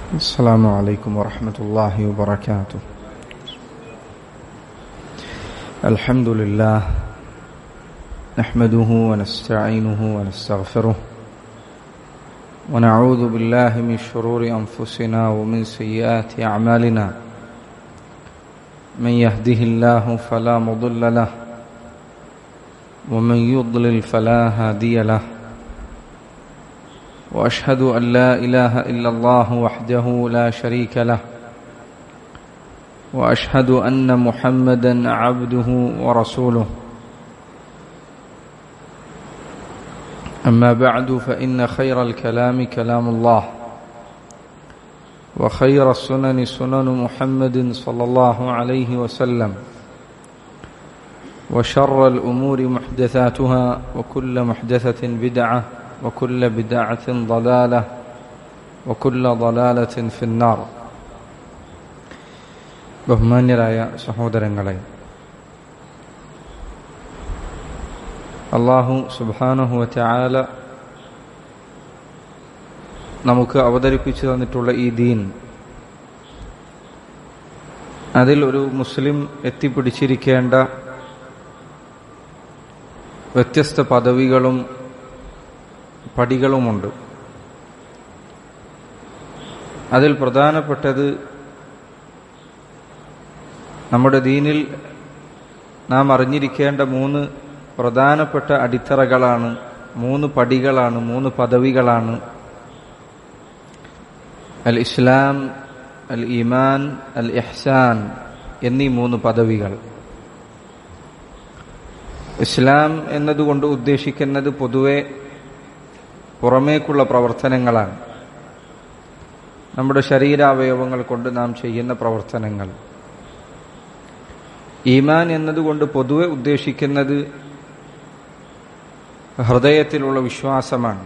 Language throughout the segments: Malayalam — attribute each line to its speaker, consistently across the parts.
Speaker 1: السلام عليكم ورحمة الله وبركاته الحمد لله نحمده ونستعينه ونستغفره ونعوذ بالله من شرور أنفسنا ومن سيئات أعمالنا من يهده الله فلا مضل له ومن يضلل فلا هادي له واشهد ان لا اله الا الله وحده لا شريك له واشهد ان محمدا عبده ورسوله اما بعد فان خير الكلام كلام الله وخير السنن سنن محمد صلى الله عليه وسلم وشر الامور محدثاتها وكل محدثه بدعه وكل بدعة ضلالة وكل ضلالة في النار ബഹുമാന്യരായ സഹോദരങ്ങളെ അള്ളാഹു സുബാനുഹുവ ചായാല നമുക്ക് അവതരിപ്പിച്ചു തന്നിട്ടുള്ള ഈ ദീൻ അതിൽ ഒരു മുസ്ലിം എത്തിപ്പിടിച്ചിരിക്കേണ്ട വ്യത്യസ്ത പദവികളും പടികളുമുണ്ട് അതിൽ പ്രധാനപ്പെട്ടത് നമ്മുടെ ദീനിൽ നാം അറിഞ്ഞിരിക്കേണ്ട മൂന്ന് പ്രധാനപ്പെട്ട അടിത്തറകളാണ് മൂന്ന് പടികളാണ് മൂന്ന് പദവികളാണ് അൽ ഇസ്ലാം അൽ ഈമാൻ അൽ ഇഹ്സാൻ എന്നീ മൂന്ന് പദവികൾ ഇസ്ലാം എന്നതുകൊണ്ട് ഉദ്ദേശിക്കുന്നത് പൊതുവെ പുറമേക്കുള്ള പ്രവർത്തനങ്ങളാണ് നമ്മുടെ ശരീരാവയവങ്ങൾ കൊണ്ട് നാം ചെയ്യുന്ന പ്രവർത്തനങ്ങൾ ഈമാൻ എന്നതുകൊണ്ട് പൊതുവെ ഉദ്ദേശിക്കുന്നത് ഹൃദയത്തിലുള്ള വിശ്വാസമാണ്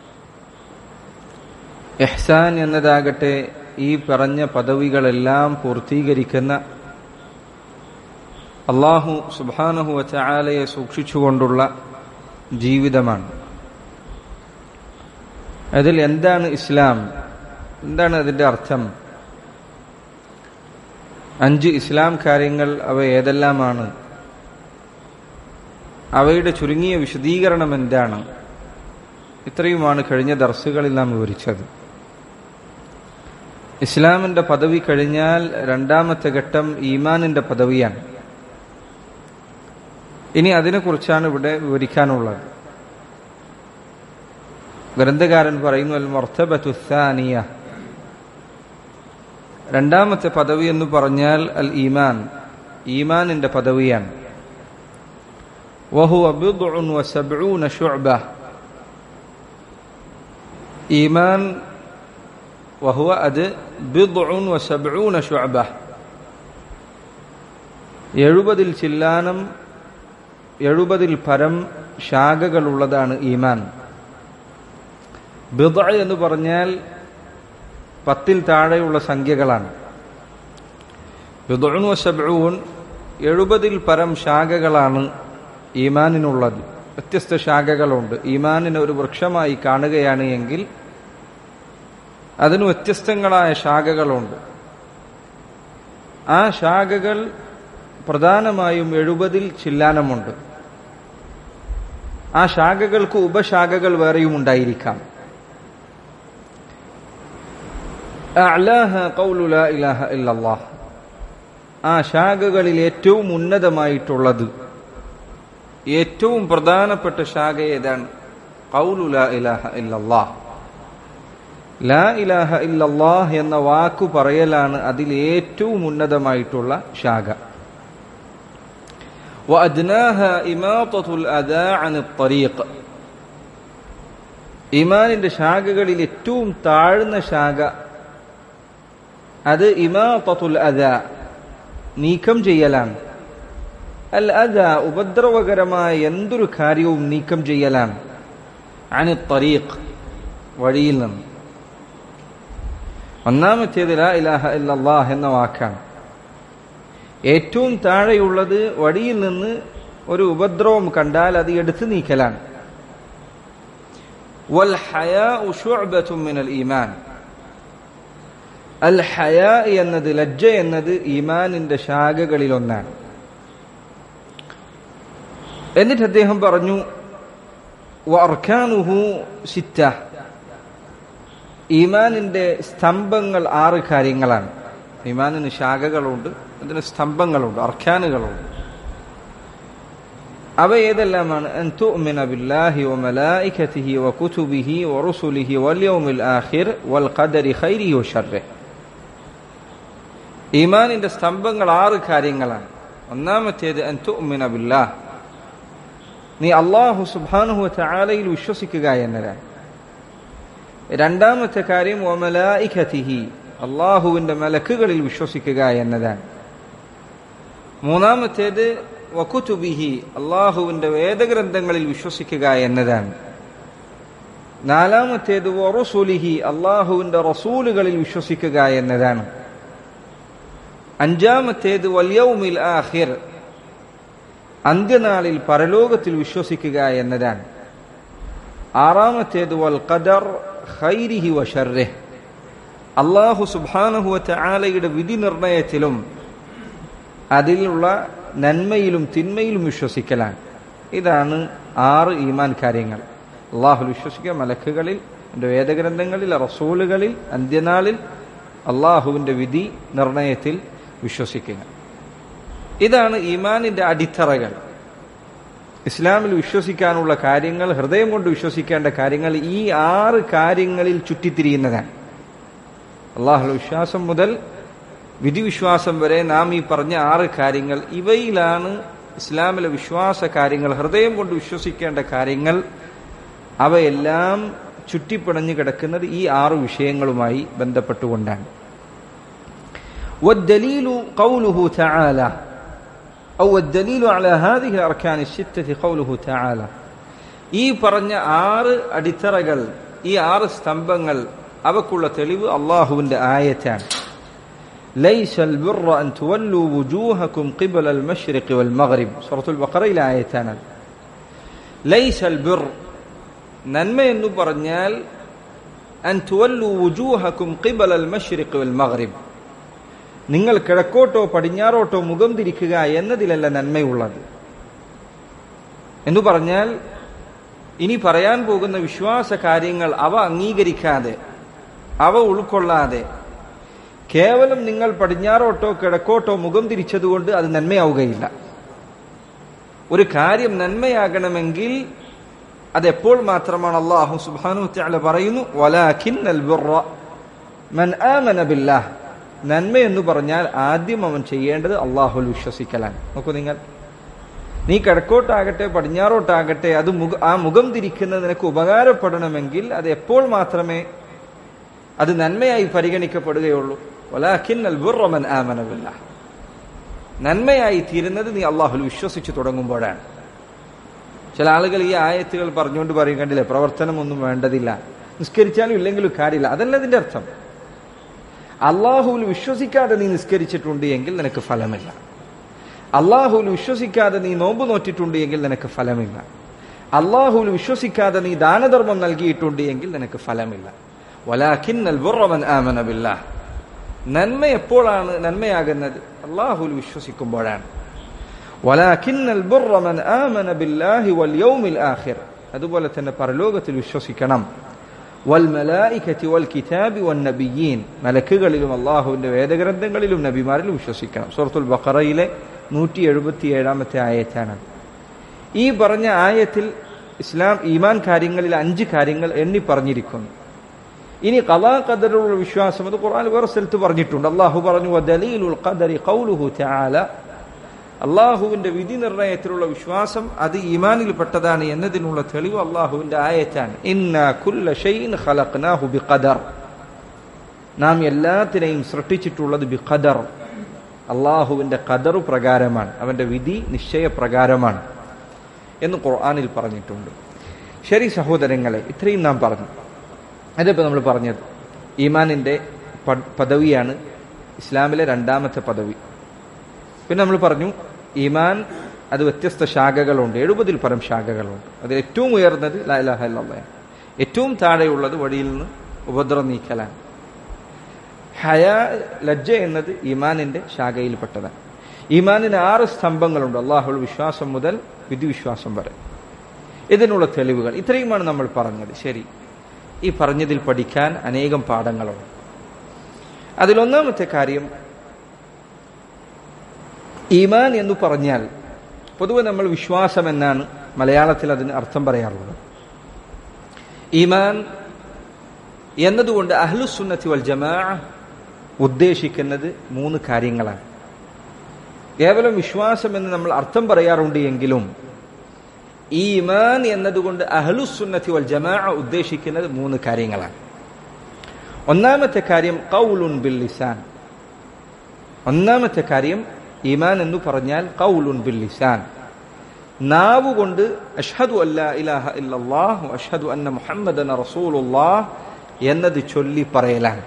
Speaker 1: എഹ്സാൻ എന്നതാകട്ടെ ഈ പറഞ്ഞ പദവികളെല്ലാം പൂർത്തീകരിക്കുന്ന അള്ളാഹു സുബാനഹു വച്ചാലയെ സൂക്ഷിച്ചുകൊണ്ടുള്ള ജീവിതമാണ് അതിൽ എന്താണ് ഇസ്ലാം എന്താണ് അതിന്റെ അർത്ഥം അഞ്ച് ഇസ്ലാം കാര്യങ്ങൾ അവ ഏതെല്ലാമാണ് അവയുടെ ചുരുങ്ങിയ വിശദീകരണം എന്താണ് ഇത്രയുമാണ് കഴിഞ്ഞ ദർസുകളിൽ നാം വിവരിച്ചത് ഇസ്ലാമിന്റെ പദവി കഴിഞ്ഞാൽ രണ്ടാമത്തെ ഘട്ടം ഈമാനിന്റെ പദവിയാണ് ഇനി അതിനെക്കുറിച്ചാണ് ഇവിടെ വിവരിക്കാനുള്ളത് ഗ്രന്ഥകാരൻ പറയുന്നു അൽ മർത്തബത്തുസാനിയ രണ്ടാമത്തെ പദവി എന്ന് പറഞ്ഞാൽ അൽ ഈമാൻ ഈമാനിന്റെ പദവിയാണ് വഹു അബിദുൻ വസബ്ഊന ശുഅബ ഈമാൻ വഹുവ അത് ബിദ്ഉൻ വസബ്ഊന ശുഅബ എഴുപതിൽ ചില്ലാനം എഴുപതിൽ പരം ശാഖകളുള്ളതാണ് ഈമാൻ ബിദ എന്ന് പറഞ്ഞാൽ പത്തിൽ താഴെയുള്ള സംഖ്യകളാണ് ബിദുൻ വസബൂൻ എഴുപതിൽ പരം ശാഖകളാണ് ഈമാനിനുള്ളത് വ്യത്യസ്ത ശാഖകളുണ്ട് ഈമാനിനെ ഒരു വൃക്ഷമായി കാണുകയാണ് എങ്കിൽ അതിന് വ്യത്യസ്തങ്ങളായ ശാഖകളുണ്ട് ആ ശാഖകൾ പ്രധാനമായും എഴുപതിൽ ചില്ലാനമുണ്ട് ആ ശാഖകൾക്ക് ഉപശാഖകൾ വേറെയും ഉണ്ടായിരിക്കാം അഅ്ലാഹ ഖൗലു ലാ ഇലാഹ ഇല്ലല്ലാഹ് ആ ശാഖകളിൽ ഏറ്റവും ഉന്നതമായിട്ടുള്ളത് ഏറ്റവും പ്രധാനപ്പെട്ട ശാഖ ഏതാണ് ഖൗലു ലാ ഇലാഹ ഇല്ലല്ലാഹ് ലാ ഇലാഹ ഇല്ലല്ലാഹ് എന്ന വാക്കു പറയലാണ് അതിൽ ഏറ്റവും ഉന്നതമായിട്ടുള്ള ശാഖ وأدناها إماطة الأذى عن الطريق ഈമാനിന്റെ ശാഖകളിൽ ഏറ്റവും താഴ്ന്ന ശാഖ അത് ഇമാത്തുൽ അദ നീക്കം ചെയ്യലാണ് അൽ അദ ഉപദ്രവകരമായ എന്തൊരു കാര്യവും നീക്കം ചെയ്യലാണ് അനി തരീഖ് വഴിയിൽ നിന്ന് ഒന്നാമത്തേത് ലാ ഇലാഹ ഇല്ലല്ലാഹ് എന്ന വാക്കാണ് ഏറ്റവും താഴെയുള്ളത് വഴിയിൽ നിന്ന് ഒരു ഉപദ്രവം കണ്ടാൽ അത് എടുത്തു നീക്കലാണ് വൽ ഹയാഉ ശുഅബത്തും മിനൽ ഈമാൻ അൽ ഹയ എന്നത് ലജ്ജ എന്നത് ഈമാനിന്റെ ശാഖകളിൽ ഒന്നാണ് എന്നിട്ട് അദ്ദേഹം പറഞ്ഞു വർഖാനുഹു സിറ്റ ഈമാനിന്റെ സ്തംഭങ്ങൾ ആറ് കാര്യങ്ങളാണ് ഈമാനിന് ശാഖകളുണ്ട് അതിന് സ്തംഭങ്ങളുണ്ട് അർഖാനുകളുണ്ട് അവ ഏതെല്ലാമാണ് അൻ തുഅ്മിന ബില്ലാഹി വമലായികതിഹി വകുതുബിഹി വറുസുലിഹി വൽയൗമിൽ ആഖിർ വൽ ഖദരി ഖൈരിഹി വശർരിഹി ഈമാനിന്റെ സ്തംഭങ്ങൾ ആറ് കാര്യങ്ങളാണ് ഒന്നാമത്തേത് അൻ തുഅ്മിന ബില്ലാഹ് നീ അള്ളാഹു സുബ്ഹാനഹു വതആലയിൽ വിശ്വസിക്കുക എന്നതാണ് രണ്ടാമത്തെ കാര്യം വമലായികതിഹി അള്ളാഹുവിന്റെ മലക്കുകളിൽ വിശ്വസിക്കുക എന്നതാണ് മൂന്നാമത്തേത് വക്കുതുബിഹി അള്ളാഹുവിന്റെ വേദഗ്രന്ഥങ്ങളിൽ വിശ്വസിക്കുക എന്നതാണ് നാലാമത്തേത് വറുസുലിഹി അള്ളാഹുവിന്റെ റസൂലുകളിൽ വിശ്വസിക്കുക എന്നതാണ് അഞ്ചാമത്തേത് വല്യൗമിൽ ആഹിർ അന്ത്യനാളിൽ പരലോകത്തിൽ വിശ്വസിക്കുക എന്നതാണ് ആറാമത്തേത് വൽ ഖദർ ഖൈരിഹി വഷർറെ അള്ളാഹു സുബാനഹുവറ്റ ആലയുടെ വിധി നിർണയത്തിലും അതിലുള്ള നന്മയിലും തിന്മയിലും വിശ്വസിക്കലാണ് ഇതാണ് ആറ് ഈമാൻ കാര്യങ്ങൾ അള്ളാഹുൽ വിശ്വസിക്കുക മലക്കുകളിൽ എൻ്റെ വേദഗ്രന്ഥങ്ങളിൽ റസൂലുകളിൽ അന്ത്യനാളിൽ അള്ളാഹുവിൻ്റെ വിധി നിർണയത്തിൽ വിശ്വസിക്കുക ഇതാണ് ഈമാനിന്റെ അടിത്തറകൾ ഇസ്ലാമിൽ വിശ്വസിക്കാനുള്ള കാര്യങ്ങൾ ഹൃദയം കൊണ്ട് വിശ്വസിക്കേണ്ട കാര്യങ്ങൾ ഈ ആറ് കാര്യങ്ങളിൽ ചുറ്റിത്തിരിയുന്നതാണ് അള്ളാഹുൽ വിശ്വാസം മുതൽ വിധിവിശ്വാസം വരെ നാം ഈ പറഞ്ഞ ആറ് കാര്യങ്ങൾ ഇവയിലാണ് ഇസ്ലാമിലെ വിശ്വാസ കാര്യങ്ങൾ ഹൃദയം കൊണ്ട് വിശ്വസിക്കേണ്ട കാര്യങ്ങൾ അവയെല്ലാം ചുറ്റിപ്പിണഞ്ഞു കിടക്കുന്നത് ഈ ആറ് വിഷയങ്ങളുമായി ബന്ധപ്പെട്ടുകൊണ്ടാണ് والدليل قوله تعالى أو الدليل على هذه الأركان الستة قوله تعالى ഈ പറഞ്ഞ ആറ് അടിത്തറകൾ ഈ ആറ് സ്തംഭങ്ങൾ അവക്കുള്ള തെളിവ് അള്ളാഹുവിന്റെ ആയത്താണ് ليس البر أن تولوا وجوهكم قبل المشرق والمغرب سورة البقرة إلى آيتان ليس البر നന്മ എന്ന് പറഞ്ഞാൽ അൻ തുവല്ലു വുജൂഹക്കും ഖിബൽ അൽ മഷ്രിഖ് വൽ മഗ്രിബ് നിങ്ങൾ കിഴക്കോട്ടോ പടിഞ്ഞാറോട്ടോ മുഖം തിരിക്കുക എന്നതിലല്ല നന്മയുള്ളത് എന്ന് പറഞ്ഞാൽ ഇനി പറയാൻ പോകുന്ന വിശ്വാസ കാര്യങ്ങൾ അവ അംഗീകരിക്കാതെ അവ ഉൾക്കൊള്ളാതെ കേവലം നിങ്ങൾ പടിഞ്ഞാറോട്ടോ കിഴക്കോട്ടോ മുഖം തിരിച്ചതുകൊണ്ട് അത് നന്മയാവുകയില്ല ഒരു കാര്യം നന്മയാകണമെങ്കിൽ അതെപ്പോൾ മാത്രമാണ് അള്ളാഹു സുബ്ഹാനു തആല പറയുന്നു വലാകിന്നൽ ബിർറ മൻ ആമന ബില്ലാഹ് നന്മ എന്ന് പറഞ്ഞാൽ ആദ്യം അവൻ ചെയ്യേണ്ടത് അള്ളാഹുൽ വിശ്വസിക്കലാണ് നോക്കൂ നിങ്ങൾ നീ കിഴക്കോട്ടാകട്ടെ പടിഞ്ഞാറോട്ടാകട്ടെ അത് മുഖ ആ മുഖം തിരിക്കുന്നത് നിനക്ക് ഉപകാരപ്പെടണമെങ്കിൽ അത് എപ്പോൾ മാത്രമേ അത് നന്മയായി പരിഗണിക്കപ്പെടുകയുള്ളൂ വലാഖിന്നൽ ബുറമൻ ആമനവില്ല നന്മയായി തീരുന്നത് നീ അള്ളാഹുൽ വിശ്വസിച്ചു തുടങ്ങുമ്പോഴാണ് ചില ആളുകൾ ഈ ആയത്തുകൾ പറഞ്ഞുകൊണ്ട് പറയും കണ്ടില്ലേ പ്രവർത്തനമൊന്നും വേണ്ടതില്ല നിസ്കരിച്ചാലും ഇല്ലെങ്കിലും കാര്യമില്ല അതല്ല അതിന്റെ അർത്ഥം അള്ളാഹുവിൽ വിശ്വസിക്കാതെ നീ നിസ്കരിച്ചിട്ടുണ്ട് എങ്കിൽ നിനക്ക് ഫലമില്ല അള്ളാഹുവിൽ വിശ്വസിക്കാതെ നീ നോമ്പ് നോറ്റിട്ടുണ്ട് എങ്കിൽ നിനക്ക് ഫലമില്ല അള്ളാഹുവിൽ വിശ്വസിക്കാതെ നീ ദാനധർമ്മം നൽകിയിട്ടുണ്ട് എങ്കിൽ നിനക്ക് ഫലമില്ല വലാഖിന്നൽ ബുറമൻ ആമന ബില്ലാഹ് നന്മ എപ്പോഴാണ് നന്മയാകുന്നത് അള്ളാഹുവിൽ വിശ്വസിക്കുമ്പോഴാണ് വലാഖിന്നൽ ബുറമൻ ആമന ബില്ലാഹി വൽ യൗമിൽ ആഖിർ അതുപോലെ തന്നെ പരലോകത്തിൽ വിശ്വസിക്കണം വൽ മലായികത്തി വൽ കിതാബി വൻ നബിയീൻ മലക്കുകളിലും അള്ളാഹുവിന്റെ വേദഗ്രന്ഥങ്ങളിലും നബിമാരിലും വിശ്വസിക്കണം സൂറത്തുൽ ബഖറയിലെ നൂറ്റി എഴുപത്തി ഏഴാമത്തെ ആയത്താണ് ഈ പറഞ്ഞ ആയത്തിൽ ഇസ്ലാം ഈമാൻ കാര്യങ്ങളിൽ അഞ്ച് കാര്യങ്ങൾ എണ്ണി പറഞ്ഞിരിക്കുന്നു ഇനി കലാ ഖദറുള്ള വിശ്വാസം അത് ഖുർആൻ വേറെ സ്ഥലത്ത് പറഞ്ഞിട്ടുണ്ട് അള്ളാഹു പറഞ്ഞു വദലീലുൽ ഖദരി ഖൗലുഹു തആല അള്ളാഹുവിന്റെ വിധി നിർണയത്തിലുള്ള വിശ്വാസം അത് ഈമാനിൽപ്പെട്ടതാണ് എന്നതിനുള്ള തെളിവ് അള്ളാഹുവിന്റെ ആയത്താണ് ഇന്ന കുല്ല ഷൈൻ ഖലഖ്നാഹു ബിഖദർ നാം എല്ലാത്തിനെയും സൃഷ്ടിച്ചിട്ടുള്ളത് ബിഖദർ അള്ളാഹുവിന്റെ ഖദറു പ്രകാരമാണ് അവന്റെ വിധി നിശ്ചയപ്രകാരമാണ് എന്ന് ഖുർആനിൽ പറഞ്ഞിട്ടുണ്ട് ശരി സഹോദരങ്ങളെ ഇത്രയും നാം പറഞ്ഞു അതിപ്പോൾ നമ്മൾ പറഞ്ഞത് ഈമാനിന്റെ പദവിയാണ് ഇസ്ലാമിലെ രണ്ടാമത്തെ പദവി പിന്നെ നമ്മൾ പറഞ്ഞു ഈമാൻ അത് വ്യത്യസ്ത ശാഖകളുണ്ട് എഴുപതിൽ പരം ശാഖകളുണ്ട് അതിൽ ഏറ്റവും ഉയർന്നത് ലാലാഹ ഏറ്റവും താഴെയുള്ളത് വഴിയിൽ നിന്ന് ഉപദ്രവം നീക്കലാണ് ഹയാ ലജ്ജ എന്നത് ഈമാനിന്റെ ശാഖയിൽപ്പെട്ടതാണ് ഈമാനിന് ആറ് സ്തംഭങ്ങളുണ്ട് അള്ളാഹുൾ വിശ്വാസം മുതൽ വിധിവിശ്വാസം വരെ ഇതിനുള്ള തെളിവുകൾ ഇത്രയുമാണ് നമ്മൾ പറഞ്ഞത് ശരി ഈ പറഞ്ഞതിൽ പഠിക്കാൻ അനേകം പാഠങ്ങളുണ്ട് അതിലൊന്നാമത്തെ കാര്യം ഈമാൻ എന്ന് പറഞ്ഞാൽ പൊതുവെ നമ്മൾ വിശ്വാസം എന്നാണ് മലയാളത്തിൽ അതിന് അർത്ഥം പറയാറുള്ളത് ഈമാൻ എന്നതുകൊണ്ട് അഹ്ലുസുന്നത്തി വൽ ജമാ ഉദ്ദേശിക്കുന്നത് മൂന്ന് കാര്യങ്ങളാണ് കേവലം വിശ്വാസം എന്ന് നമ്മൾ അർത്ഥം പറയാറുണ്ട് എങ്കിലും ഈമാൻ എന്നതുകൊണ്ട് അഹ്ലുസുന്നത്തി വൽ ജമാ ഉദ്ദേശിക്കുന്നത് മൂന്ന് കാര്യങ്ങളാണ് ഒന്നാമത്തെ കാര്യം കൗലുൻ ബിൽ ലിസാൻ ഒന്നാമത്തെ കാര്യം ഈമാൻ എന്ന് പറഞ്ഞാൽ കൗലുൻ ബിൽ ലിസാൻ നാവ് കൊണ്ട് അഷ്ഹദു അല്ലാ ഇലാഹ ഇല്ലല്ലാഹ് അഷ്ഹദു അന്ന മുഹമ്മദൻ റസൂലുള്ളാഹ് എന്നത് ചൊല്ലി പറയലാണ്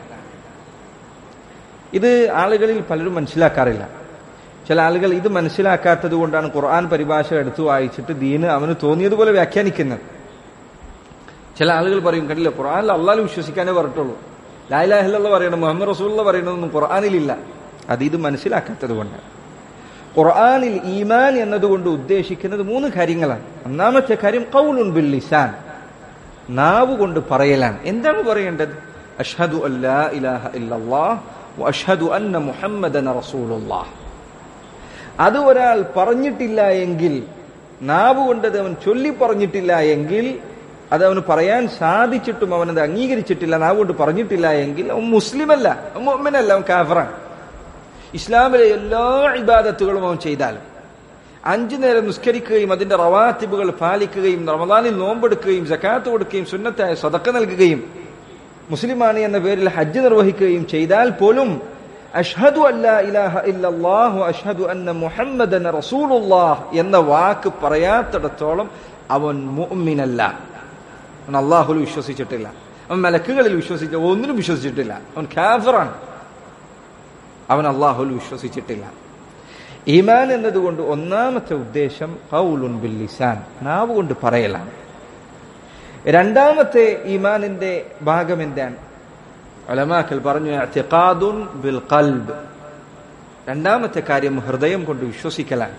Speaker 1: ഇത് ആളുകളിൽ പലരും മനസ്സിലാക്കാറില്ല ചില ആളുകൾ ഇത് മനസ്സിലാക്കാത്തത് കൊണ്ടാണ് ഖുർആൻ പരിഭാഷ എടുത്തു വായിച്ചിട്ട് ദീന് അവന് തോന്നിയതുപോലെ വ്യാഖ്യാനിക്കുന്നത് ചില ആളുകൾ പറയും കണ്ടില്ല ഖുർആനിൽ അള്ളാഹ് വിശ്വസിക്കാനേ പറഞ്ഞിട്ടുള്ളൂ ലായിലാഹില്ല പറയണം മുഹമ്മദ് റസൂള്ള പറയണമെന്നും ഖുർആനിലില്ല അത് ഇത് മനസ്സിലാക്കാത്തത് കൊണ്ടാണ് ഖുർആനിൽ ഈമാൻ എന്നതുകൊണ്ട് ഉദ്ദേശിക്കുന്നത് മൂന്ന് കാര്യങ്ങളാണ് ഒന്നാമത്തെ കാര്യം കൗലുൻ ബിൽ ലിസാൻ നാവ് കൊണ്ട് പറയലാണ് എന്താണ് പറയേണ്ടത് അഷ്ഹദു അല്ലാ ഇലാഹ ഇല്ലല്ലാഹ് അഷ്ഹദു അന്ന മുഹമ്മദൻ റസൂലുള്ളാഹ് അത് ഒരാൾ പറഞ്ഞിട്ടില്ല എങ്കിൽ നാവ് കൊണ്ടത് അവൻ ചൊല്ലി പറഞ്ഞിട്ടില്ല എങ്കിൽ അത് അവന് പറയാൻ സാധിച്ചിട്ടും അവനത് അംഗീകരിച്ചിട്ടില്ല നാവ് കൊണ്ട് പറഞ്ഞിട്ടില്ല എങ്കിൽ അവൻ മുസ്ലിമല്ല അവൻ മുഅ്മിനല്ല അവൻ കാഫറാണ് ഇസ്ലാമിലെ എല്ലാ ഇബാദത്തുകളും അവൻ ചെയ്താലും അഞ്ചു നേരം നിസ്കരിക്കുകയും അതിന്റെ റവാത്തിബുകൾ പാലിക്കുകയും റമദാനിൽ നോമ്പെടുക്കുകയും ജക്കാത്ത് കൊടുക്കുകയും സുന്നത്തായ സതക്ക നൽകുകയും മുസ്ലിമാണ് എന്ന പേരിൽ ഹജ്ജ് നിർവഹിക്കുകയും ചെയ്താൽ പോലും അഷ്ഹദു അല്ലാ ഇലാഹ ഇല്ലല്ലാഹു അഷ്ഹദു അന്ന മുഹമ്മദൻ റസൂലുള്ളാഹ് എന്ന വാക്ക് പറയാത്തിടത്തോളം അവൻ മുഅ്മിനല്ല അവൻ അള്ളാഹുൽ വിശ്വസിച്ചിട്ടില്ല അവൻ മലക്കുകളിൽ വിശ്വസിച്ച ഒന്നിനും വിശ്വസിച്ചിട്ടില്ല അവൻ കാഫറാണ് അവൻ അള്ളാഹുൽ വിശ്വസിച്ചിട്ടില്ല ഈമാൻ എന്നതുകൊണ്ട് ഒന്നാമത്തെ ഉദ്ദേശം കൗലുൻ ബിൽ ലിസാൻ നാവ് കൊണ്ട് പറയലാണ് രണ്ടാമത്തെ ഈമാനിന്റെ ഭാഗം എന്താണ് അലമാക്കൽ പറഞ്ഞു ഇഅ്തിഖാദുൻ ബിൽ ഖൽബ് രണ്ടാമത്തെ കാര്യം ഹൃദയം കൊണ്ട് വിശ്വസിക്കലാണ്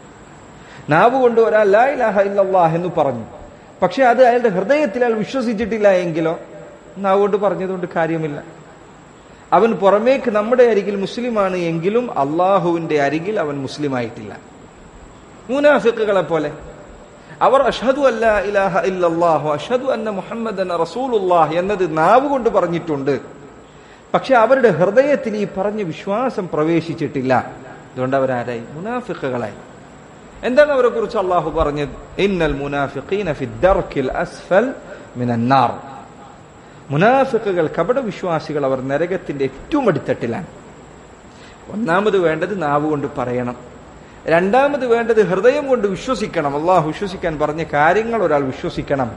Speaker 1: നാവ് കൊണ്ട് ഒരാൾ ലാ ഇലാഹ ഇല്ലല്ലാഹ് എന്ന് പറഞ്ഞു പക്ഷെ അത് അയാളുടെ ഹൃദയത്തിൽ അയാൾ വിശ്വസിച്ചിട്ടില്ല എങ്കിലോ നാവ് കൊണ്ട് പറഞ്ഞതുകൊണ്ട് കാര്യമില്ല അവൻ പുറമേക്ക് നമ്മുടെ അരികിൽ മുസ്ലിമാണ് എങ്കിലും അള്ളാഹുവിന്റെ അരികിൽ അവൻ മുസ്ലിം ആയിട്ടില്ല മൂനാഫിക്കുകളെ പോലെ അവർ അഷഹദു അല്ല ഇലാഹ ഇല്ലല്ലാഹു അഷഹദു അന്ന മുഹമ്മദ് റസൂലുല്ലാഹ് എന്നത് നാവ് കൊണ്ട് പറഞ്ഞിട്ടുണ്ട് പക്ഷെ അവരുടെ ഹൃദയത്തിൽ ഈ പറഞ്ഞ വിശ്വാസം പ്രവേശിച്ചിട്ടില്ല അതുകൊണ്ട് അവരാരായി മുനാഫിക്കുകളായി എന്താണ് അവരെ കുറിച്ച് അള്ളാഹു പറഞ്ഞത് ഇന്നൽ മുനാഫിഖീന ഫി ദർക്കിൽ അസ്ഫൽ മിനന്നാർ മുനാഫിക്കുകൾ കപട വിശ്വാസികൾ അവർ നരകത്തിന്റെ ഏറ്റവും അടിത്തട്ടിലാണ് ഒന്നാമത് വേണ്ടത് നാവ് കൊണ്ട് പറയണം രണ്ടാമത് വേണ്ടത് ഹൃദയം കൊണ്ട് വിശ്വസിക്കണം അള്ളാഹു വിശ്വസിക്കാൻ പറഞ്ഞ കാര്യങ്ങൾ ഒരാൾ വിശ്വസിക്കണം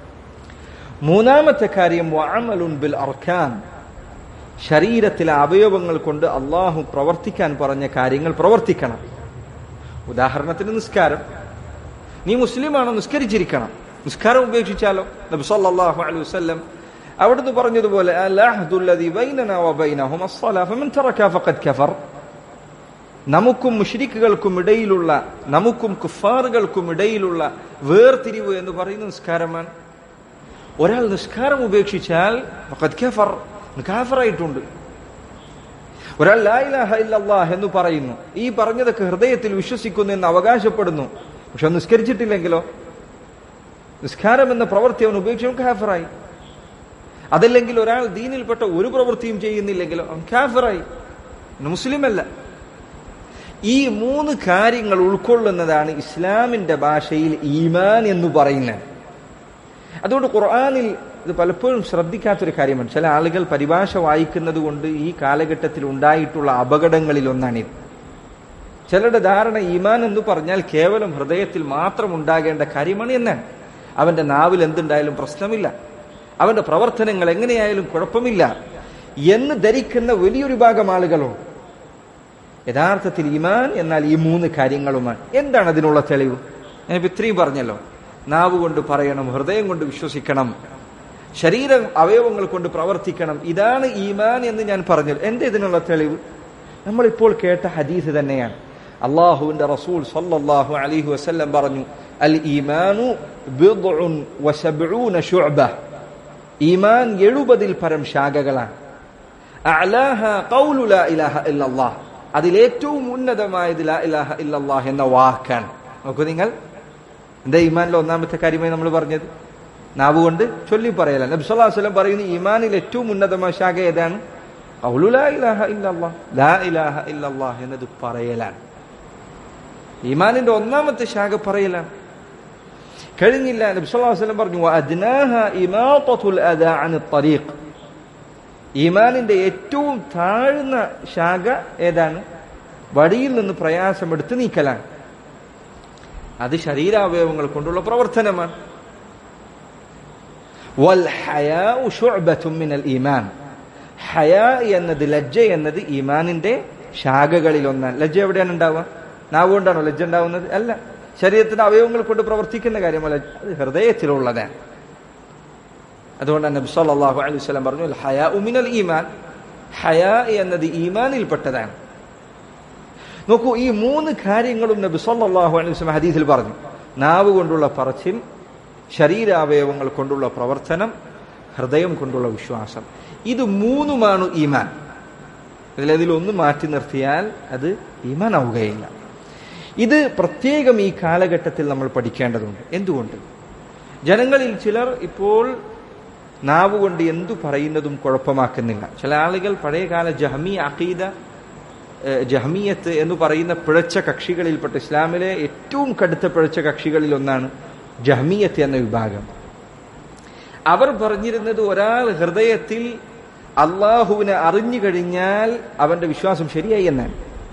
Speaker 1: മൂന്നാമത്തെ കാര്യം വഅമലുൻ ബിൽ അർക്കാൻ ശരീരത്തിലെ അവയവങ്ങൾ കൊണ്ട് അള്ളാഹു പ്രവർത്തിക്കാൻ പറഞ്ഞ കാര്യങ്ങൾ പ്രവർത്തിക്കണം ഉദാഹരണത്തിന് നിസ്കാരം നീ മുസ്ലിമാണോ നിസ്കരിച്ചിരിക്കണം നിസ്കാരം ഉപേക്ഷിച്ചാലോ നബി സല്ലല്ലാഹു അലൈഹി വസല്ലം അവിടുന്ന് പറഞ്ഞതുപോലെ അൽഅഹ്ദുല്ലദി ബൈനനാ വബൈനഹും അസ്സലാ ഫമൻ തറക ഫഖദ് കഫർ നമുക്കും മുഷ്രിക്കുകൾക്കും ഇടയിലുള്ള നമുക്കും കുഫാറുകൾക്കും ഇടയിലുള്ള വേർതിരിവ് എന്ന് പറയുന്ന നിസ്കാരമാണ് ഒരാൾ നിസ്കാരം ഉപേക്ഷിച്ചാൽ ഫഖദ് കഫർ കാഫറായിട്ടുണ്ട് ഒരാൾ ലാ ഇലാഹ ഇല്ലല്ലാഹ് എന്ന് പറയുന്നു ഈ പറഞ്ഞതൊക്കെ ഹൃദയത്തിൽ വിശ്വസിക്കുന്നു എന്ന് അവകാശപ്പെടുന്നു പക്ഷെ നിസ്കരിച്ചിട്ടില്ലെങ്കിലോ നിസ്കാരം എന്ന പ്രവൃത്തി അവൻ ഉപേക്ഷിക്കും കാഫറായി അതല്ലെങ്കിൽ ഒരാൾ ദീനിൽപ്പെട്ട ഒരു പ്രവൃത്തിയും ചെയ്യുന്നില്ലെങ്കിലോ അവൻ കാഫറായി മുസ്ലിമല്ല ഈ മൂന്ന് കാര്യങ്ങൾ ഉൾക്കൊള്ളുന്നതാണ് ഇസ്ലാമിന്റെ ഭാഷയിൽ ഈമാൻ എന്ന് പറയുന്നത് അതുകൊണ്ട് ഖുർആാനിൽ ഇത് പലപ്പോഴും ശ്രദ്ധിക്കാത്തൊരു കാര്യമാണ് ചില ആളുകൾ പരിഭാഷ വായിക്കുന്നത് കൊണ്ട് ഈ കാലഘട്ടത്തിൽ ഉണ്ടായിട്ടുള്ള അപകടങ്ങളിൽ ഒന്നാണിത് ചിലരുടെ ധാരണ ഈമാൻ എന്ന് പറഞ്ഞാൽ കേവലം ഹൃദയത്തിൽ മാത്രം ഉണ്ടാകേണ്ട കാര്യമാണ് എന്നാണ് അവന്റെ നാവിൽ എന്തുണ്ടായാലും പ്രശ്നമില്ല അവന്റെ പ്രവർത്തനങ്ങൾ എങ്ങനെയായാലും കുഴപ്പമില്ല എന്ന് ധരിക്കുന്ന വലിയൊരു ഭാഗം ആളുകളുണ്ട് യഥാർത്ഥത്തിൽ ഈമാൻ എന്നാൽ ഈ മൂന്ന് കാര്യങ്ങളുമാണ് എന്താണ് അതിനുള്ള തെളിവ് ഞാൻ ഇത്രയും പറഞ്ഞല്ലോ നാവ് കൊണ്ട് പറയണം ഹൃദയം കൊണ്ട് വിശ്വസിക്കണം ശരീര അവയവങ്ങൾ കൊണ്ട് പ്രവർത്തിക്കണം ഇതാണ് ഈമാൻ എന്ന് ഞാൻ പറഞ്ഞത് എന്റെ ഇതിനുള്ള തെളിവ് നമ്മളിപ്പോൾ കേട്ട ഹദീസ് തന്നെയാണ് അള്ളാഹുവിന്റെ റസൂൽ സല്ലല്ലാഹു അലൈഹി വസല്ലം പറഞ്ഞു അൽ ഈമാനു ബിദ്ഉൻ വസബ്ഊന ശുഅബ ഈമാൻ എഴുപതിൽ പരം ശാഖകളാണ് അഅലാഹ ഖൗലു ലാ ഇലാഹ ഇല്ലല്ലാഹ് അതിലേറ്റവും ഉന്നതമായത് ലാ ഇലാഹ ഇല്ലല്ലാഹ് എന്ന വാക്കാണ് നോക്കൂ നിങ്ങൾ എന്താ ഈമാനിലെ ഒന്നാമത്തെ കാര്യമായി നമ്മൾ പറഞ്ഞത് നാവ് കൊണ്ട് ചൊല്ലി പറയല നബി സല്ലല്ലാഹു അലൈഹി വസല്ലം പറയുന്നു ഈമാനിൽ ഏറ്റവും ഉന്നതമായ ശാഖ ഏതാണ് ഖൗലു ലാ ഇലാഹ ഇല്ലല്ലാഹ് ലാ ഇലാഹ ഇല്ലല്ലാഹ് എന്നത് പറയലാണ് ഈമാനിന്റെ ഒന്നാമത്തെ ശാഖ പറയലാണ് കഴിഞ്ഞില്ല നബി സല്ലല്ലാഹു അലൈഹി വസല്ലം പറഞ്ഞു വഅദ്നാഹ ഇമാതത്തുൽ അദാ അനി ത്വരീഖ് ഈമാനിന്റെ ഏറ്റവും താഴ്ന്ന ശാഖ ഏതാണ് വടിയിൽ നിന്ന് പ്രയാസമെടുത്ത് നീക്കലാണ് അത് ശരീരാവയവങ്ങൾ കൊണ്ടുള്ള പ്രവർത്തനമാണ് വൽ ഹയാഉ ശുഅബത്തും മിനൽ ഈമാൻ ഹയാ എന്നത് ലജ്ജ എന്നത് ഈമാനിന്റെ ശാഖകളിൽ ഒന്നാണ് ലജ്ജ എവിടെയാണ് ഉണ്ടാവുക നാവ് കൊണ്ടാണോ ലജ്ജ ഉണ്ടാവുന്നത് അല്ല ശരീരത്തിന്റെ അവയവങ്ങൾ കൊണ്ട് പ്രവർത്തിക്കുന്ന കാര്യമല്ല അത് ഹൃദയത്തിലുള്ളതാണ് അതുകൊണ്ടാണ് നബി സല്ലല്ലാഹു അലൈഹി വസല്ലം പറഞ്ഞു "അൽ ഹയാഉ മിനൽ ഈമാൻ ഹയാ എന്നത് ഈമാനിൽപ്പെട്ടതാണ് നോക്കൂ ഈ മൂന്ന് കാര്യങ്ങളും നബി സല്ലല്ലാഹു അലൈഹി വസല്ലം ഹദീസിൽ പറഞ്ഞു നാവ് കൊണ്ടുള്ള പറച്ചിൽ ശരീരാവയവങ്ങൾ കൊണ്ടുള്ള പ്രവർത്തനം ഹൃദയം കൊണ്ടുള്ള വിശ്വാസം ഇത് മൂന്നുമാണ് ഈമാൻ ഇതിലതിലൊന്ന് മാറ്റി നിർത്തിയാൽ അത് ഈമാൻ ആവുകയില്ല ഇത് പ്രത്യേകം ഈ കാലഘട്ടത്തിൽ നമ്മൾ പഠിക്കേണ്ടതുണ്ട് എന്തുകൊണ്ട് ജനങ്ങളിൽ ചിലർ ഇപ്പോൾ നാവ് കൊണ്ട് എന്തു പറയുന്നതും കുഴപ്പമാക്കുന്നില്ല ചില ആളുകൾ പഴയകാല ജഹമി അഖീദ ഏഹ്, ജഹമിയത്ത് എന്ന് പറയുന്ന പിഴച്ച കക്ഷികളിൽപ്പെട്ട ഇസ്ലാമിലെ ഏറ്റവും കടുത്ത പിഴച്ച കക്ഷികളിൽ ഒന്നാണ് ജഹമിയത്ത് എന്ന വിഭാഗം അവർ പറഞ്ഞിരുന്നത് ഒരാൾ ഹൃദയത്തിൽ അള്ളാഹുവിനെ അറിഞ്ഞു കഴിഞ്ഞാൽ അവന്റെ വിശ്വാസം ശരിയായി എന്നാണ്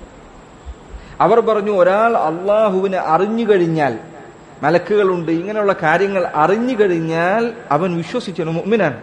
Speaker 1: അവർ പറഞ്ഞു ഒരാൾ അള്ളാഹുവിനെ അറിഞ്ഞു കഴിഞ്ഞാൽ മലക്കുകളുണ്ട് ഇങ്ങനെയുള്ള കാര്യങ്ങൾ അറിഞ്ഞു കഴിഞ്ഞാൽ അവൻ വിശ്വസിച്ചു മുഅ്മിനാണ്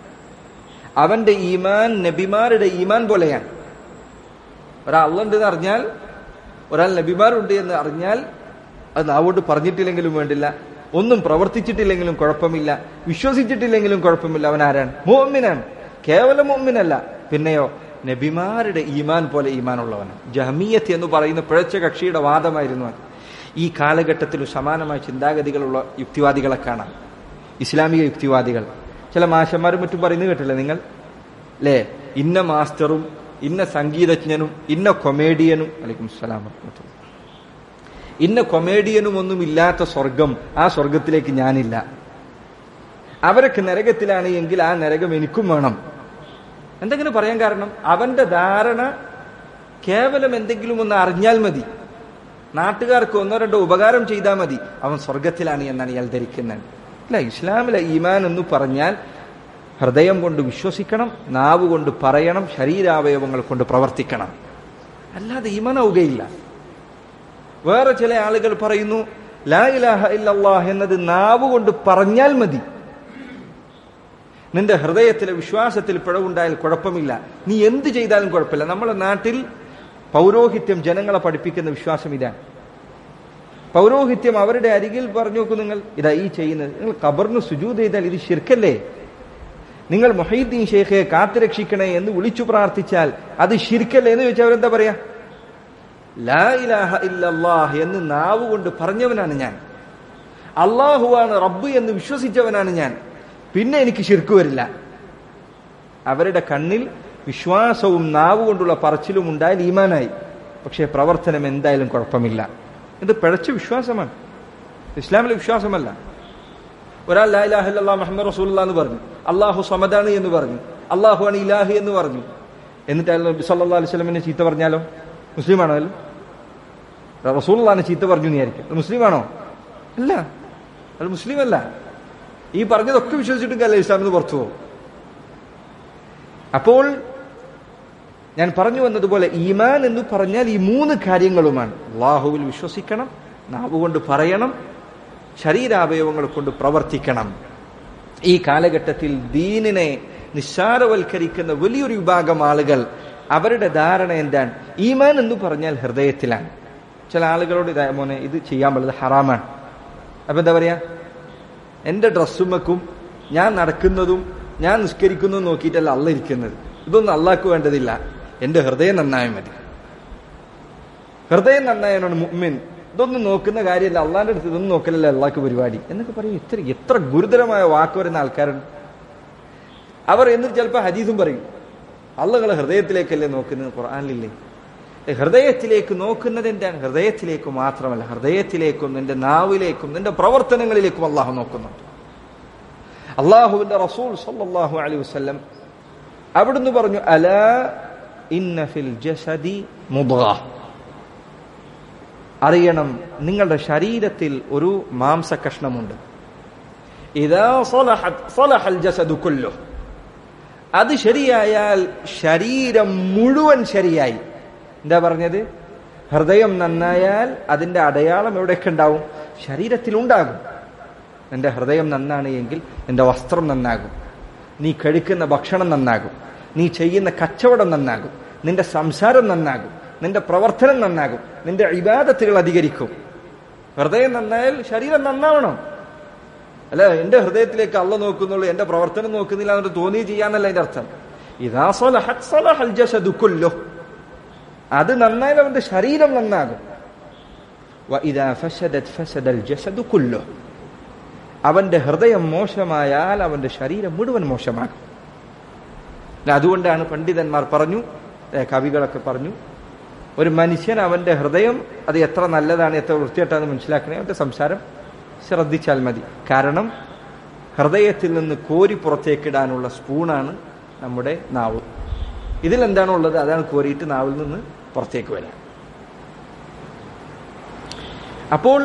Speaker 1: അവന്റെ ഈമാൻ നബിമാരുടെ ഈമാൻ പോലെയാണ് ഒരാൾ അള്ളുണ്ട് എന്ന് അറിഞ്ഞാൽ ഒരാൾ നബിമാരുണ്ട് എന്ന് അറിഞ്ഞാൽ അത് നാവോട്ട് പറഞ്ഞിട്ടില്ലെങ്കിലും വേണ്ടില്ല ഒന്നും പ്രവർത്തിച്ചിട്ടില്ലെങ്കിലും കുഴപ്പമില്ല വിശ്വസിച്ചിട്ടില്ലെങ്കിലും കുഴപ്പമില്ല അവൻ ആരാണ് മോമിനാണ് കേവലം മോമിനല്ല പിന്നെയോ നബിമാരുടെ ഈമാൻ പോലെ ഈമാനുള്ളവനാണ് ജഹമീയത്ത് എന്ന് പറയുന്ന പിഴച്ച കക്ഷിയുടെ വാദമായിരുന്നു അത് ഈ കാലഘട്ടത്തിൽ സമാനമായ ചിന്താഗതികളുള്ള യുക്തിവാദികളെ കാണാം ഇസ്ലാമിക യുക്തിവാദികൾ ചില മാഷന്മാരും മറ്റും പറയുന്നത് കേട്ടില്ലേ നിങ്ങൾ അല്ലേ ഇന്ന മാസ്റ്ററും ഇന്ന സംഗീതജ്ഞനും ഇന്ന കൊമേഡിയനും അലൈക്കും സ്വലാം വറഹ്മത്തുള്ളാഹി. ഇന്ന കൊമേഡിയനും ഒന്നും ഇല്ലാത്ത സ്വർഗം ആ സ്വർഗത്തിലേക്ക് ഞാനില്ല അവരൊക്കെ നരകത്തിലാണ് എങ്കിൽ ആ നരകം എനിക്കും വേണം എന്തെങ്കിലും പറയാൻ കാരണം അവന്റെ ധാരണ കേവലം എന്തെങ്കിലും ഒന്ന് അറിഞ്ഞാൽ മതി നാട്ടുകാർക്ക് ഒന്നോ രണ്ടോ ഉപകാരം ചെയ്താൽ മതി അവൻ സ്വർഗത്തിലാണ് എന്നാണ് ഇയാൾ ധരിക്കുന്നത് അല്ല ഇസ്ലാമിലെ ഈമാൻ എന്ന് പറഞ്ഞാൽ ഹൃദയം കൊണ്ട് വിശ്വസിക്കണം നാവ് കൊണ്ട് പറയണം ശരീരാവയവങ്ങൾ കൊണ്ട് പ്രവർത്തിക്കണം അല്ലാതെ ഈമാനാവുകയില്ല വേറെ ചില ആളുകൾ പറയുന്നു ലാ ഇലാഹ ഇല്ലല്ലാഹ് എന്നത് നാവ് കൊണ്ട് പറഞ്ഞാൽ മതി നിന്റെ ഹൃദയത്തിലെ വിശ്വാസത്തിൽ പിഴവുണ്ടായാൽ കുഴപ്പമില്ല നീ എന്ത് ചെയ്താലും കുഴപ്പമില്ല നമ്മുടെ നാട്ടിൽ പൗരോഹിത്യം ജനങ്ങളെ പഠിപ്പിക്കുന്ന വിശ്വാസം ഇതാണ് പൗരോഹിത്യം അവരുടെ അരികിൽ പറഞ്ഞു നോക്കൂ നിങ്ങൾ ഇതാ ഈ ചെയ്യുന്നത് നിങ്ങൾ കബറിന് സുജൂത് ചെയ്താൽ ഇത് ശിർക്കല്ലേ നിങ്ങൾ മൊഹീദ്ദീൻ ഷെയ്ഖെ കാത്തുരക്ഷിക്കണേ എന്ന് വിളിച്ചു പ്രാർത്ഥിച്ചാൽ അത് ശിർക്കല്ലേ എന്ന് ചോദിച്ചാൽ അവരെന്താ പറയാ ലാ ഇലാഹ ഇല്ലല്ലാഹ് എന്ന് നാവ് കൊണ്ട് പറഞ്ഞവനാണ് ഞാൻ അള്ളാഹുവാണ് റബ്ബ് എന്ന് വിശ്വസിച്ചവനാണ് ഞാൻ പിന്നെ എനിക്ക് ശിർക്ക് വരില്ല അവരുടെ കണ്ണിൽ വിശ്വാസവും നാവ് കൊണ്ടുള്ള പറച്ചിലും ഉണ്ടായാൽ ഈമാനായി പക്ഷേ പ്രവർത്തനം എന്തായാലും കുഴപ്പമില്ല ഇത് പിഴച്ച വിശ്വാസമാണ് ഇസ്ലാമിലെ വിശ്വാസമല്ല ഒരാൾ ലാ ഇലാഹ ഇല്ലല്ലാഹ് മുഹമ്മദ് റസൂലുള്ള എന്ന് പറഞ്ഞു അള്ളാഹു സമദാണ് എന്ന് പറഞ്ഞു അള്ളാഹു ആണ് ഇലാഹി എന്ന് പറഞ്ഞു എന്നിട്ട് അയാൾ നബി സല്ലല്ലാഹു അലൈഹി വസല്ലമിനെ ചീത്ത പറഞ്ഞാലോ മുസ്ലിമാണോ അല്ല റസൂലുള്ളാഹിനെ ചീത്ത പറഞ്ഞു എന്ന് വിചാരിക്കും അത് മുസ്ലിമാണോ അല്ല അത് മുസ്ലിം അല്ല ഈ പറഞ്ഞതൊക്കെ വിശ്വസിച്ചിട്ടും അല്ല ഇസ്ലാമിൽ നിന്ന് പുറത്തു പോകും അപ്പോൾ ഞാൻ പറഞ്ഞു വന്നതുപോലെ ഈമാൻ എന്ന് പറഞ്ഞാൽ ഈ മൂന്ന് കാര്യങ്ങളുമാണ് അള്ളാഹുവിൽ വിശ്വസിക്കണം നാവ് കൊണ്ട് പറയണം ശരീരാവയവങ്ങൾ കൊണ്ട് പ്രവർത്തിക്കണം ഈ കാലഘട്ടത്തിൽ ദീനിനെ നിസ്സാരവൽക്കരിക്കുന്ന വലിയൊരു വിഭാഗം ആളുകൾ അവരുടെ ധാരണ എന്താണ് ഈമാൻ എന്ന് പറഞ്ഞാൽ ഹൃദയത്തിലാണ് ചില ആളുകളോട് ഇതാ മോനെ ഇത് ചെയ്യാൻ പറ്റുന്നത് ഹറാമാണ് അപ്പൊ എന്താ പറയാ എന്റെ ഡ്രസ്സുമ്മക്കും ഞാൻ നടക്കുന്നതും ഞാൻ നിസ്കരിക്കുന്നതും നോക്കിയിട്ടല്ല അല്ല ഇരിക്കുന്നത് ഇതൊന്നും അള്ളാഹ്ക്ക് വേണ്ടതില്ല എന്റെ ഹൃദയം നന്നായാൽ മതി ഹൃദയം നന്നായാണ് മുഅ്മിൻ ഇതൊന്നും നോക്കുന്ന കാര്യമല്ല അള്ളാന്റെ അടുത്ത് ഇതൊന്നും നോക്കലല്ല അള്ളാഹ്ക്ക് പരിപാടി എന്നൊക്കെ പറയും ഇത്ര എത്ര ഗുരുതരമായ വാക്ക് വരുന്ന ആൾക്കാരുണ്ട് അവർ എന്നിട്ട് ചിലപ്പോൾ ഹദീസും പറയും അള്ളകളെ ഹൃദയത്തിലേക്കല്ലേ നോക്കുന്നത് ഖുർആാനിലില്ലേ ഏ, ഹൃദയത്തിലേക്ക് നോക്കുന്നത് എന്താണ് ഹൃദയത്തിലേക്ക് മാത്രമല്ല ഹൃദയത്തിലേക്കും നിന്റെ നാവിലേക്കും നിന്റെ പ്രവർത്തനങ്ങളിലേക്കും അള്ളാഹു നോക്കുന്നുണ്ട് അള്ളാഹുവിന്റെ റസൂൽ സല്ലല്ലാഹു അലൈഹി വസല്ലം അവിടുന്ന് പറഞ്ഞു അലാ ഇന്ന ഫിൽ ജസദി മുദ്ഗ അറിയണം നിങ്ങളുടെ ശരീരത്തിൽ ഒരു മാംസകഷ്ണമുണ്ട് ഇതാ സ്വലഹത് സ്വലഹൽ ജസദു കുല്ലു അത് ശരിയായാൽ ശരീരം മുഴുവൻ ശരിയായി എന്താ പറഞ്ഞത് ഹൃദയം നന്നായാൽ അതിന്റെ അടയാളം എവിടെയൊക്കെ ഉണ്ടാവും ശരീരത്തിലുണ്ടാകും നിന്റെ ഹൃദയം നന്നാണ് എങ്കിൽ നിന്റെ വസ്ത്രം നന്നാകും നീ കഴിക്കുന്ന ഭക്ഷണം നന്നാകും നീ ചെയ്യുന്ന കച്ചവടം നന്നാകും നിന്റെ സംസാരം നന്നാകും നിന്റെ പ്രവർത്തനം നന്നാകും നിന്റെ ഇബാദത്തുകൾ അധികരിക്കും ഹൃദയം നന്നായാൽ ശരീരം നന്നാവണം അല്ല എന്റെ ഹൃദയത്തിലേക്ക് അള്ള നോക്കുന്നുള്ളൂ എന്റെ പ്രവർത്തനം നോക്കുന്നില്ല എന്നിട്ട് തോന്നി ചെയ്യാന്നല്ല അതിന്റെ അർത്ഥം ഇതാ സ്വലഹത് സ്വലഹൽ ജസദു കുല്ലു അത് നന്നായാൽ അവന്റെ ശരീരം നന്നാകും വഇദാ ഫസദത് ഫസദൽ ജസദു കുല്ലു അവന്റെ ഹൃദയം മോശമായാൽ അവന്റെ ശരീരം മുഴുവൻ മോശമാകും അല്ല, അതുകൊണ്ടാണ് പണ്ഡിതന്മാർ പറഞ്ഞു ഏ, കവികളൊക്കെ പറഞ്ഞു ഒരു മനുഷ്യൻ അവന്റെ ഹൃദയം അത് എത്ര നല്ലതാണ് എത്ര വൃത്തിയായിട്ടാണ് മനസ്സിലാക്കണേ അവന്റെ സംസാരം ശ്രദ്ധിച്ചാൽ മതി കാരണം ഹൃദയത്തിൽ നിന്ന് കോരി പുറത്തേക്കിടാനുള്ള സ്പൂണാണ് നമ്മുടെ നാവ് ഇതിലെന്താണോ ഉള്ളത് അതാണ് കോരിയിട്ട് നാവിൽ നിന്ന് പുറത്തേക്ക് വരാൻ അപ്പോൾ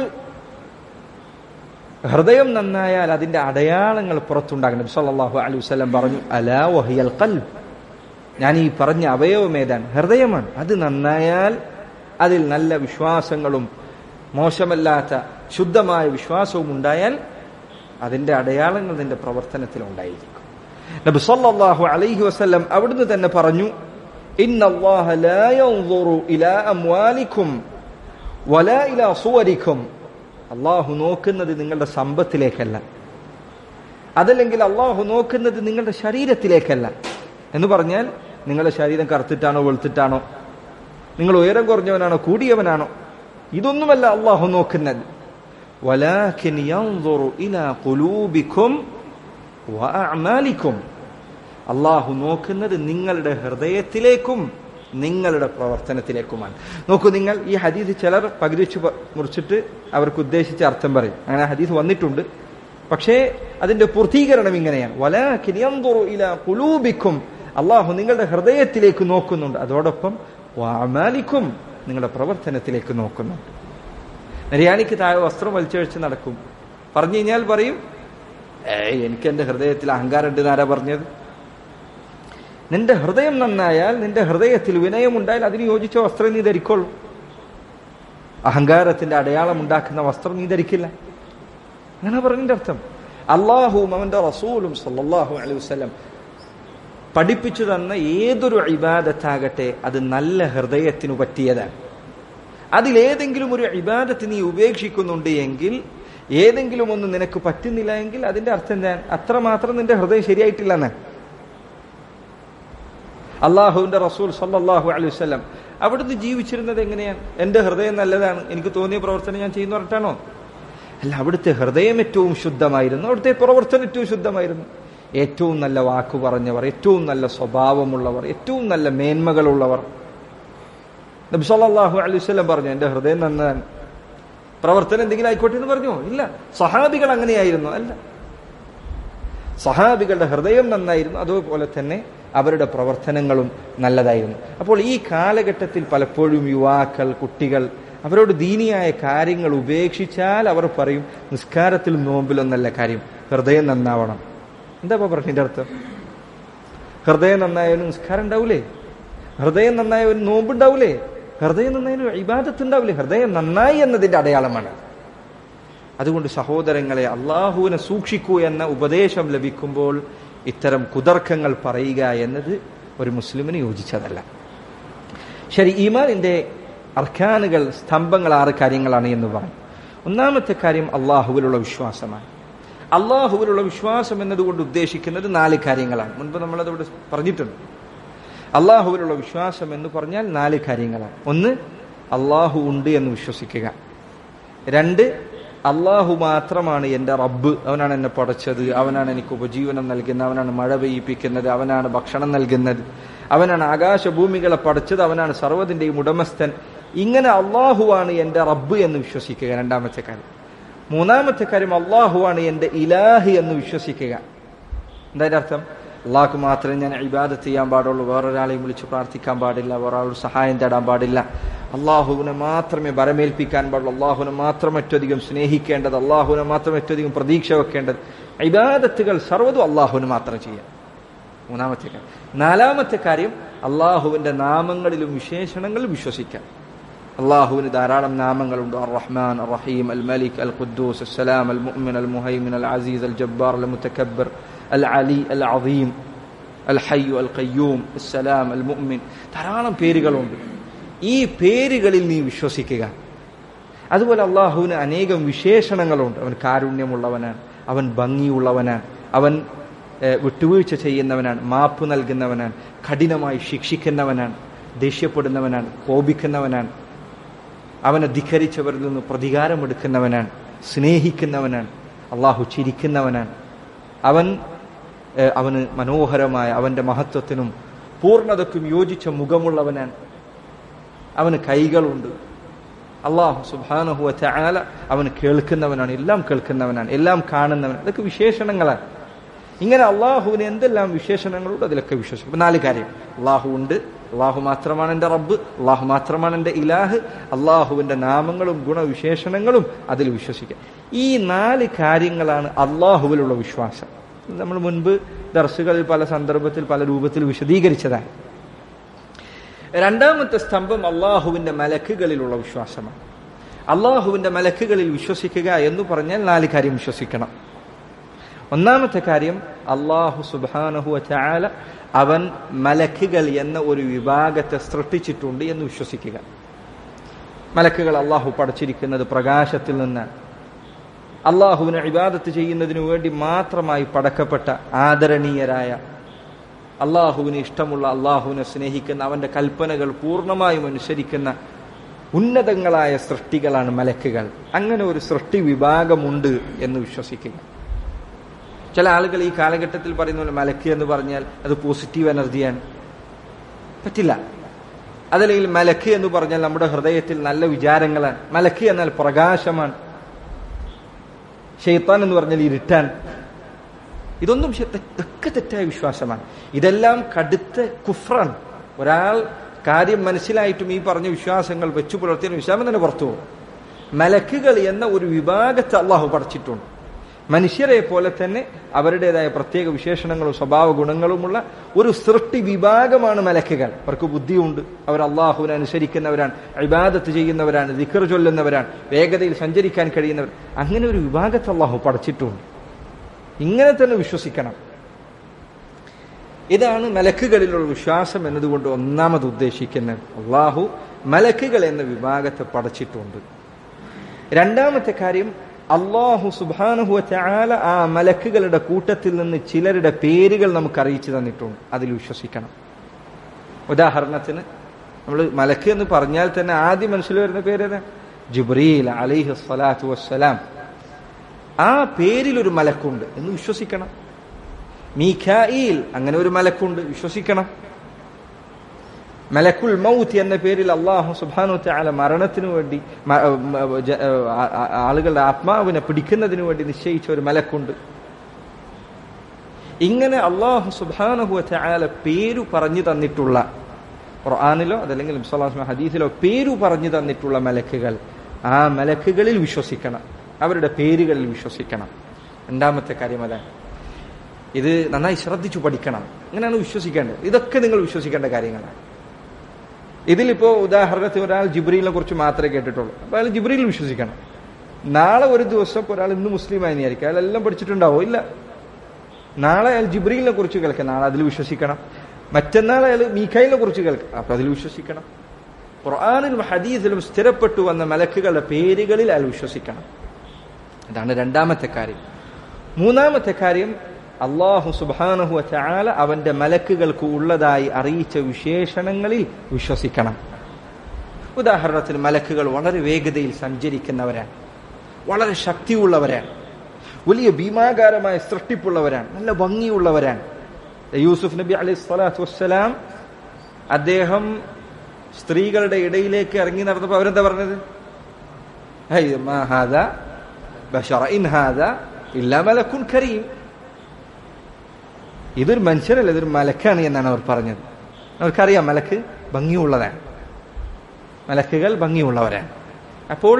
Speaker 1: ഹൃദയം നന്നായാൽ അതിന്റെ അടയാളങ്ങൾ പുറത്തുണ്ടാകണം നബി സല്ലല്ലാഹു അലൈഹി വസല്ലം പറഞ്ഞു അലാ വഹിയൽ ഖൽബ് ഞാൻ ഈ പറഞ്ഞ അവയവം ഏതാണ് ഹൃദയമാണ് അത് നന്നായാൽ അതിൽ നല്ല വിശ്വാസങ്ങളും മോശമല്ലാത്ത ശുദ്ധമായ വിശ്വാസവും ഉണ്ടായാൽ അതിന്റെ അടയാളങ്ങൾ നിന്റെ പ്രവർത്തനത്തിൽ ഉണ്ടായിരിക്കും നബി സല്ലല്ലാഹു അലൈഹി വസല്ലം അവിടുന്ന് തന്നെ പറഞ്ഞു ഇന്നല്ലാഹ ലാ യൻദുറു ഇലാ അംവാലിക്കും വലാ ഇലാ സുവരിക്കും അള്ളാഹു നോക്കുന്നത് നിങ്ങളുടെ സമ്പത്തിലേക്കല്ല അതല്ലെങ്കിൽ അള്ളാഹു നോക്കുന്നത് നിങ്ങളുടെ ശരീരത്തിലേക്കല്ല എന്ന് പറഞ്ഞാൽ നിങ്ങളുടെ ശരീരം കറുത്തിട്ടാണോ വെളുത്തിട്ടാണോ നിങ്ങൾ ഉയരം കുറഞ്ഞവനാണോ കൂടിയവനാണോ ഇതൊന്നുമല്ല അള്ളാഹു നോക്കുന്നത് വലാകിൻ യൻദുറു ഇലാ ഖുലൂബിക്കും വഅഅമാലിക്കും അള്ളാഹു നോക്കുന്നത് നിങ്ങളുടെ ഹൃദയത്തിലേക്കും നിങ്ങളുടെ പ്രവർത്തനത്തിലേക്കുമാണ് നോക്കൂ നിങ്ങൾ ഈ ഹദീസ് ചിലർ പകുതി വെച്ച് പ- മുറിച്ചിട്ട് അവർക്ക് ഉദ്ദേശിച്ച അർത്ഥം പറയും അങ്ങനെ ഹദീസ് വന്നിട്ടുണ്ട് പക്ഷേ അതിന്റെ പൂർത്തീകരണം ഇങ്ങനെയാണ് വലാകിൻ യൻദുറു ഇലാ ഖുലൂബിക്കും അള്ളാഹു നിങ്ങളുടെ ഹൃദയത്തിലേക്ക് നോക്കുന്നുണ്ട് അതോടൊപ്പം വാമാലിക്കും നിങ്ങളുടെ പ്രവർത്തനത്തിലേക്ക് നോക്കുന്നുണ്ട് നിര്യാണിക്ക് താഴെ വസ്ത്രം വലിച്ചഴിച്ച് നടക്കും പറഞ്ഞു കഴിഞ്ഞാൽ പറയും ഏയ് എനിക്ക് എന്റെ ഹൃദയത്തിൽ അഹങ്കാരം ഉണ്ട് ആരാ പറഞ്ഞത് നിന്റെ ഹൃദയം നന്നായാൽ നിന്റെ ഹൃദയത്തിൽ വിനയമുണ്ടായാൽ അതിന് യോജിച്ച വസ്ത്രം നീ ധരിക്കൊള്ളൂ അഹങ്കാരത്തിന്റെ അടയാളം ഉണ്ടാക്കുന്ന വസ്ത്രം നീ ധരിക്കില്ല അങ്ങനെ പറഞ്ഞതിന്റെ അർത്ഥം അള്ളാഹുവും അവന്റെ റസൂലും സല്ലല്ലാഹു അലൈഹി വസല്ലം പഠിപ്പിച്ചു തന്ന ഏതൊരു ഇബാദത്താകട്ടെ അത് നല്ല ഹൃദയത്തിനു പറ്റിയതാണ് അതിലേതെങ്കിലും ഒരു ഇബാദത്ത് നീ ഉപേക്ഷിക്കുന്നുണ്ട് എങ്കിൽ ഏതെങ്കിലും ഒന്ന് നിനക്ക് പറ്റുന്നില്ല എങ്കിൽ അതിന്റെ അർത്ഥം എന്താണ് അത്രമാത്രം നിന്റെ ഹൃദയം ശരിയായിട്ടില്ല എന്നാണ് അള്ളാഹുവിന്റെ റസൂൽ സല്ലല്ലാഹു അലൈഹി വസല്ലം അവിടുന്ന് ജീവിച്ചിരുന്നത് എങ്ങനെയാണ് എന്റെ ഹൃദയം നല്ലതാണ് എനിക്ക് തോന്നിയ പ്രവർത്തനം ഞാൻ ചെയ്യുന്ന പറഞ്ഞിട്ടാണോ അല്ല അവിടുത്തെ ഹൃദയം ഏറ്റവും ശുദ്ധമായിരുന്നു അവിടുത്തെ പ്രവർത്തനം ഏറ്റവും ശുദ്ധമായിരുന്നു ഏറ്റവും നല്ല വാക്കു പറഞ്ഞവർ ഏറ്റവും നല്ല സ്വഭാവമുള്ളവർ ഏറ്റവും നല്ല മേന്മകളുള്ളവർ നബി സല്ലല്ലാഹു അലൈഹി വസല്ലം പറഞ്ഞു എന്റെ ഹൃദയം നന്നാണ് പ്രവർത്തനം എന്തെങ്കിലും ആയിക്കോട്ടെ എന്ന് പറഞ്ഞു ഇല്ല സഹാബികൾ അങ്ങനെയായിരുന്നു അല്ല സഹാബികളുടെ ഹൃദയം നന്നായിരുന്നു അതുപോലെ തന്നെ അവരുടെ പ്രവർത്തനങ്ങളും നല്ലതായിരുന്നു അപ്പോൾ ഈ കാലഘട്ടത്തിൽ പലപ്പോഴും യുവാക്കൾ കുട്ടികൾ അവരോട് ദീനിയായ കാര്യങ്ങൾ ഉപേക്ഷിച്ചാൽ അവർ പറയും നിസ്കാരത്തിലും നോമ്പിലൊന്നല്ല കാര്യം ഹൃദയം നന്നാവണം എന്താ പറഞ്ഞതിന്റെ അർത്ഥം ഹൃദയം നന്നായവന് നിസ്കാരം ഉണ്ടാവൂലേ ഹൃദയം നന്നായവന് നോമ്പുണ്ടാവൂലേ ഹൃദയം നന്നായവന് ഇബാദത്ത് ഉണ്ടാവില്ലേ ഹൃദയം നന്നായി എന്നതിന്റെ അടയാളമാണ് അതുകൊണ്ട് സഹോദരങ്ങളെ അള്ളാഹുവിനെ സൂക്ഷിക്കൂ എന്ന ഉപദേശം ലഭിക്കുമ്പോൾ ഇത്തരം കുതർക്കങ്ങൾ പറയുക എന്നത് ഒരു മുസ്ലിമിന് യോജിച്ചതല്ല ശരി ഈമാനിന്റെ അർഖാനുകൾ സ്തംഭങ്ങൾ ആറ് കാര്യങ്ങളാണ് എന്ന് പറഞ്ഞു ഒന്നാമത്തെ കാര്യം അള്ളാഹുവിലുള്ള വിശ്വാസമാണ് അള്ളാഹുവിലുള്ള വിശ്വാസം എന്നതുകൊണ്ട് ഉദ്ദേശിക്കുന്നത് നാല് കാര്യങ്ങളാണ് മുൻപ് നമ്മളതവിടെ പറഞ്ഞിട്ടുണ്ട് അള്ളാഹുവിലുള്ള വിശ്വാസം എന്ന് പറഞ്ഞാൽ നാല് കാര്യങ്ങളാണ് ഒന്ന് അള്ളാഹു ഉണ്ട് എന്ന് വിശ്വസിക്കുക രണ്ട് അള്ളാഹു മാത്രമാണ് എൻ്റെ റബ്ബ് അവനാണ് എന്നെ പടച്ചത് അവനാണ് എനിക്ക് ഉപജീവനം നൽകുന്നത് അവനാണ് മഴ പെയ്യിപ്പിക്കുന്നത് അവനാണ് ഭക്ഷണം നൽകുന്നത് അവനാണ് ആകാശഭൂമികളെ പടച്ചത് അവനാണ് സർവ്വതിൻ്റെയും ഉടമസ്ഥൻ ഇങ്ങനെ അള്ളാഹുവാണ് എൻ്റെ റബ്ബ് എന്ന് വിശ്വസിക്കുക രണ്ടാമത്തെ കാര്യം മൂന്നാമത്തെ കാര്യം അള്ളാഹുവാണ് എൻ്റെ ഇലാഹ് എന്ന് വിശ്വസിക്കുക എന്താ അതിന്റെ അർത്ഥം അള്ളാഹ്ക്ക് മാത്രമേ ഞാൻ ഇബാദത്ത് ചെയ്യാൻ പാടുള്ളൂ വേറൊരാളെയും വിളിച്ച് പ്രാർത്ഥിക്കാൻ പാടില്ല വേറൊരാളോട് സഹായം തേടാൻ പാടില്ല അള്ളാഹുവിനെ മാത്രമേ ബരമേൽപ്പിക്കാൻ പാടുള്ളൂ അള്ളാഹുവിനെ മാത്രം ഏറ്റവും സ്നേഹിക്കേണ്ടത് അള്ളാഹുവിനെ മാത്രം ഏറ്റവും പ്രതീക്ഷ വെക്കേണ്ടത് ഇബാദത്തുകൾ സർവ്വതും അള്ളാഹുവിന് മാത്രം ചെയ്യാം മൂന്നാമത്തെ കാര്യം നാലാമത്തെ കാര്യം അള്ളാഹുവിന്റെ നാമങ്ങളിലും വിശേഷണങ്ങളിലും വിശ്വസിക്കാം അള്ളാഹുവിന് ധാരാളം നാമങ്ങളുണ്ട് അർ റഹ്മാൻ അർ റഹീം അൽ മലിക് അൽ ഖുദ്ദൂസ് അസ്സലാം അൽ മുഅ്മിൻ അൽ മുഹൈമിൻ അൽ അസീസ് അൽ ജബ്ബാർ അൽ മുതക്കബ്ബർ അൽ അലി അൽ അദീം അൽ ഹയ്യു അൽ ഖയ്യൂം അസ്സലാം അൽ മുഅ്മിൻ ധാരാളം പേരുകളുണ്ട് ഈ പേരുകളിൽ നീ വിശ്വസിക്കുക അതുപോലെ അള്ളാഹുവിന് അനേകം വിശേഷണങ്ങളുണ്ട് അവൻ കാരുണ്യമുള്ളവനാണ് അവൻ ഭംഗിയുള്ളവനാണ് അവൻ ഏഹ്, വിട്ടുവീഴ്ച ചെയ്യുന്നവനാണ് മാപ്പ് നൽകുന്നവനാണ് കഠിനമായി ശിക്ഷിക്കുന്നവനാണ് ദേഷ്യപ്പെടുന്നവനാണ് കോപിക്കുന്നവനാണ് അവനെ ധിഖരിച്ചവരിൽ നിന്ന് പ്രതികാരമെടുക്കുന്നവനാണ് സ്നേഹിക്കുന്നവനാണ് അള്ളാഹു ചിരിക്കുന്നവനാണ് അവൻ ഏഹ്, അവന് മനോഹരമായ അവന്റെ മഹത്വത്തിനും പൂർണ്ണതയ്ക്കും യോജിച്ച മുഖമുള്ളവനാണ് അവന് കൈകളുണ്ട് അള്ളാഹു സുബാനഹുവ ചാല അവന് കേൾക്കുന്നവനാണ് എല്ലാം കേൾക്കുന്നവനാണ് എല്ലാം കാണുന്നവൻ ഇതൊക്കെ വിശേഷണങ്ങളാണ് ഇങ്ങനെ അള്ളാഹുവിന് എന്തെല്ലാം വിശേഷണങ്ങളുണ്ട് അതിലൊക്കെ വിശ്വസിക്കും ഇപ്പൊ നാല് കാര്യം അള്ളാഹു ഉണ്ട് അള്ളാഹു മാത്രമാണ് എൻ്റെ റബ്ബ് അള്ളാഹു മാത്രമാണ് എൻ്റെ ഇലാഹ് അള്ളാഹുവിൻ്റെ നാമങ്ങളും ഗുണവിശേഷണങ്ങളും അതിൽ വിശ്വസിക്കുക ഈ നാല് കാര്യങ്ങളാണ് അള്ളാഹുവിലുള്ള വിശ്വാസം ഇത് നമ്മൾ മുൻപ് ദർസുകളിൽ പല സന്ദർഭത്തിൽ പല രൂപത്തിൽ വിശദീകരിച്ചതാണ് രണ്ടാമത്തെ സ്തംഭം അള്ളാഹുവിന്റെ മലക്കുകളിലുള്ള വിശ്വാസമാണ് അള്ളാഹുവിന്റെ മലക്കുകളിൽ വിശ്വസിക്കുക എന്ന് പറഞ്ഞാൽ നാല് കാര്യം വിശ്വസിക്കണം ഒന്നാമത്തെ കാര്യം അള്ളാഹു സുബാനഹു ചാല അവൻ മലക്കുകൾ എന്ന ഒരു വിഭാഗത്തെ സൃഷ്ടിച്ചിട്ടുണ്ട് എന്ന് വിശ്വസിക്കുക മലക്കുകൾ അള്ളാഹു പടച്ചിരിക്കുന്നത് പ്രകാശത്തിൽ നിന്നാണ് അള്ളാഹുവിനെ ഇബാദത്ത് ചെയ്യുന്നതിനു വേണ്ടി മാത്രമായി പടക്കപ്പെട്ട ആദരണീയരായ അള്ളാഹുവിന് ഇഷ്ടമുള്ള അള്ളാഹുവിനെ സ്നേഹിക്കുന്ന അവന്റെ കൽപ്പനകൾ പൂർണ്ണമായും അനുസരിക്കുന്ന ഉന്നതങ്ങളായ സൃഷ്ടികളാണ് മലക്കുകൾ അങ്ങനെ ഒരു സൃഷ്ടി വിഭാഗമുണ്ട് എന്ന് വിശ്വസിക്കുക ചില ആളുകൾ ഈ കാലഘട്ടത്തിൽ പറയുന്ന പോലെ മലക്ക് എന്ന് പറഞ്ഞാൽ അത് പോസിറ്റീവ് എനർജിയാണ് പറ്റില്ല അതല്ലെങ്കിൽ മലക്ക് എന്ന് പറഞ്ഞാൽ നമ്മുടെ ഹൃദയത്തിൽ നല്ല വിചാരങ്ങളാണ് മലക്ക് എന്നാൽ പ്രകാശമാണ് ഷെയ്ത്താൻ എന്ന് പറഞ്ഞാൽ ഇരുട്ടാൻ ഇതൊന്നും ശ- ഇതൊക്കെ തെറ്റായ വിശ്വാസമാണ് ഇതെല്ലാം കടുത്ത കുഫ്രാണ് ഒരാൾ കാര്യം മനസ്സിലായിട്ടും ഈ പറഞ്ഞ വിശ്വാസങ്ങൾ വെച്ചു പുലർത്തിയ വിശ്വാസം തന്നെ പുറത്തു പോകും മലക്കുകൾ എന്ന ഒരു വിഭാഗത്തെ അള്ളാഹു പഠിച്ചിട്ടുണ്ട് മനുഷ്യരെ പോലെ തന്നെ അവരുടേതായ പ്രത്യേക വിശേഷണങ്ങളും സ്വഭാവ ഗുണങ്ങളുമുള്ള ഒരു സൃഷ്ടി വിഭാഗമാണ് മലക്കുകൾ അവർക്ക് ബുദ്ധിയുണ്ട് അവർ അള്ളാഹുവിനെ അനുസരിക്കുന്നവരാണ് ഇബാദത്ത് ചെയ്യുന്നവരാണ് ദിക്കർ ചൊല്ലുന്നവരാണ് വേഗതയിൽ സഞ്ചരിക്കാൻ കഴിയുന്നവർ അങ്ങനെ ഒരു വിഭാഗത്തെ അള്ളാഹു പഠിച്ചിട്ടുണ്ട് ഇങ്ങനെ തന്നെ വിശ്വസിക്കണം ഇതാണ് മലക്കുകളിലുള്ള വിശ്വാസം എന്നതുകൊണ്ട് ഒന്നാമത് ഉദ്ദേശിക്കുന്നത് അള്ളാഹു മലക്കുകൾ എന്ന വിഭാഗത്തെ പടച്ചിട്ടുണ്ട് രണ്ടാമത്തെ കാര്യം അള്ളാഹു സുബാനുഹുവ ചാല ആ മലക്കുകളുടെ കൂട്ടത്തിൽ നിന്ന് ചിലരുടെ പേരുകൾ നമുക്ക് അറിയിച്ചു തന്നിട്ടുണ്ട് അതിൽ വിശ്വസിക്കണം ഉദാഹരണത്തിന് നമ്മൾ മലക്ക് എന്ന് പറഞ്ഞാൽ തന്നെ ആദ്യം മനസ്സിൽ വരുന്ന പേര് ജിബ്രീൽ അലൈഹി സ്വലാത്തു വസ്സലാം ആ പേരിൽ ഒരു മലക്കുണ്ട് എന്ന് വിശ്വസിക്കണം മീഖായിൽ അങ്ങനെ ഒരു മലക്കുണ്ട് വിശ്വസിക്കണം മലക്കുൽ മൗത്ത് എന്ന പേരിൽ അള്ളാഹു സുബാനു താല മരണത്തിനു വേണ്ടി മ- മ- ജ- ആ- ആ- ആളുകളുടെ ആത്മാവിനെ പിടിക്കുന്നതിന് വേണ്ടി നിശ്ചയിച്ച ഒരു മലക്കുണ്ട് ഇങ്ങനെ അള്ളാഹു സുബാനഹു താല പേരു പറഞ്ഞു തന്നിട്ടുള്ള ഖുർആാനിലോ അതല്ലെങ്കിൽ നബ്സല്ലാസ്മ ഹദീസിലോ പേരു പറഞ്ഞു തന്നിട്ടുള്ള മലക്കുകൾ ആ മലക്കുകളിൽ വിശ്വസിക്കണം അവരുടെ പേരുകളിൽ വിശ്വസിക്കണം രണ്ടാമത്തെ കാര്യം അതാണ് ഇത് നന്നായി ശ്രദ്ധിച്ചു പഠിക്കണം അങ്ങനെയാണ് വിശ്വസിക്കേണ്ടത് ഇതൊക്കെ നിങ്ങൾ വിശ്വസിക്കേണ്ട കാര്യങ്ങളാണ് ഇതിലിപ്പോ ഉദാഹരണത്തിന് ഒരാൾ ജിബ്രീലിനെ കുറിച്ച് മാത്രമേ കേട്ടിട്ടുള്ളൂ അപ്പൊ അയാൾ ജിബ്രീലിൽ വിശ്വസിക്കണം നാളെ ഒരു ദിവസം ഒരാൾ ഇന്ന് മുസ്ലിം ആയിരിക്കും അയാൾ എല്ലാം പഠിച്ചിട്ടുണ്ടാവോ ഇല്ല നാളെ അയാൾ ജിബ്രീലിനെ കുറിച്ച് കേൾക്കാം നാളെ അതിൽ വിശ്വസിക്കണം മറ്റന്നാൾ അയാൾ മീഖായിലിനെ കുറിച്ച് കേൾക്കാം അപ്പൊ അതിൽ വിശ്വസിക്കണം ഖുർആാനിലും ഹദീസിലും സ്ഥിരപ്പെട്ടു വന്ന മലക്കുകളുടെ പേരുകളിൽ അയാൾ വിശ്വസിക്കണം ഇതാണ് രണ്ടാമത്തെ കാര്യം മൂന്നാമത്തെ കാര്യം അള്ളാഹു സുബാനഹു ചാല അവന്റെ മലക്കുകൾക്ക് ഉള്ളതായി അറിയിച്ച വിശേഷണങ്ങളിൽ വിശ്വസിക്കണം ഉദാഹരണത്തിന് മലക്കുകൾ വളരെ വേഗതയിൽ സഞ്ചരിക്കുന്നവരാണ് വളരെ ശക്തിയുള്ളവരാണ് വലിയ ഭീമാകാരമായ സൃഷ്ടിപ്പുള്ളവരാണ് നല്ല ഭംഗിയുള്ളവരാണ് യൂസുഫ് നബി അലൈഹി സ്വലാത്തു വസ്സലാം അദ്ദേഹം സ്ത്രീകളുടെ ഇടയിലേക്ക് ഇറങ്ങി നടന്നപ്പോൾ അവരെന്താ പറഞ്ഞത് ഹൈ മാ ഹാദ ബശറ ഇൻ ഹാദ ഇല്ലാ മലക്കുൻ കരീം ഇതൊരു മനുഷ്യരല്ല ഇതൊരു മലക്കാണ് എന്നാണ് അവർ പറഞ്ഞത് അവർക്കറിയാം മലക്ക് ഭംഗിയുള്ളതാണ് മലക്കുകൾ ഭംഗിയുള്ളവരാണ് അപ്പോൾ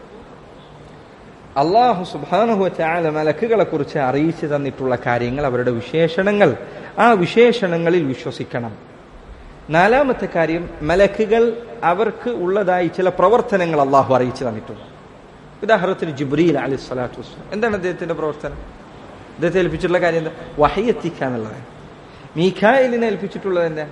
Speaker 1: അള്ളാഹു സുബാനുഹു ചാല മലക്കുകളെ കുറിച്ച് അറിയിച്ചു തന്നിട്ടുള്ള കാര്യങ്ങൾ അവരുടെ വിശേഷണങ്ങൾ ആ വിശേഷണങ്ങളിൽ വിശ്വസിക്കണം നാലാമത്തെ കാര്യം മലക്കുകൾ അവർക്ക് ഉള്ളതായി ചില പ്രവർത്തനങ്ങൾ അള്ളാഹു അറിയിച്ചു തന്നിട്ടുണ്ട് ഉദാഹരണത്തിന് ജിബ്രീൽ അലി സ്വലാത്തു വസ്ലാം എന്താണ് അദ്ദേഹത്തിന്റെ പ്രവർത്തനം അദ്ദേഹത്തെ ഏൽപ്പിച്ചിട്ടുള്ള കാര്യം എന്താ വഹയെത്തിക്കുക എന്നുള്ളതാണ് മീഖായിലിനെ ഏൽപ്പിച്ചിട്ടുള്ളത് എന്താ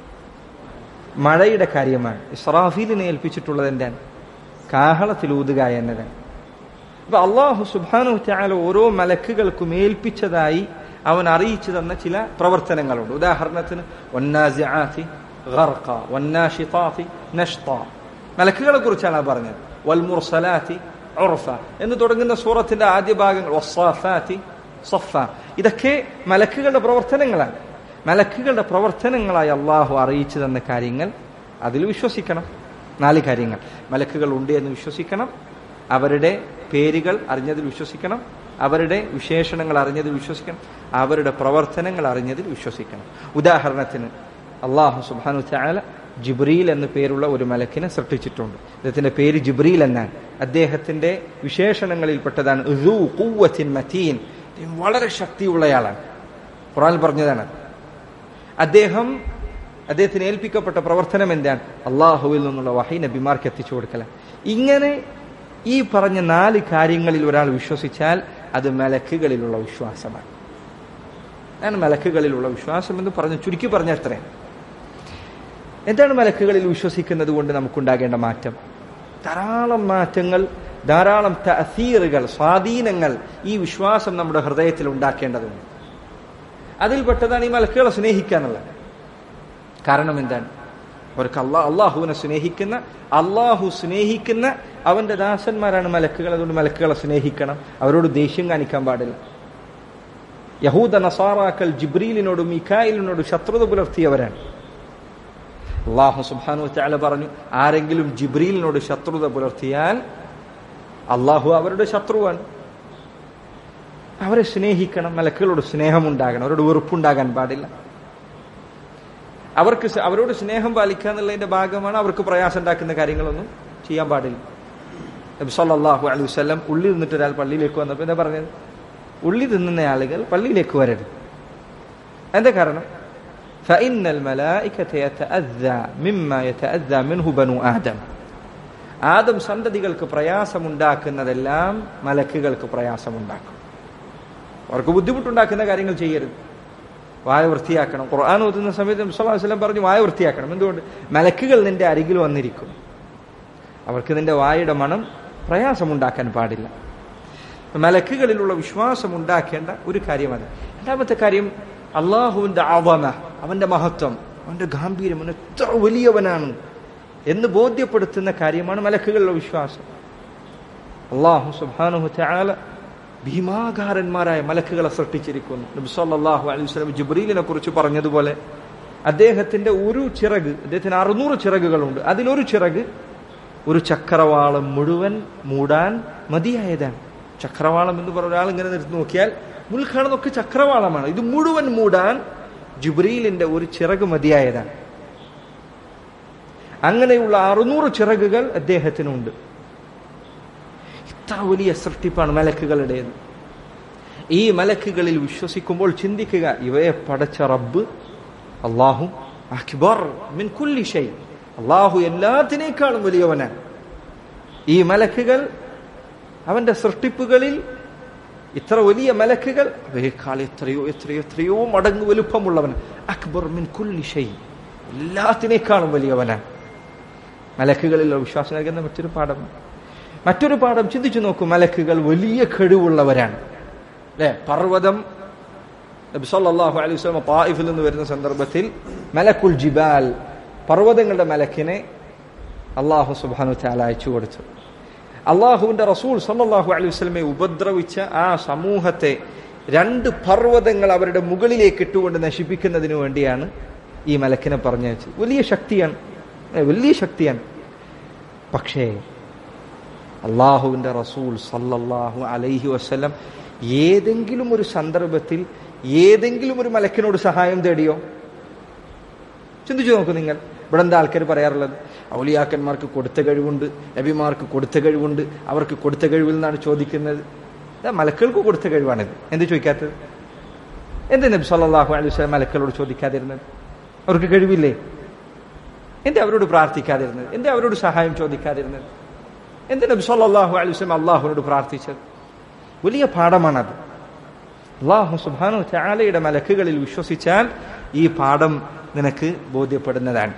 Speaker 1: മഴയുടെ കാര്യമാണ് ഇസ്രാഫീലിനെ ഏൽപ്പിച്ചിട്ടുള്ളത് എന്താണ് കാഹളത്തിലൂതുക എന്നതാണ് അപ്പൊ അള്ളാഹു സുബാനു ചാല ഓരോ മലക്കുകൾക്കും ഏൽപ്പിച്ചതായി അവൻ അറിയിച്ചു തന്ന ചില പ്രവർത്തനങ്ങളുണ്ട് ഉദാഹരണത്തിന് വന്നാസിആത്തി ഗർഖ വന്നാഷിതാത്തി നഷ്ത മലക്കുകളെ കുറിച്ചാണ് പറഞ്ഞത് വൽമുർസലാത്തി ഉർഫ എന്ന് തുടങ്ങുന്ന സൂറത്തിന്റെ ആദ്യ ഭാഗങ്ങൾ വസ്സാഫാത്തി സഫ ഇതൊക്കെ മലക്കുകളുടെ പ്രവർത്തനങ്ങളാണ് മലക്കുകളുടെ പ്രവർത്തനങ്ങളായി അള്ളാഹു അറിയിച്ചു തന്ന കാര്യങ്ങൾ അതിൽ വിശ്വസിക്കണം നാല് കാര്യങ്ങൾ മലക്കുകൾ ഉണ്ട് എന്ന് വിശ്വസിക്കണം അവരുടെ പേരുകൾ അറിഞ്ഞതിൽ വിശ്വസിക്കണം അവരുടെ വിശേഷണങ്ങൾ അറിഞ്ഞതിൽ വിശ്വസിക്കണം അവരുടെ പ്രവർത്തനങ്ങൾ അറിഞ്ഞതിൽ വിശ്വസിക്കണം ഉദാഹരണത്തിന് അള്ളാഹു സുബാനു ചാല ജിബ്രീൽ എന്ന പേരുള്ള ഒരു മലക്കിനെ സൃഷ്ടിച്ചിട്ടുണ്ട് അദ്ദേഹത്തിന്റെ പേര് ജിബ്രീൽ എന്നാണ് അദ്ദേഹത്തിന്റെ വിശേഷണങ്ങളിൽപ്പെട്ടതാണ് മതീൻ വളരെ ശക്തിയുള്ളയാളാണ് ഖുറാൻ പറഞ്ഞതാണ് അദ്ദേഹം അദ്ദേഹത്തിന് ഏൽപ്പിക്കപ്പെട്ട പ്രവർത്തനം എന്താണ് അള്ളാഹുവിൽ നിന്നുള്ള വഹൈ നബിമാർക്ക് എത്തിച്ചു കൊടുക്കല ഇങ്ങനെ ഈ പറഞ്ഞ നാല് കാര്യങ്ങളിൽ ഒരാൾ വിശ്വസിച്ചാൽ അത് മലക്കുകളിലുള്ള വിശ്വാസമാണ് അതാണ് മലക്കുകളിലുള്ള വിശ്വാസം എന്ന് പറഞ്ഞു ചുരുക്കി പറഞ്ഞ എത്രയാണ് എന്താണ് മലക്കുകളിൽ വിശ്വസിക്കുന്നത് കൊണ്ട് നമുക്കുണ്ടാകേണ്ട മാറ്റം ധാരാളം മാറ്റങ്ങൾ ധാരാളം തഅസീറുകൾ സ്വാധീനങ്ങൾ ഈ വിശ്വാസം നമ്മുടെ ഹൃദയത്തിൽ ഉണ്ടാക്കേണ്ടതുണ്ട് അതിൽപ്പെട്ടതാണ് ഈ മലക്കുകളെ സ്നേഹിക്കാനുള്ളത് കാരണം എന്താണ് അവർക്ക് അള്ളാഹ് അള്ളാഹുവിനെ സ്നേഹിക്കുന്ന അള്ളാഹു സ്നേഹിക്കുന്ന അവന്റെ ദാസന്മാരാണ് മലക്കുകൾ അതുകൊണ്ട് മലക്കുകളെ സ്നേഹിക്കണം അവരോട് ദേഷ്യം കാണിക്കാൻ പാടില്ല യഹൂദ നസാറാക്കൽ ജിബ്രീലിനോടും മിഖായിലിനോടും ശത്രുത പുലർത്തിയവരാണ് അള്ളാഹു സുബാനു ചാല പറഞ്ഞു ആരെങ്കിലും ജിബ്രീലിനോട് ശത്രുത പുലർത്തിയാൽ അള്ളാഹു അവരുടെ ശത്രുവാണ് അവരെ സ്നേഹിക്കണം മലക്കുകളോട് സ്നേഹമുണ്ടാകണം അവരോട് വെറുപ്പുണ്ടാകാൻ പാടില്ല അവർക്ക് അവരോട് സ്നേഹം പാലിക്കുക എന്നുള്ളതിന്റെ ഭാഗമാണ് അവർക്ക് പ്രയാസം ഉണ്ടാക്കുന്ന കാര്യങ്ങളൊന്നും ചെയ്യാൻ പാടില്ല നബി സല്ലല്ലാഹു അലൈഹി വസല്ലം ഉള്ളി തിന്നിട്ട് ഒരാൾ പള്ളിയിലേക്ക് വന്നപ്പോൾ എന്താ പറഞ്ഞത് ഉള്ളി തിന്നുന്ന ആളുകൾ പള്ളിയിലേക്ക് വരരുത് എന്താ കാരണം فإن الملائكة يتأذى مما يتأذى منه بنو آدم ആദം സന്തതികൾക്ക് പ്രയാസമുണ്ടാക്കുന്നതെല്ലാം മലക്കുകൾക്ക് പ്രയാസമുണ്ടാക്കും അവർക്ക് ബുദ്ധിമുട്ടുണ്ടാക്കുന്ന കാര്യങ്ങൾ ചെയ്യരുത് വായ വൃത്തിയാക്കണം ഖുർആൻ ഓതുന്ന സമയത്ത് വസ്ലം പറഞ്ഞു വായ വൃത്തിയാക്കണം എന്തുകൊണ്ട് മലക്കുകൾ നിന്റെ അരികിൽ വന്നിരിക്കും അവർക്ക് നിന്റെ വായുടെ മണം പ്രയാസമുണ്ടാക്കാൻ പാടില്ല മലക്കുകളിലുള്ള വിശ്വാസം ഉണ്ടാക്കേണ്ട ഒരു കാര്യമാണ് രണ്ടാമത്തെ കാര്യം അള്ളാഹുവിന്റെ അവമ അവന്റെ മഹത്വം അവന്റെ ഗാംഭീര്യം അവൻ എത്ര വലിയവനാണ് എന്ന് ബോധ്യപ്പെടുത്തുന്ന കാര്യമാണ് മലക്കുകളിലുള്ള വിശ്വാസം അള്ളാഹു സുബാനുഹു ചാല ഭീമാകാരന്മാരായ മലക്കുകളെ സൃഷ്ടിച്ചിരിക്കുന്നു നബി സല്ലല്ലാഹു അലൈഹി വസല്ലം ജിബ്രീലിനെ കുറിച്ച് പറഞ്ഞതുപോലെ അദ്ദേഹത്തിന്റെ ഒരു ചിറക് അദ്ദേഹത്തിന് അറുന്നൂറ് ചിറകുകളുണ്ട് അതിലൊരു ചിറക് ഒരു ചക്രവാളം മുഴുവൻ മൂടാൻ മതിയായതാണ് ചക്രവാളം എന്ന് പറഞ്ഞ ഒരാൾ ഇങ്ങനെ നിർത്തി നോക്കിയാൽ മുൽഖാണെന്നൊക്കെ ചക്രവാളമാണ് ഇത് മുഴുവൻ മൂടാൻ ജിബ്രീലിന്റെ ഒരു ചിറക് മതിയായതാണ് അങ്ങനെയുള്ള അറുന്നൂറ് ചിറകുകൾ അദ്ദേഹത്തിനുണ്ട് ഇത്ര വലിയ സൃഷ്ടിപ്പാണ് മലക്കുകളുടേത് ഈ മലക്കുകളിൽ വിശ്വസിക്കുമ്പോൾ ചിന്തിക്കുക ഇവയെ പടച്ച റബ്ബ് അള്ളാഹു അക്ബർ മിൻ കുല്ലി ഷൈ അള്ളാഹു എല്ലാത്തിനേക്കാളും വലിയവനാണ് ഈ മലക്കുകൾ അവന്റെ സൃഷ്ടിപ്പുകളിൽ ഇത്ര വലിയ മലക്കുകൾ അവയേക്കാൾ എത്രയോ എത്രയോ എത്രയോ മടങ്ങ് വലുപ്പമുള്ളവൻ അക്ബർ മിൻ കുല്ലി ഷൈ എല്ലാത്തിനേക്കാളും വലിയവനാണ് മലക്കുകളിലുള്ള വിശ്വാസം നൽകുന്ന മറ്റൊരു പാഠം മറ്റൊരു പാഠം ചിന്തിച്ചു നോക്കൂ മലക്കുകൾ വലിയ കഴിവുള്ളവരാണ് അല്ലെ പർവ്വതം നബി സല്ലല്ലാഹു അലൈഹി വസല്ലം തായിഫിൽ നിന്ന് വരുന്ന സന്ദർഭത്തിൽ മലക്കുൽ ജിബാൽ പർവ്വതങ്ങളുടെ മലക്കിനെ അള്ളാഹു സുബ്ഹാനഹു വതആല അയച്ചു കൊടുത്തു അള്ളാഹുവിന്റെ റസൂൽ സല്ലല്ലാഹു അലൈഹി വസല്ലമയെ ഉപദ്രവിച്ച ആ സമൂഹത്തെ രണ്ട് പർവ്വതങ്ങൾ അവരുടെ മുകളിലേക്ക് ഇട്ടുകൊണ്ട് നശിപ്പിക്കുന്നതിന് വേണ്ടിയാണ് ഈ മലക്കിനെ പറഞ്ഞയച്ചത് വലിയ ശക്തിയാണ് ഏ, വലിയ ശക്തിയാണ് പക്ഷേ അള്ളാഹുവിന്റെ റസൂൽ സല്ലല്ലാഹു അലൈഹി വസല്ലം ഏതെങ്കിലും ഒരു സന്ദർഭത്തിൽ ഏതെങ്കിലും ഒരു മലക്കിനോട് സഹായം തേടിയോ ചിന്തിച്ചു നോക്കൂ നിങ്ങൾ ഇവിടെ എന്താ ആൾക്കാർ പറയാറുള്ളത് ഔലിയാക്കന്മാർക്ക് കൊടുത്ത കഴിവുണ്ട് നബിമാർക്ക് കൊടുത്ത കഴിവുണ്ട് അവർക്ക് കൊടുത്ത കഴിവിൽ നിന്നാണ് ചോദിക്കുന്നത് ഇതാ മലക്കൾക്ക് കൊടുത്ത കഴിവാണിത് എന്ത് ചോദിക്കാത്തത് എന്ത് നബി സല്ലല്ലാഹു അലൈഹി വസല്ലം മലക്കളോട് ചോദിക്കാതിരുന്നത് അവർക്ക് കഴിവില്ലേ എന്തേ അവരോട് പ്രാർത്ഥിക്കാതിരുന്നത് എന്തേ അവരോട് സഹായം ചോദിക്കാതിരുന്നത് എന്ത് നബി സല്ലല്ലാഹു അലൈഹി വസല്ലം അള്ളാഹുവിനോട് പ്രാർത്ഥിച്ചത് വലിയ പാഠമാണത് അള്ളാഹു സുബ്ഹാനഹു തആലയുടെ മലക്കുകളിൽ വിശ്വസിച്ചാൽ ഈ പാഠം നിനക്ക് ബോധ്യപ്പെടുന്നതാണ്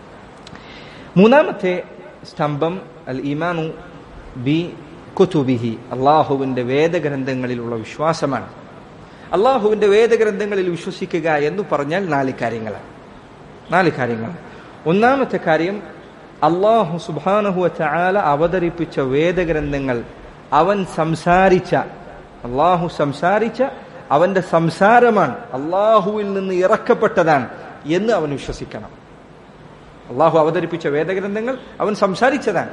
Speaker 1: മൂന്നാമത്തെ സ്തംഭം അൽ ഈമാനു ബി കുതുബിഹി അള്ളാഹുവിന്റെ വേദഗ്രന്ഥങ്ങളിലുള്ള വിശ്വാസമാണ് അള്ളാഹുവിന്റെ വേദഗ്രന്ഥങ്ങളിൽ വിശ്വസിക്കുക എന്ന് പറഞ്ഞാൽ നാല് കാര്യങ്ങളാണ് നാല് കാര്യങ്ങൾ ഒന്നാമത്തെ കാര്യം അള്ളാഹു സുബാനഹു ചാല അവതരിപ്പിച്ച വേദഗ്രന്ഥങ്ങൾ അവൻ സംസാരിച്ച അള്ളാഹു സംസാരിച്ച അവന്റെ സംസാരമാണ് അള്ളാഹുവിൽ നിന്ന് ഇറക്കപ്പെട്ടതാണ് എന്ന് അവൻ വിശ്വസിക്കണം അള്ളാഹു അവതരിപ്പിച്ച വേദഗ്രന്ഥങ്ങൾ അവൻ സംസാരിച്ചതാണ്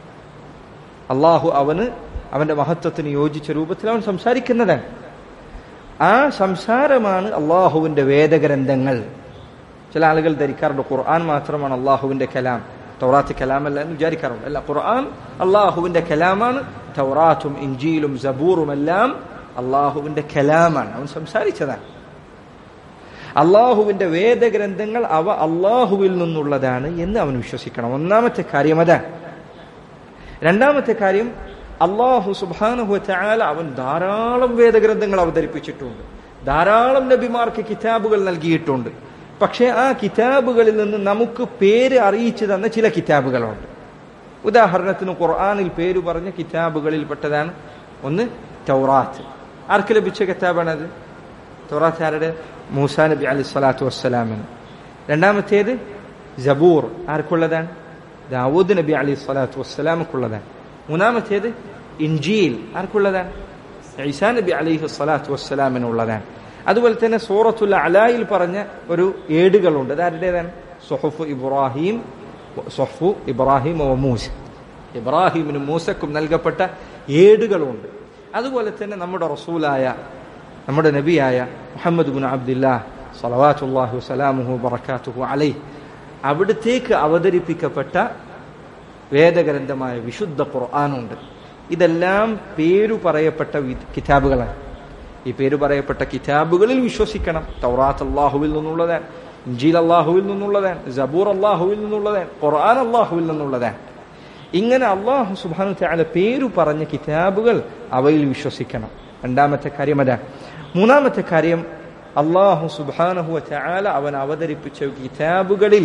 Speaker 1: അള്ളാഹു അവന് അവന്റെ മഹത്വത്തിന് യോജിച്ച രൂപത്തിൽ അവൻ സംസാരിക്കുന്നതാണ് ആ സംസാരമാണ് അള്ളാഹുവിന്റെ വേദഗ്രന്ഥങ്ങൾ ചില ആളുകൾ ധരിക്കാറുണ്ട് ഖുർആൻ മാത്രമാണ് അള്ളാഹുവിന്റെ കലാം തൗറാത്ത് കലാമല്ല എന്ന് വിചാരിക്കാറുണ്ട് അല്ല ഖുർആൻ അള്ളാഹുവിന്റെ കലാമാണ് തൗറാത്തും ഇഞ്ചിയിലും സബൂറും എല്ലാം അള്ളാഹുവിന്റെ കലാമാണ് അവൻ സംസാരിച്ചതാണ് അള്ളാഹുവിന്റെ വേദഗ്രന്ഥങ്ങൾ അവ അള്ളാഹുവിൽ നിന്നുള്ളതാണ് എന്ന് അവൻ വിശ്വസിക്കണം ഒന്നാമത്തെ കാര്യം അതാണ് രണ്ടാമത്തെ കാര്യം അള്ളാഹു സുബാനുഹു ചായാല അവൻ ധാരാളം വേദഗ്രന്ഥങ്ങൾ അവതരിപ്പിച്ചിട്ടുണ്ട് ധാരാളം നബിമാർക്ക് കിതാബുകൾ നൽകിയിട്ടുണ്ട് പക്ഷേ ആ കിതാബുകളിൽ നിന്ന് നമുക്ക് പേര് അറിയിച്ചു തന്ന ചില കിതാബുകളുണ്ട് ഉദാഹരണത്തിന് ഖുർആാനിൽ പേര് പറഞ്ഞ കിതാബുകളിൽപ്പെട്ടതാണ് ഒന്ന് തൗറാത്ത് ആർക്ക് ലഭിച്ച കിതാബാണത് തൗറാത്ത് ആരുടെ മൂസാ നബി അലി സ്വലാത്തു വസ്സലാമിന് രണ്ടാമത്തേത് ജബൂർ ആർക്കുള്ളതാണ് ദാവൂദ് നബി അലി സ്വലാത്തു വസ്സലാമക്കുള്ളതാണ് മൂന്നാമത്തേത് ഇൻജീൽ ആർക്കുള്ളതാണ് ഈസാ നബി അലിഹു സ്വലാത്തു വസ്സലാമിനുള്ളതാണ് അതുപോലെ തന്നെ സൂറത്തുൽ അലായിൽ പറഞ്ഞ ഒരു ഏടുകളുണ്ട് അതാരുടേതാണ് സുഹഫു ഇബ്രാഹിം സുഹഫു ഇബ്രാഹിം ഓ മൂസ ഇബ്രാഹിമിനും മൂസക്കും നൽകപ്പെട്ട ഏടുകളുണ്ട് അതുപോലെ തന്നെ നമ്മുടെ റസൂലായ നമ്മുടെ നബിയായ മുഹമ്മദ് ബിൻ അബ്ദില്ലാ സലവാത്തുല്ലാഹു വസലാമുഹു ബറക്കാത്തുഹു അലൈ അവിടത്തേക്ക് അവതരിപ്പിക്കപ്പെട്ട വേദഗ്രന്ഥമായ വിശുദ്ധ ഖുർആാനുണ്ട് ഇതെല്ലാം പേരു പറയപ്പെട്ട വി- കിതാബുകളാണ് ഈ പേര് പറയപ്പെട്ട കിതാബുകളിൽ വിശ്വസിക്കണം തൗറാത്ത് അള്ളാഹുവിൽ നിന്നുള്ളതാണ് ഇഞ്ചീൽ അള്ളാഹുവിൽ നിന്നുള്ളതാണ് ജബൂർ അള്ളാഹുവിൽ നിന്നുള്ളതാണ് ഖുർആൻ അള്ളാഹുവിൽ നിന്നുള്ളതാണ് ഇങ്ങനെ അള്ളാഹു സുബാനു തആല പേരു പറഞ്ഞ കിതാബുകൾ അവയിൽ വിശ്വസിക്കണം രണ്ടാമത്തെ കാര്യം അതാണ് മൂന്നാമത്തെ കാര്യം അള്ളാഹു സുബാനഹു തആല അവൻ അവതരിപ്പിച്ച കിതാബുകളിൽ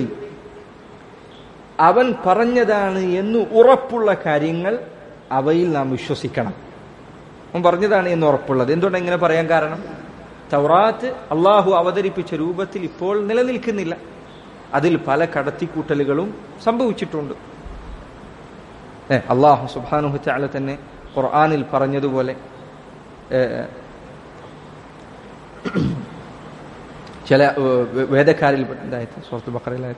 Speaker 1: അവൻ പറഞ്ഞതാണ് എന്ന് ഉറപ്പുള്ള കാര്യങ്ങൾ അവയിൽ നാം വിശ്വസിക്കണം അവൻ പറഞ്ഞതാണ് എന്ന് ഉറപ്പുള്ളത് എന്തുകൊണ്ട് ഇങ്ങനെ പറയാൻ കാരണം തൗറാത്ത് അള്ളാഹു അവതരിപ്പിച്ച രൂപത്തിൽ ഇപ്പോൾ നിലനിൽക്കുന്നില്ല അതിൽ പല കടത്തിക്കൂട്ടലുകളും സംഭവിച്ചിട്ടുണ്ട് ഏ, അള്ളാഹു സുബാനുഹു ചാല തന്നെ ഖുർആാനിൽ പറഞ്ഞതുപോലെ ഏ, ചില ഏ, വേ- വേദക്കാരിൽ എന്തായത് സുഹൃത്ത് ബക്കറയിലായത്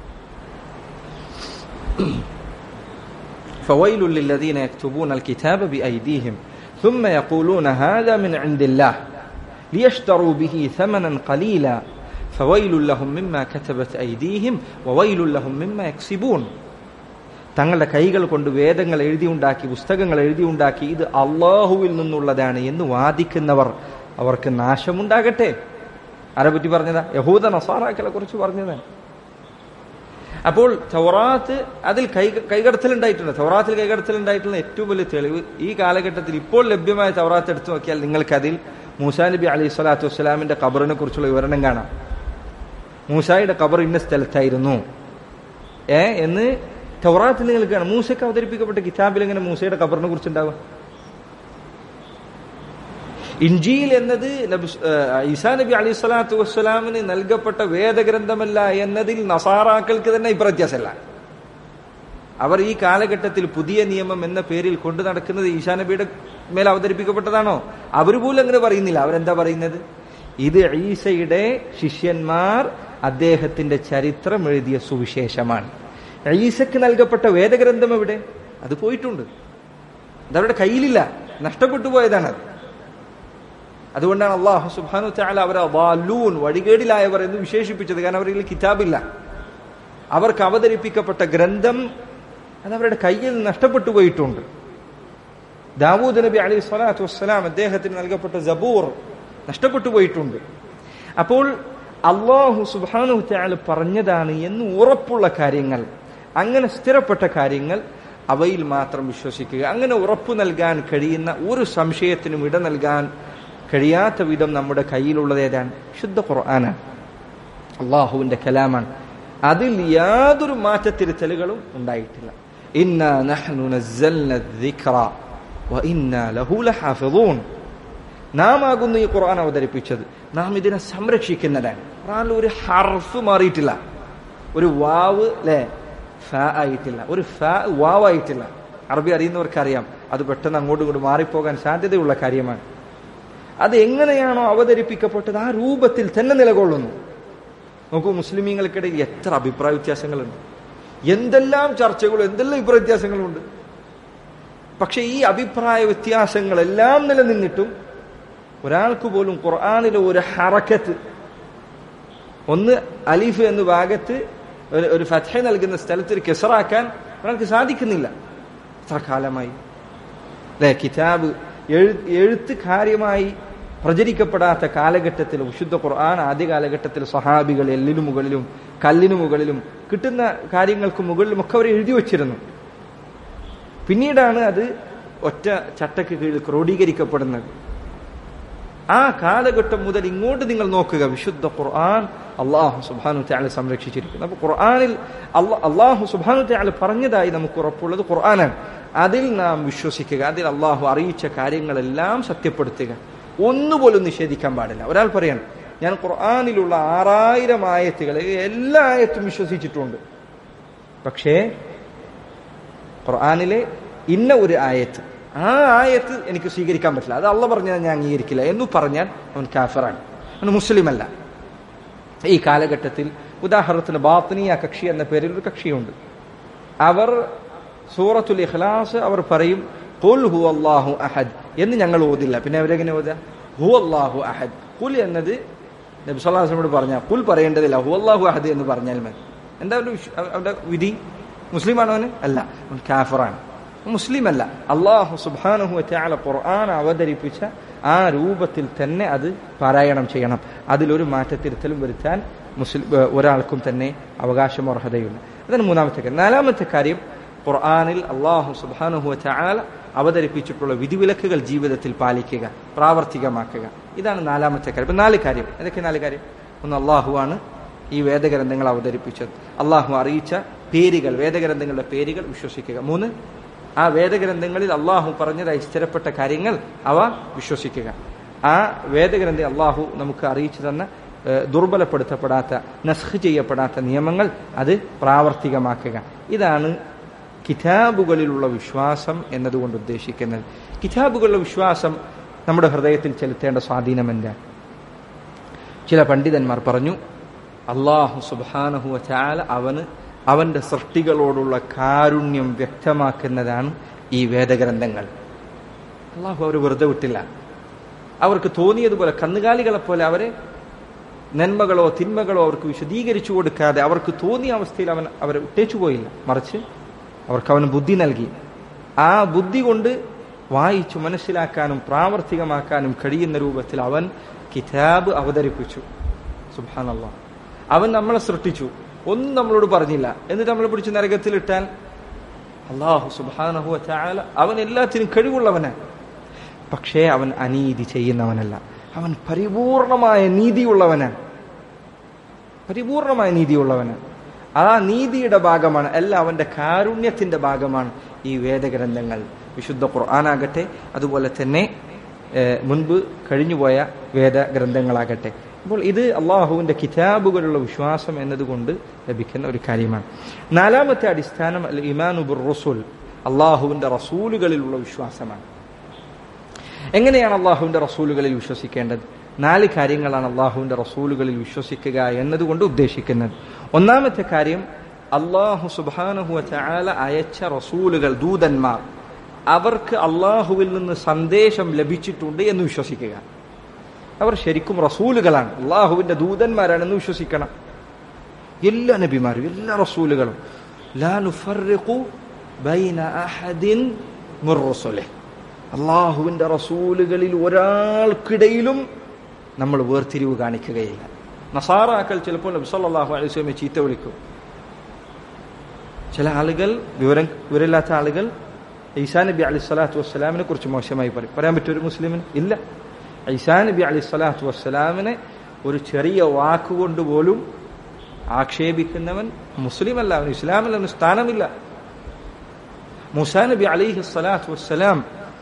Speaker 1: فويل للذين يكتبون الكتاب بأيديهم ثم يقولون هذا من عند الله ليشتروا به ثمنا قليلا فويل لهم مما كتبت أيديهم وويل لهم مما يكسبون തങ്ങളുടെ കൈകൾ കൊണ്ട് വേദങ്ങൾ എഴുതിയുണ്ടാക്കി പുസ്തകങ്ങൾ എഴുതിയുണ്ടാക്കി ഇത് അള്ളാഹുവിൽ നിന്നുള്ളതാണ് എന്ന് വാദിക്കുന്നവർ അവർക്ക് നാശമുണ്ടാകട്ടെ ആരെ പറ്റി പറഞ്ഞതാ യഹൂദ നസാറാക്കളെ കുറിച്ച് പറഞ്ഞതാണ് അപ്പോൾ തൗറാത്ത് അതിൽ കൈ കൈകടത്തലുണ്ടായിട്ടുണ്ട് തൗറാത്തിൽ കൈകടത്തലുണ്ടായിട്ടുള്ള ഏറ്റവും വലിയ തെളിവ് ഈ കാലഘട്ടത്തിൽ ഇപ്പോൾ ലഭ്യമായ തൗറാത്ത് എടുത്തു നോക്കിയാൽ നിങ്ങൾക്ക് അതിൽ മൂസാ നബി അലൈഹി സ്വലാത്തു വസ്സലാമിന്റെ ഖബറിനെ കുറിച്ചുള്ള വിവരണം കാണാം മൂസായുടെ ഖബർ ഇന്ന സ്ഥലത്തായിരുന്നു ഏ എന്ന് തൗറാത്തിൽ നിങ്ങൾക്ക് കാണാം മൂസയ്ക്ക് അവതരിപ്പിക്കപ്പെട്ട കിതാബിൽ എങ്ങനെ മൂസയുടെ ഖബറിനെ കുറിച്ചുണ്ടാവുക ഇഞ്ചീൽ എന്നത് നബി ഈസാ നബി അലൈഹി സ്വലാത്തു വസ്സലാമിന് നൽകപ്പെട്ട വേദഗ്രന്ഥമല്ല എന്നതിൽ നസാറാക്കൾക്ക് തന്നെ ഇപ്രത്യാസമല്ല അവർ ഈ കാലഘട്ടത്തിൽ പുതിയ നിയമം എന്ന പേരിൽ കൊണ്ടു നടക്കുന്നത് ഈശാ നബിയുടെ മേൽ അവതരിപ്പിക്കപ്പെട്ടതാണോ അവർ പോലും അങ്ങനെ പറയുന്നില്ല അവരെന്താ പറയുന്നത് ഇത് ഈസയുടെ ശിഷ്യന്മാർ അദ്ദേഹത്തിന്റെ ചരിത്രം എഴുതിയ സുവിശേഷമാണ് ഈസക്ക് നൽകപ്പെട്ട വേദഗ്രന്ഥം എവിടെ അത് പോയിട്ടുണ്ട് അതവരുടെ കയ്യിലില്ല നഷ്ടപ്പെട്ടു പോയതാണത് അതുകൊണ്ടാണ് അള്ളാഹു സുബാനു ചാല അവരെ വാലൂൻ വഴികേടിലായവർ എന്ന് വിശേഷിപ്പിച്ചത് കാരണം അവരിൽ കിതാബില്ല അവർക്ക് അവതരിപ്പിക്കപ്പെട്ട ഗ്രന്ഥം അത് അവരുടെ കയ്യിൽ നഷ്ടപ്പെട്ടു പോയിട്ടുണ്ട് ദാവൂദ് നബി അലൈഹി സ്വലാത്തു വസ്സലാം അദ്ദേഹത്തിന് നൽകപ്പെട്ട ജബൂർ നഷ്ടപ്പെട്ടു പോയിട്ടുണ്ട് അപ്പോൾ അള്ളാഹു സുബാനു ചാല പറഞ്ഞതാണ് എന്ന് ഉറപ്പുള്ള കാര്യങ്ങൾ അങ്ങനെ സ്ഥിരപ്പെട്ട കാര്യങ്ങൾ അവയിൽ മാത്രം വിശ്വസിക്കുക അങ്ങനെ ഉറപ്പു നൽകാൻ കഴിയുന്ന ഒരു സംശയത്തിനും ഇട നൽകാൻ കഴിയാത്ത വിധം നമ്മുടെ കയ്യിലുള്ളത് ഏതാണ് ശുദ്ധ ഖുർആനാണ് അള്ളാഹുവിന്റെ കലാമാണ് അതിൽ യാതൊരു മാറ്റത്തിരുത്തലുകളും ഉണ്ടായിട്ടില്ല ഇന്നാ നഹ്നു നസ്സൽന الذിക്റ വഇന്നാ ലഹു ലഹാഫിളൂൻ നാം ആകുന്നു ഈ ഖുർആൻ അവതരിപ്പിച്ചത് നാം ഇതിനെ സംരക്ഷിക്കുന്നതാണ് ഖുർആനിൽ ഒരു ഹർഫ് മാറിയിട്ടില്ല ഒരു വാവ് അല്ലേ ഫ ആയിട്ടില്ല ഒരു ഫ വാവ് ആയിട്ടില്ല അറബി അറിയുന്നവർക്കറിയാം അത് പെട്ടെന്ന് അങ്ങോട്ടും ഇങ്ങോട്ടും മാറിപ്പോകാൻ സാധ്യതയുള്ള കാര്യമാണ് അത് എങ്ങനെയാണോ അവതരിപ്പിക്കപ്പെട്ടത് ആ രൂപത്തിൽ തന്നെ നിലകൊള്ളുന്നു നോക്കൂ മുസ്ലിമീങ്ങൾക്കിടയിൽ എത്ര അഭിപ്രായ വ്യത്യാസങ്ങളുണ്ട് എന്തെല്ലാം ചർച്ചകളും എന്തെല്ലാം അഭിപ്രായ വ്യത്യാസങ്ങളുണ്ട് പക്ഷെ ഈ അഭിപ്രായ വ്യത്യാസങ്ങളെല്ലാം നിലനിന്നിട്ടും ഒരാൾക്ക് പോലും ഖുർആാനിലെ ഒരു ഹറക്കത്ത് ഒന്ന് അലിഫ് എന്ന ഭാഗത്ത് ഒരു ഒരു ഫത്ഹ നൽകുന്ന സ്ഥലത്ത് ഒരു കെസറാക്കാൻ ഒരാൾക്ക് സാധിക്കുന്നില്ല എത്ര കാലമായി അല്ലെ കിതാബ് എഴു എഴുത്ത് കാര്യമായി പ്രചരിക്കപ്പെടാത്ത കാലഘട്ടത്തിൽ വിശുദ്ധ ഖുർആൻ ആദ്യ കാലഘട്ടത്തിൽ സഹാബികൾ എല്ലിനു മുകളിലും കല്ലിനു മുകളിലും കിട്ടുന്ന കാര്യങ്ങൾക്ക് മുകളിലും ഒക്കെ അവർ എഴുതി വച്ചിരുന്നു പിന്നീടാണ് അത് ഒറ്റ ചട്ടക്ക് കീഴിൽ ക്രോഡീകരിക്കപ്പെടുന്നത് ആ കാലഘട്ടം മുതൽ ഇങ്ങോട്ട് നിങ്ങൾ നോക്കുക വിശുദ്ധ ഖുർആൻ അള്ളാഹു സുബാനു ത്യാളെ സംരക്ഷിച്ചിരിക്കുന്നു അപ്പൊ ഖുർആനിൽ അള്ളാഹു സുബാനു ത്യാളെ പറഞ്ഞതായി നമുക്ക് ഉറപ്പുള്ളത് ഖുർആനാണ് അതിൽ നാം വിശ്വസിക്കുക അതിൽ അള്ളാഹു അറിയിച്ച കാര്യങ്ങളെല്ലാം സത്യപ്പെടുത്തുക ഒന്നുപോലും നിഷേധിക്കാൻ പാടില്ല ഒരാൾ പറയാണ് ഞാൻ ഖുർആാനിലുള്ള ആറായിരം ആയത്തുകളെ എല്ലാ ആയത്തും വിശ്വസിച്ചിട്ടുണ്ട് പക്ഷേ ഖുർആാനിലെ ഇന്ന ഒരു ആയത്ത് ആ ആയത്ത് എനിക്ക് സ്വീകരിക്കാൻ പറ്റില്ല അത് അള്ള പറഞ്ഞാൽ ഞാൻ അംഗീകരിക്കില്ല എന്ന് പറഞ്ഞാൽ അവൻ കാഫറാണ് അവൻ മുസ്ലിമല്ല ഈ കാലഘട്ടത്തിൽ ഉദാഹരണത്തിന് ബാത്തനിയ കക്ഷി എന്ന പേരിൽ ഒരു കക്ഷിയുണ്ട് അവർ സൂറത്തുൽ ഇഖ്ലാസ് അവർ പറയും കുൽ ഹു അള്ളാഹു അഹദ് എന്ന് ഞങ്ങൾ ഓതില്ല പിന്നെ അവരെങ്ങനെ ഓതുക ഹു അള്ളാഹു അഹദ് കുൽ എന്നത് നബി സ്വല്ലാസ്ലമോട് പറഞ്ഞാൽ കുൽ പറയേണ്ടതില്ല ഹു അള്ളാഹു അഹദ് എന്ന് പറഞ്ഞാൽ മതി എന്താ അവന്റെ അവന്റെ വിധി മുസ്ലിമാണോ അവന് അല്ല അവൻ കാഫറാണ് മുസ്ലിം അല്ല അള്ളാഹു സുബാനുഹു ചാല ഖുർആൻ അവതരിപ്പിച്ച ആ രൂപത്തിൽ തന്നെ അത് പാരായണം ചെയ്യണം അതിലൊരു മാറ്റത്തിരുത്തലും വരുത്താൻ മുസ്ലിം ഒരാൾക്കും തന്നെ അവകാശമോ അർഹതയില്ല അതാണ് മൂന്നാമത്തെ കാര്യം നാലാമത്തെ കാര്യം ഖുർആാനിൽ അള്ളാഹു സുബാനുഹു ചാല അവതരിപ്പിച്ചിട്ടുള്ള വിധിവിലക്കുകൾ ജീവിതത്തിൽ പാലിക്കുക പ്രാവർത്തികമാക്കുക ഇതാണ് നാലാമത്തെ കാര്യം ഇപ്പം നാല് കാര്യം ഏതൊക്കെ നാല് കാര്യം ഒന്ന് അള്ളാഹുവാണ് ഈ വേദഗ്രന്ഥങ്ങൾ അവതരിപ്പിച്ചത് അള്ളാഹു അറിയിച്ച പേരുകൾ വേദഗ്രന്ഥങ്ങളുടെ പേരുകൾ വിശ്വസിക്കുക മൂന്ന് ആ വേദഗ്രന്ഥങ്ങളിൽ അള്ളാഹു പറഞ്ഞതായി സ്ഥിരപ്പെട്ട കാര്യങ്ങൾ അവ വിശ്വസിക്കുക ആ വേദഗ്രന്ഥ അള്ളാഹു നമുക്ക് അറിയിച്ചു തന്ന ദുർബലപ്പെടുത്തപ്പെടാത്ത നസ്ഹ് ചെയ്യപ്പെടാത്ത നിയമങ്ങൾ അത് പ്രാവർത്തികമാക്കുക ഇതാണ് കിതാബുകളിലുള്ള വിശ്വാസം എന്നതുകൊണ്ട് ഉദ്ദേശിക്കുന്നത് കിതാബുകളിലുള്ള വിശ്വാസം നമ്മുടെ ഹൃദയത്തിൽ ചെലുത്തേണ്ട സ്വാധീനം എന്താ ചില പണ്ഡിതന്മാർ പറഞ്ഞു അള്ളാഹു സുബാനഹു ചാല അവന് അവന്റെ സൃഷ്ടികളോടുള്ള കാരുണ്യം വ്യക്തമാക്കുന്നതാണ് ഈ വേദഗ്രന്ഥങ്ങൾ അള്ളാഹു അവർ വെറുതെ വിട്ടില്ല അവർക്ക് തോന്നിയതുപോലെ കന്നുകാലികളെ പോലെ അവരെ നന്മകളോ തിന്മകളോ അവർക്ക് വിശദീകരിച്ചു കൊടുക്കാതെ അവർക്ക് തോന്നിയ അവസ്ഥയിൽ അവൻ അവരെ വിട്ടേച്ചു പോയില്ല മറിച്ച് അവർക്ക് അവന് ബുദ്ധി നൽകി ആ ബുദ്ധി കൊണ്ട് വായിച്ചു മനസ്സിലാക്കാനും പ്രാവർത്തികമാക്കാനും കഴിയുന്ന രൂപത്തിൽ അവൻ കിതാബ് അവതരിപ്പിച്ചു സുബാനല്ല അവൻ നമ്മളെ സൃഷ്ടിച്ചു ഒന്നും നമ്മളോട് പറഞ്ഞില്ല എന്നിട്ട് നമ്മളെ പിടിച്ച് നരകത്തിലിട്ടാൽ അള്ളാഹു സുബാനഹു ചാല അവൻ എല്ലാത്തിനും കഴിവുള്ളവനാണ് പക്ഷേ അവൻ അനീതി ചെയ്യുന്നവനല്ല അവൻ പരിപൂർണമായ നീതിയുള്ളവനാണ് പരിപൂർണമായ നീതിയുള്ളവനാണ് ആ നീതിയുടെ ഭാഗമാണ് അല്ല അവന്റെ കാരുണ്യത്തിന്റെ ഭാഗമാണ് ഈ വേദഗ്രന്ഥങ്ങൾ വിശുദ്ധ ഖുർആനാകട്ടെ അതുപോലെ തന്നെ ഏഹ്, മുൻപ് കഴിഞ്ഞുപോയ വേദഗ്രന്ഥങ്ങളാകട്ടെ അപ്പോൾ ഇത് അള്ളാഹുവിൻ്റെ കിതാബുകളുള്ള വിശ്വാസം എന്നതുകൊണ്ട് ലഭിക്കുന്ന ഒരു കാര്യമാണ് നാലാമത്തെ അടിസ്ഥാനം അൽ ഇമാനുബുർ റസൂൽ അള്ളാഹുവിൻ്റെ റസൂലുകളിലുള്ള വിശ്വാസമാണ് എങ്ങനെയാണ് അള്ളാഹുവിൻ്റെ റസൂലുകളിൽ വിശ്വസിക്കേണ്ടത് നാല് കാര്യങ്ങളാണ് അള്ളാഹുവിൻ്റെ റസൂലുകളിൽ വിശ്വസിക്കുക എന്നതുകൊണ്ട് ഉദ്ദേശിക്കുന്നത് ഒന്നാമത്തെ കാര്യം അള്ളാഹു സുബാനഹുവ ചാല അയച്ച റസൂലുകൾ ദൂതന്മാർ അവർക്ക് അള്ളാഹുവിൽ നിന്ന് സന്ദേശം ലഭിച്ചിട്ടുണ്ട് എന്ന് വിശ്വസിക്കുക അവർ ശരിക്കും റസൂലുകളാണ് അള്ളാഹുവിൻ്റെ ദൂതന്മാരാണെന്ന് വിശ്വസിക്കണം എല്ലാ നബിമാരും എല്ലാ റസൂലുകളും ലാ നുഫർറിഖു ബൈന അഹദിൻ മിർ റസുലിഹി അള്ളാഹുവിൻ്റെ റസൂലുകളിൽ ഒരാൾക്കിടയിലും നമ്മൾ വേർതിരിവ് കാണിക്കുകയില്ല നസാറാക്കൾ ചിലപ്പോൾ നബ്സല്ലാഹു അലൈഹി സ്വലമെ ചീത്ത വിളിക്കും ചില ആളുകൾ വിവരം വിവരമില്ലാത്ത ആളുകൾ ഈസാ നബി അലി സ്വലാത്തു വസ്സലാമിനെ കുറിച്ച് മോശമായി പറയും പറയാൻ പറ്റും ഒരു മുസ്ലിമിന് ഇല്ല ഈസാ നബി അലി സ്വലാത്തു വസ്സലാമിനെ ഒരു ചെറിയ വാക്കുകൊണ്ട് പോലും ആക്ഷേപിക്കുന്നവൻ മുസ്ലിം അല്ല അവന് ഇസ്ലാമിൽ അവന് സ്ഥാനമില്ല മുസാ നബി അലിഹി സ്വലാത്തു വസ്സലാം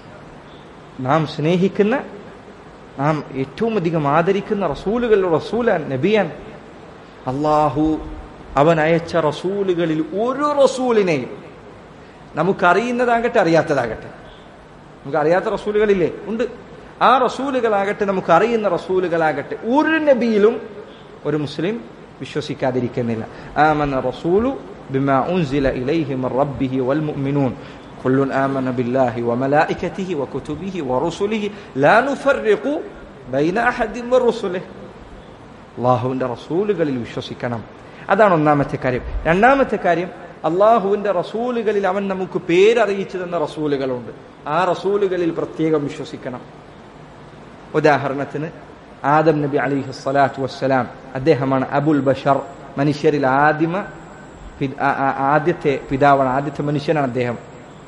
Speaker 1: നാം സ്നേഹിക്കുന്ന നാം ഏറ്റവും അധികം ആദരിക്കുന്ന റസൂലുകളുടെ റസൂലാൻ നബിയാൻ അള്ളാഹു അവൻ അയച്ച റസൂലുകളിൽ ഒരു റസൂലിനെയും നമുക്കറിയുന്നതാകട്ടെ അറിയാത്തതാകട്ടെ നമുക്ക് അറിയാത്ത റസൂലുകളില്ലേ ഉണ്ട് ആ റസൂലുകളാകട്ടെ നമുക്ക് അറിയുന്ന റസൂലുകളാകട്ടെ ഒരു നബിയിലും ഒരു മുസ്ലിം വിശ്വസിക്കാതിരിക്കുന്നില്ല ആമന റസൂലു ബിമാ ഉൻസില ഇലൈഹി മിർ റബ്ബിഹി വൽ മുഅ്മിനൂൻ كل آمن بالله وملائكته وكتبه ورسله لا نفرق بين أحد من رسله അള്ളാഹുവിൻ്റെ റസൂലുകളിൽ വിശ്വസിക്കണം അതാണ് ഒന്നാമത്തെ കാര്യം രണ്ടാമത്തെ കാര്യം അള്ളാഹുവിൻ്റെ റസൂലുകളിൽ അവൻ നമുക്ക് പേരറിയിച്ചു തന്ന റസൂലുകളുണ്ട് ആ റസൂലുകളിൽ പ്രത്യേകം വിശ്വസിക്കണം ഉദാഹരണത്തിന് ആദം നബി അലിഹു സ്വലാത്തു വസ്സലാം അദ്ദേഹമാണ് അബുൽ ബഷർ മനുഷ്യരിൽ ആദിമ പി- ആ- ആ- ആദ്യത്തെ പിതാവാണ് ആദ്യത്തെ മനുഷ്യനാണ് അദ്ദേഹം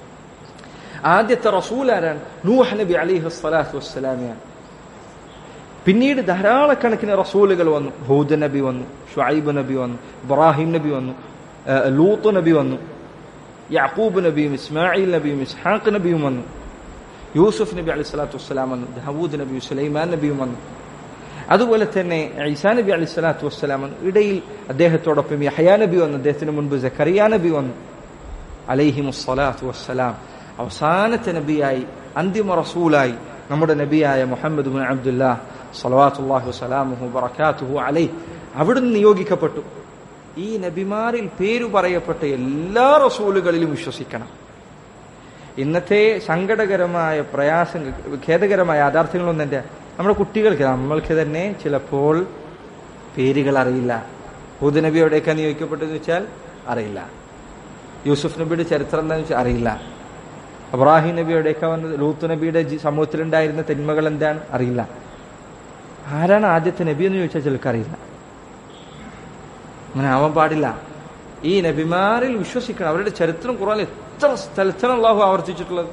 Speaker 1: ആദ്യത്തെ റസൂൽ ആരാണ് നൂഹ് നബി അലിഹു സ്വലാത്തു വസ്സലാമിയാണ് പിന്നീട് ധാരാളക്കണക്കിന് റസൂലുകൾ വന്നു ഹൂദ് നബി വന്നു ഷുഐബ് നബി വന്നു ഇബ്രാഹിം നബി വന്നു ആ, ലൂത്ത് നബി വന്നു യാക്കൂബ് നബിയും ഇസ്മായിൽ നബിയും ഇസ്ഹാഖ് നബിയും വന്നു യൂസുഫ് നബി അലൈഹി സ്വലാത്തു വസ്സലാം വന്നു ദാവൂദ് നബിയും സുലൈമാൻ നബിയും വന്നു അതുപോലെ തന്നെ ഈസാ നബി അലൈഹി സ്വലാത്തു വസ്സലാം വന്നു ഇടയിൽ അദ്ദേഹത്തോടൊപ്പം യഹയാ നബി വന്നു അദ്ദേഹത്തിന് മുൻപ് സക്കറിയ നബി വന്നു അലൈഹി മുസ്സലാത്തു വസ്സലാം അവസാനത്തെ നബിയായി അന്തിമ റസൂലായി നമ്മുടെ നബിയായ മുഹമ്മദ് ബിൻ അബ്ദുല്ലാ സലവാത്തുല്ലാഹു വസ്സലാമുഹു ബറക്കാത്തുഹു അലൈഹി അവിടുന്ന് നിയോഗിക്കപ്പെട്ടു ഈ നബിമാരിൽ പേരു പറയപ്പെട്ട എല്ലാ റസൂലുകളിലും വിശ്വസിക്കണം ഇന്നത്തെ സങ്കടകരമായ പ്രയാസം ഖേദകരമായ യാഥാർത്ഥ്യങ്ങളൊന്നും എൻ്റെ നമ്മുടെ കുട്ടികൾക്ക് നമ്മൾക്ക് തന്നെ ചിലപ്പോൾ പേരുകൾ അറിയില്ല ഹൂദ് നബി എവിടേക്കാണ് നിയോഗിക്കപ്പെട്ടതെന്ന് വെച്ചാൽ അറിയില്ല യൂസുഫ് നബിയുടെ ചരിത്രം എന്താണെന്ന് വെച്ചാൽ അറിയില്ല അബ്രാഹിം നബി എവിടേക്കാ വന്നത് ലൂത്ത് നബിയുടെ ജി- സമൂഹത്തിലുണ്ടായിരുന്ന തിന്മകൾ എന്താണ് അറിയില്ല ആരാണ് ആദ്യത്തെ നബി എന്ന് ചോദിച്ചാൽ ചിലർക്ക് അറിയില്ല അങ്ങനെ ആവാൻ പാടില്ല ഈ നബിമാരിൽ വിശ്വസിക്കണം അവരുടെ ചരിത്രം ഖുറാൻ എത്ര സ്ഥലത്താണ് അള്ളാഹു ആവർത്തിച്ചിട്ടുള്ളത്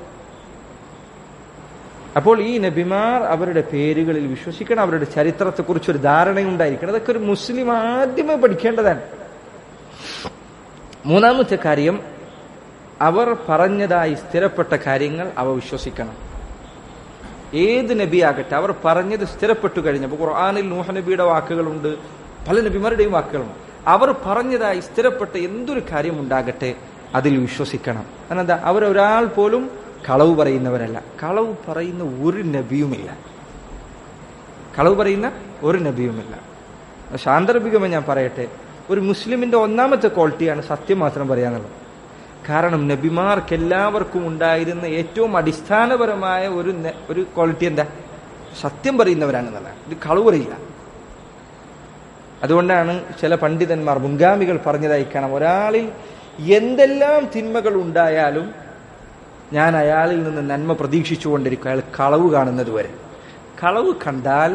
Speaker 1: അപ്പോൾ ഈ നബിമാർ അവരുടെ പേരുകളിൽ വിശ്വസിക്കണം അവരുടെ ചരിത്രത്തെക്കുറിച്ച് ഒരു ധാരണയുണ്ടായിരിക്കണം അതൊക്കെ ഒരു മുസ്ലിം ആദ്യമേ പഠിക്കേണ്ടതാണ് മൂന്നാമത്തെ കാര്യം അവർ പറഞ്ഞതായി സ്ഥിരപ്പെട്ട കാര്യങ്ങൾ അവ വിശ്വസിക്കണം ഏത് നബിയാകട്ടെ അവർ പറഞ്ഞത് സ്ഥിരപ്പെട്ടു കഴിഞ്ഞപ്പോൾ ഖുർആാനിൽ നൂഹ നബിയുടെ വാക്കുകളുണ്ട് പല നബിമാരുടെയും വാക്കുകളുണ്ട് അവർ പറഞ്ഞതായി സ്ഥിരപ്പെട്ട എന്തൊരു കാര്യം ഉണ്ടാകട്ടെ അതിൽ വിശ്വസിക്കണം അതെന്താ അവരൊരാൾ പോലും കളവ് പറയുന്നവരല്ല കളവ് പറയുന്ന ഒരു നബിയുമില്ല കളവ് പറയുന്ന ഒരു നബിയുമില്ല ശാന്തരഭികമ ഞാൻ പറയട്ടെ ഒരു മുസ്ലിമിന്റെ ഒന്നാമത്തെ ക്വാളിറ്റിയാണ് സത്യം മാത്രം പറയാന്നുള്ളത് കാരണം നബിമാർക്ക് എല്ലാവർക്കും ഉണ്ടായിരുന്ന ഏറ്റവും അടിസ്ഥാനപരമായ ഒരു ന- ഒരു ക്വാളിറ്റി എന്താ സത്യം പറയുന്നവരാണെന്നുള്ളതാണ് ഇത് കളവ് പറയില്ല അതുകൊണ്ടാണ് ചില പണ്ഡിതന്മാർ മുൻഗാമികൾ പറഞ്ഞതായി കാണാം ഒരാളിൽ എന്തെല്ലാം തിന്മകൾ ഉണ്ടായാലും ഞാൻ അയാളിൽ നിന്ന് നന്മ പ്രതീക്ഷിച്ചുകൊണ്ടിരിക്കും അയാൾ കളവ് കാണുന്നത് വരെ കളവ് കണ്ടാൽ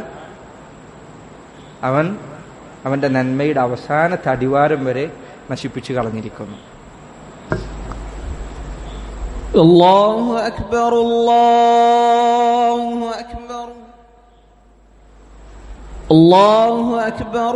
Speaker 1: അവൻ അവന്റെ നന്മയുടെ അവസാന തടിവാരം വരെ നശിപ്പിച്ചു കളഞ്ഞിരിക്കുന്നു
Speaker 2: الله أكبر الله أكبر الله أكبر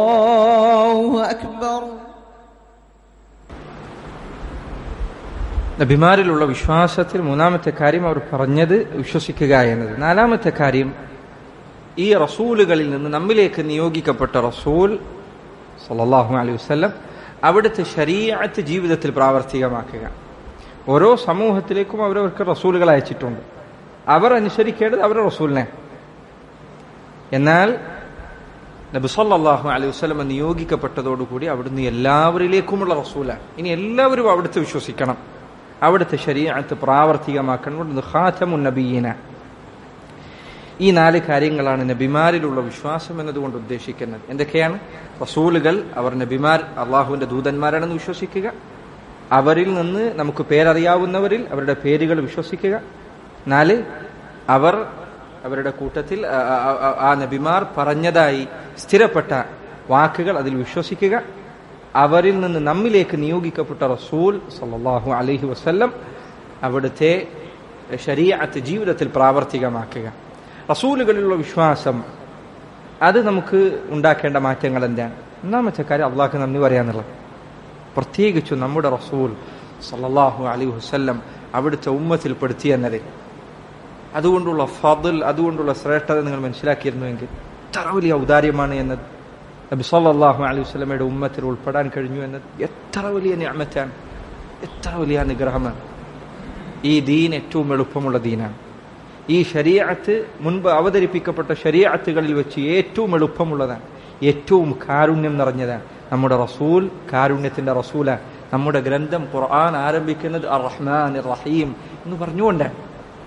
Speaker 2: الله أكبر
Speaker 1: നബിമാരിലുള്ള വിശ്വാസത്തിൽ മൂന്നാമത്തെ കാര്യം അവർ പറഞ്ഞത് വിശ്വസിക്കുക എന്നത് നാലാമത്തെ കാര്യം ഈ റസൂലുകളിൽ നിന്ന് നമ്മിലേക്ക് നിയോഗിക്കപ്പെട്ട റസൂൽ സല്ലല്ലാഹു അലൈഹി വസല്ലം അവിടുത്തെ ശരീഅത്ത് ജീവിതത്തിൽ പ്രാവർത്തികമാക്കുക ഓരോ സമൂഹത്തിലേക്കും അവരവർക്ക് റസൂലുകൾ അയച്ചിട്ടുണ്ട് അവർ അനുസരിക്കേണ്ടത് അവരുടെ റസൂലിനെ എന്നാൽ നബി സല്ലല്ലാഹു അലൈഹി വസല്ലം നിയോഗിക്കപ്പെട്ടതോടുകൂടി അവിടുന്ന് എല്ലാവരിലേക്കുമുള്ള റസൂലാണ് ഇനി എല്ലാവരും അവിടുത്തെ വിശ്വസിക്കണം അവിടുത്തെ ശരീഅത്ത് പ്രാവർത്തികമാക്കണം അവിടുന്ന് ഖാതമുൻ നബിയീന ഈ നാല് കാര്യങ്ങളാണ് നബിമാരിലുള്ള വിശ്വാസം എന്നതുകൊണ്ട് ഉദ്ദേശിക്കുന്നത് എന്തൊക്കെയാണ് റസൂലുകൾ അവർ നബിമാർ അള്ളാഹുവിന്റെ ദൂതന്മാരാണെന്ന് വിശ്വസിക്കുക അവരിൽ നിന്ന് നമുക്ക് പേരറിയാവുന്നവരിൽ അവരുടെ പേരുകൾ വിശ്വസിക്കുക നാല് അവർ അവരുടെ കൂട്ടത്തിൽ ആ- ആ- ആ- ആ നബിമാർ പറഞ്ഞതായി സ്ഥിരപ്പെട്ട വാക്കുകൾ അതിൽ വിശ്വസിക്കുക അവരിൽ നിന്ന് നമ്മിലേക്ക് നിയോഗിക്കപ്പെട്ട റസൂൽ സല്ലല്ലാഹു അലൈഹി വസല്ലം അവിടുത്തെ ശരീഅത്ത് ജീവിതത്തിൽ പ്രാവർത്തികമാക്കുക റസൂലുകളിലുള്ള വിശ്വാസം അത് നമുക്ക് ഉണ്ടാക്കേണ്ട മാറ്റങ്ങൾ എന്താണ് ഒന്നാമത്തെ കാര്യം അള്ളാഹ്ക്ക് നന്ദി പറയാന്നുള്ളത് പ്രത്യേകിച്ചും നമ്മുടെ റസൂൽ സല്ലല്ലാഹു അലൈഹി വസല്ലം അവിടുത്തെ ഉമ്മത്തിൽ പെടുത്തി എന്നത് അതുകൊണ്ടുള്ള ഫضൽ അതുകൊണ്ടുള്ള ശ്രേഷ്ഠത നിങ്ങൾ മനസ്സിലാക്കിയിരുന്നുവെങ്കിൽ എത്ര വലിയ ഔദാര്യമാണ് എന്നത് നബി സല്ലല്ലാഹു അലൈഹി വസല്ലമയുടെ ഉമ്മത്തിൽ ഉൾപ്പെടാൻ കഴിഞ്ഞു എന്നത് എത്ര വലിയ ഞാമത്താണ് എത്ര വലിയ അനുഗ്രഹമാണ് ഈ ദീൻ ഏറ്റവും എളുപ്പമുള്ള ദീനാണ് ഈ ശരീഅത്ത് മുൻപ് അവതരിപ്പിക്കപ്പെട്ട ശരീഅത്തുകളിൽ വെച്ച് ഏറ്റവും എളുപ്പമുള്ളതാണ് ഏറ്റവും കാരുണ്യം നിറഞ്ഞതാണ് നമ്മുടെ റസൂൽ കാരുണ്യത്തിന്റെ റസൂലാണ് നമ്മുടെ ഗ്രന്ഥം ഖുർആൻ ആരംഭിക്കുന്നത് അർ റഹ്മാൻ റഹീം എന്ന് പറഞ്ഞുകൊണ്ടാണ്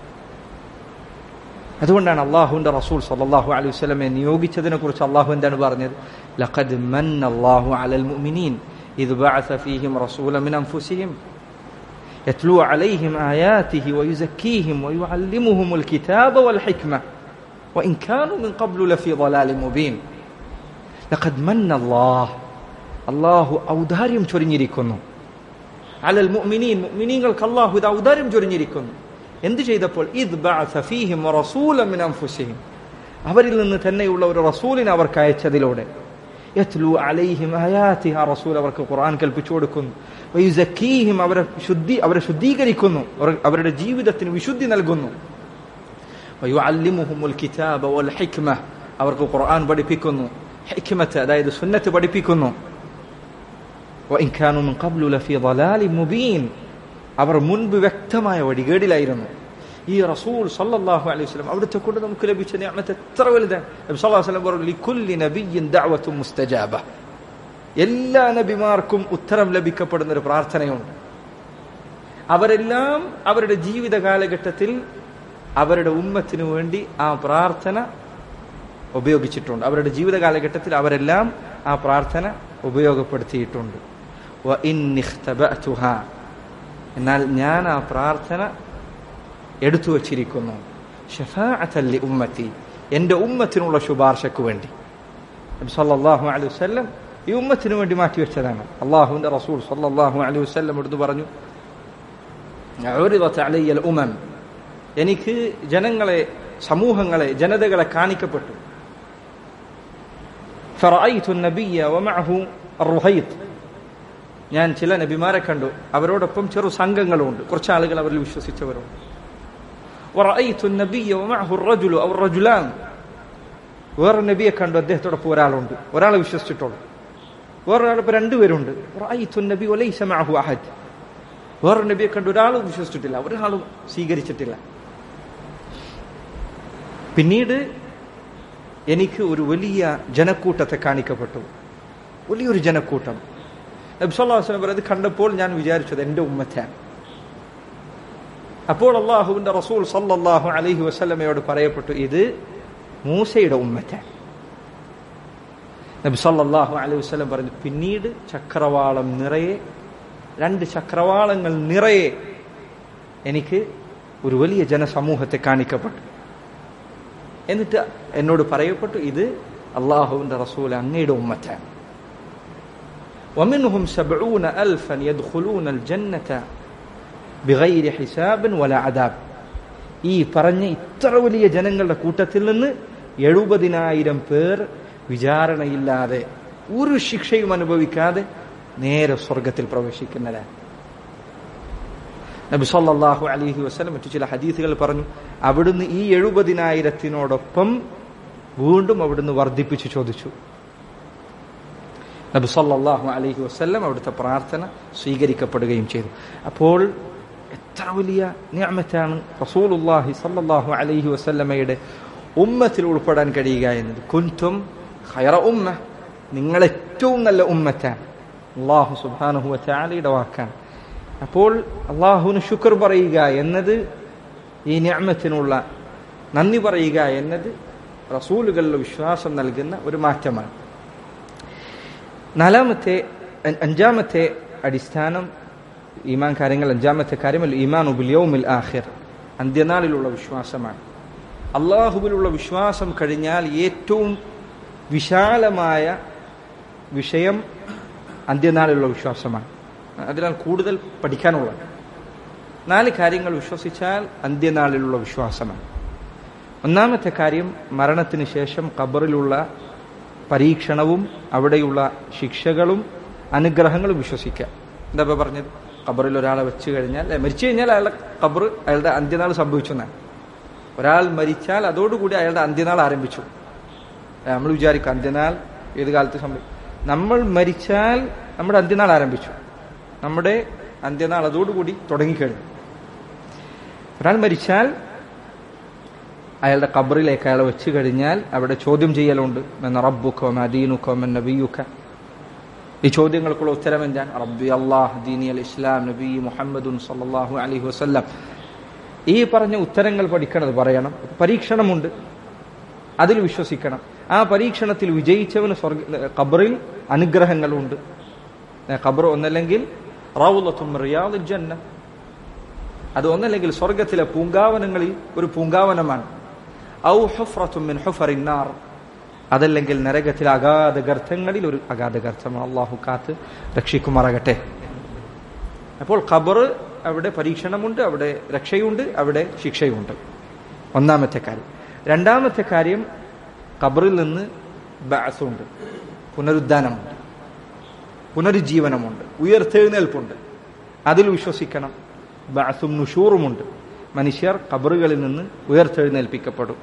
Speaker 1: അതുകൊണ്ടാണ് അള്ളാഹുവിന്റെ റസൂൽ സല്ലല്ലാഹു അലൈഹി വസല്ലമയെ നിയോഗിച്ചതിനെ കുറിച്ച് അള്ളാഹു എന്താണ് പറഞ്ഞത് ലഖദ് മന്ന അല്ലാഹു അലൽ മുഅ്മിനീൻ ഇദ് ബഅസ ഫീഹിം റസൂല മിൻ അൻഫുസിഹിം يتلو عليهم آياته ويزكيهم ويعلمهم الكتاب والحكمة وإن كانوا من قبل لفي ضلال مبين لقد من الله الله ഔദാര്യം ചൊരിഞ്ഞിരിക്കുന്നു അലൽ മുഅ്മിനീൻ മുഅ്മിനീങ്ങൾക്ക് അല്ലാഹു ഇത് ഔദാര്യം ചൊരിഞ്ഞിരിക്കുന്നു എന്ത് ചെയ്തപ്പോൾ ഇദ് ബഅസ ഫീഹിം റസൂലൻ മിൻ അൻഫുസിഹിം അവരിൽ നിന്ന് തന്നെയുള്ള ഒരു റസൂലിനെ അവർക്ക് അയച്ചതിലൂടെ യത്ലു അലൈഹിം ആയാതി ആ റസൂൽ അവർക്ക് ഖുർആൻ കൽപ്പിച്ചു കൊടുക്കുന്നു വയുസക്കീഹിം അവരെ ശുദ്ധി അവരെ ശുദ്ധീകരിക്കുന്നു അവർ- അവരുടെ ജീവിതത്തിന് വിശുദ്ധി നൽകുന്നു വയുഅല്ലിമുഹുമുൽ കിതാബ വൽ ഹിക്മ അവർക്ക് ഖുർആൻ പഠിപ്പിക്കുന്നു ഹിക്മത്ത് അതായത് സുന്നത്ത് പഠിപ്പിക്കുന്നു വഇൻ കാനൂ മിൻ ഖബ്ലു ലഫീ ളലാലിൻ മുബീൻ അവർ മുൻപ് വ്യക്തമായ വഴികേടിലായിരുന്നു ഈ റസൂൽ സല്ലല്ലാഹു അലൈഹി വസല്ലം അവിടുത്തെ കൊണ്ട് നമുക്ക് ലഭിച്ച നിഅമത്ത് എത്ര വലുതാണ് നബി സല്ലല്ലാഹു അലൈഹി വസല്ലം പറഞ്ഞു ലികുല്ലി നബിയ്യിൻ ദഅവത്തുൻ മുസ്തജാബ എല്ലാ നബിമാർക്കും ഉത്തരം ലഭിക്കപ്പെടുന്ന ഒരു പ്രാർത്ഥനയുണ്ട് അവരെല്ലാം അവരുടെ ജീവിത കാലഘട്ടത്തിൽ അവരുടെ ഉമ്മത്തിനു വേണ്ടി ആ പ്രാർത്ഥന ഉപയോഗിച്ചിട്ടുണ്ട് അവരുടെ ജീവിത കാലഘട്ടത്തിൽ അവരെല്ലാം ആ പ്രാർത്ഥന ഉപയോഗപ്പെടുത്തിയിട്ടുണ്ട് وإني اختبأتها. എന്നാൽ ഞാൻ ആ പ്രാർത്ഥന എടുത്തു വച്ചിരിക്കുന്നു ഷഫാഅത്തല്ലി ഉമ്മത്തി എൻ്റെ ഉമ്മത്തിനുള്ള ശുപാർശയ്ക്ക് വേണ്ടി നബി സല്ലല്ലാഹു അലൈഹി വസല്ലം ഈ ഉമ്മത്തിന് വേണ്ടി മാറ്റിവെച്ചതാണ് അള്ളാഹുവിന്റെ റസൂൽ സല്ലല്ലാഹു അലൈഹി വസല്ലം എടുത്തു പറഞ്ഞു ഉരിദത് അലയ്യ ഉമം എനിക്ക് ജനങ്ങളെ സമൂഹങ്ങളെ ജനതകളെ കാണിക്കപ്പെട്ടു فرأيت النبي ومعه الرهيط ഞാൻ ചില നബിമാരെ കണ്ടു അവരോടൊപ്പം ചെറു സംഘങ്ങളുണ്ട് കുറച്ച് ആളുകൾ അവരിൽ വിശ്വസിച്ചവരുണ്ട് ورأيت النبي ومعه الرجل أو الرجلان വേറെ നബിയെ കണ്ടു അദ്ദേഹത്തോടൊപ്പം ഒരാളുണ്ട് ഒരാളെ വിശ്വസിച്ചിട്ടുള്ളൂ വേറൊരാളിപ്പോൾ രണ്ടുപേരുണ്ട് رأيت النبي وليس معه أحد വേറെ നബിയെ കണ്ടു ഒരാളും വിശ്വസിച്ചിട്ടില്ല ഒരാളും സ്വീകരിച്ചിട്ടില്ല പിന്നീട് എനിക്ക് ഒരു വലിയ ജനക്കൂട്ടത്തെ കാണിക്കപ്പെട്ടു വലിയൊരു ജനക്കൂട്ടം നബി സല്ലല്ലാഹു അലൈഹി വസല്ലം പറയുന്നത് കണ്ടപ്പോൾ ഞാൻ വിചാരിച്ചത് എൻ്റെ ഉമ്മത്താണ് അപ്പോൾ അള്ളാഹുവിന്റെ റസൂൽ സല്ലല്ലാഹു അലൈഹി വസല്ലമയോട് പറയപ്പെട്ടു ഇത് മൂസയുടെ ഉമ്മത്താണ് നബി സല്ലല്ലാഹു അലൈഹി വസല്ലം പറഞ്ഞു പിന്നീട് ചക്രവാളം നിറയെ രണ്ട് ചക്രവാളങ്ങൾ നിറയെ എനിക്ക് ഒരു വലിയ ജനസമൂഹത്തെ കാണിക്കപ്പെട്ടു എന്നിട്ട് എന്നോട് പറയപ്പെട്ടു ഇത് അള്ളാഹുവിന്റെ റസൂൽ അങ്ങയുടെ ഉമ്മത്താണ് ومنهم سبعون ألفا يدخلون الجنة بغير حساب ولا عذاب ഈ പറഞ്ഞ ഇത്ര വലിയ ജനങ്ങളുടെ കൂട്ടത്തിൽ നിന്ന് എഴുപതിനായിരം പേർ വിചാരണയില്ലാതെ ഒരു ശിക്ഷയും അനുഭവിക്കാതെ നേരെ സ്വർഗത്തിൽ പ്രവേശിക്കുന്നതാണ് നബി സല്ലല്ലാഹു അലൈഹി വസല്ലം മറ്റു ചില ഹദീസുകൾ പറഞ്ഞു അവിടുന്ന് ഈ എഴുപതിനായിരത്തിനോടൊപ്പം വീണ്ടും അവിടുന്ന് വർദ്ധിപ്പിച്ചു ചോദിച്ചു നബി സല്ലല്ലാഹു അലൈഹി വസല്ലം അവിടുത്തെ പ്രാർത്ഥന സ്വീകരിക്കപ്പെടുകയും ചെയ്തു അപ്പോൾ എത്ര വലിയ നിയമത്താണ് റസൂലുള്ളാഹി സല്ലല്ലാഹു അലൈഹി വസല്ലമയുടെ ഉമ്മത്തിൽ ഉൾപ്പെടാൻ കഴിയുക എന്നത് കുൻതും ഖൈറ ഉമ്മ നിങ്ങൾ ഏറ്റവും നല്ല ഉമ്മത്താണ് അള്ളാഹു സുബ്ഹാനഹു വതആലയുടെ വാക്കാണ് അപ്പോൾ അള്ളാഹുവിന് ശുക്ർ പറയുക എന്നത് ഈ നിയമത്തിനുള്ള നന്ദി പറയുക എന്നത് റസൂലുകളിൽ വിശ്വാസം നൽകുന്ന ഒരു മാറ്റമാണ് നാലാമത്തെ അ- അഞ്ചാമത്തെ അടിസ്ഥാനം ഈമാൻ കാര്യങ്ങൾ അഞ്ചാമത്തെ കാര്യമല്ല ഈമാൻ ഉബിലിയൗമിൽ ആഹിർ അന്ത്യനാളിലുള്ള വിശ്വാസമാണ് അള്ളാഹുവിലുള്ള വിശ്വാസം കഴിഞ്ഞാൽ ഏറ്റവും വിശാലമായ വിഷയം അന്ത്യനാളിലുള്ള വിശ്വാസമാണ് അതിനാൽ കൂടുതൽ പഠിക്കാനുള്ളത് നാല് കാര്യങ്ങൾ വിശ്വസിച്ചാൽ അന്ത്യനാളിലുള്ള വിശ്വാസമാണ് ഒന്നാമത്തെ കാര്യം മരണത്തിന് ശേഷം ഖബറിലുള്ള പരീക്ഷണവും അവിടെയുള്ള ശിക്ഷകളും അനുഗ്രഹങ്ങളും വിശ്വസിക്കുക എന്താ ഇപ്പൊ പറഞ്ഞത് ഖബറിൽ ഒരാളെ വെച്ച് കഴിഞ്ഞാൽ അല്ലെ, മരിച്ചു കഴിഞ്ഞാൽ അയാളുടെ ഖബർ അയാളുടെ അന്ത്യനാൾ സംഭവിച്ചു എന്നാണ് ഒരാൾ മരിച്ചാൽ അതോടുകൂടി അയാളുടെ അന്ത്യനാൾ ആരംഭിച്ചു ഏ, നമ്മൾ വിചാരിക്കും അന്ത്യനാൾ ഏത് കാലത്ത് സംഭവിക്കും നമ്മൾ മരിച്ചാൽ നമ്മുടെ അന്ത്യനാൾ ആരംഭിച്ചു നമ്മുടെ അന്ത്യനാൾ അതോടുകൂടി തുടങ്ങിക്കഴിഞ്ഞു ഒരാൾ മരിച്ചാൽ അയാളുടെ ഖബറിലേക്ക് അയാളെ വെച്ച് കഴിഞ്ഞാൽ അവിടെ ചോദ്യം ചെയ്യലുണ്ട് മെന്ന റബ്ബുക്കോ മദീനുക്കോ മെൻ നബിയുക്ക ഈ ചോദ്യങ്ങൾക്കുള്ള ഉത്തരം എന്താണ് റബ്ബി അള്ളാഹ് ദീനി അൽ ഇസ്ലാം നബി മുഹമ്മദുൻ സല്ലല്ലാഹു അലൈഹി വസല്ലം ഈ പറഞ്ഞ ഉത്തരങ്ങൾ പഠിക്കണത് പറയണം പരീക്ഷണമുണ്ട് അതിൽ വിശ്വസിക്കണം ആ പരീക്ഷണത്തിൽ വിജയിച്ചവന് സ്വർഗ ഖബറിൽ അനുഗ്രഹങ്ങളുണ്ട് ഏ, ഖബർ ഒന്നല്ലെങ്കിൽ റൗലത്തും റിയാദുൽ ജന്ന അത് ഒന്നല്ലെങ്കിൽ സ്വർഗത്തിലെ പൂങ്കാവനങ്ങളിൽ ഒരു പൂങ്കാവനമാണ് ഔ ഹുഫ്രത്തും മിൻ ഹുഫറിന്നാർ അതല്ലെങ്കിൽ നരകത്തിലെ അഗാധ ഗർത്തങ്ങളിൽ ഒരു അഗാധ ഗർത്തമാണ് അള്ളാഹു കാത്ത് രക്ഷിക്കുമാറാകട്ടെ അപ്പോൾ ഖബർ അവിടെ പരീക്ഷണമുണ്ട് അവിടെ രക്ഷയുണ്ട് അവിടെ ശിക്ഷയുണ്ട് ഒന്നാമത്തെ കാര്യം രണ്ടാമത്തെ കാര്യം ഖബറിൽ നിന്ന് ബാസുണ്ട് പുനരുദ്ധാനമുണ്ട് പുനരുജ്ജീവനമുണ്ട് ഉയർത്തെഴുന്നേൽപ്പുണ്ട് അതിൽ വിശ്വസിക്കണം ബാസും നുഷൂറുമുണ്ട് മനുഷ്യർ ഖബറുകളിൽ നിന്ന് ഉയർത്തെഴുന്നേൽപ്പിക്കപ്പെടും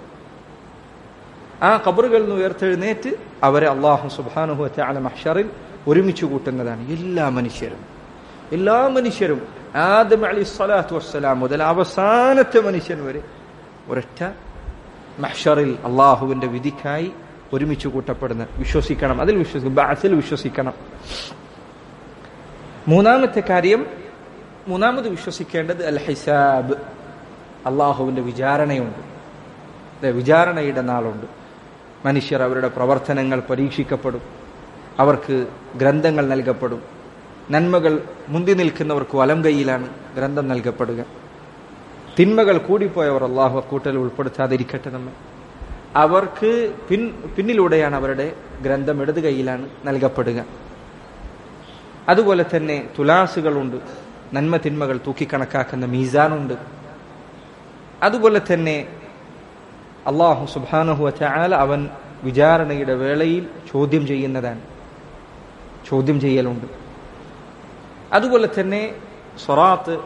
Speaker 1: ആ ഖബറുകളിൽ നിന്ന് ഉയർത്തെഴുന്നേറ്റ് അവരെ അള്ളാഹു സുബാനുഹു അല മഹ്ഷറിൽ ഒരുമിച്ച് കൂട്ടുന്നതാണ് എല്ലാ മനുഷ്യരും എല്ലാ മനുഷ്യരും ആദം അലി സ്വലാത്തു വസ്സലാം മുതൽ അവസാനത്തെ മനുഷ്യൻ വരെ ഒരൊറ്റ മഹ്ഷറിൽ അള്ളാഹുവിന്റെ വിധിക്കായി ഒരുമിച്ച് കൂട്ടപ്പെടുന്ന വിശ്വസിക്കണം അതിൽ വിശ്വസിക്കണം ബാസിൽ വിശ്വസിക്കണം മൂന്നാമത്തെ കാര്യം മൂന്നാമത് വിശ്വസിക്കേണ്ടത് അൽ ഹിസാബ് അള്ളാഹുവിന്റെ വിചാരണയുണ്ട് അതെ, വിചാരണയുടെ നാളുണ്ട് മനുഷ്യർ അവരുടെ പ്രവർത്തനങ്ങൾ പരീക്ഷിക്കപ്പെടും അവർക്ക് ഗ്രന്ഥങ്ങൾ നൽകപ്പെടും നന്മകൾ മുന്തി നിൽക്കുന്നവർക്ക് വലം കൈയിലാണ് ഗ്രന്ഥം നൽകപ്പെടുക തിന്മകൾ കൂടിപ്പോയവർ അള്ളാഹു കൂട്ടൽ ഉൾപ്പെടുത്താതിരിക്കട്ടെ നമ്മെ അവർക്ക് പിൻ പിന്നിലൂടെയാണ് അവരുടെ ഗ്രന്ഥം ഇടത് കൈയിലാണ് നൽകപ്പെടുക അതുപോലെ തന്നെ തുലാസുകളുണ്ട് നന്മ തിന്മകൾ തൂക്കിക്കണക്കാക്കുന്ന മീസാനുണ്ട് അതുപോലെ തന്നെ അള്ളാഹു സുബാനഹു ചാല അവൻ വിചാരണയുടെ വേളയിൽ ചോദ്യം ചെയ്യുന്നതാണ് ചോദ്യം ചെയ്യലുണ്ട് അതുപോലെ തന്നെ സൊറാത്ത്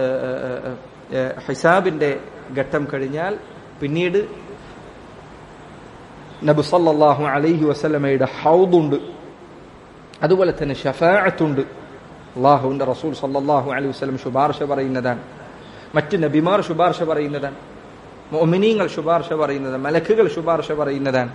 Speaker 1: ഹിസാബിന്റെ ഘട്ടം കഴിഞ്ഞാൽ പിന്നീട് നബി സല്ലല്ലാഹു അലൈഹി വസല്ലമയുടെ ഹൗദുണ്ട് അതുപോലെ തന്നെ ഷഫാഅത്തുണ്ട് അള്ളാഹുവിന്റെ റസൂൽ സല്ലല്ലാഹു അലൈഹി വസല്ലം ശുപാർശ പറയുന്നതാണ് മറ്റ് നബിമാർ ശുപാർശ പറയുന്നതാണ് മൊമിനീങ്ങൾ ശുപാർശ പറയുന്നത് മലക്കുകൾ ശുപാർശ പറയുന്നതാണ്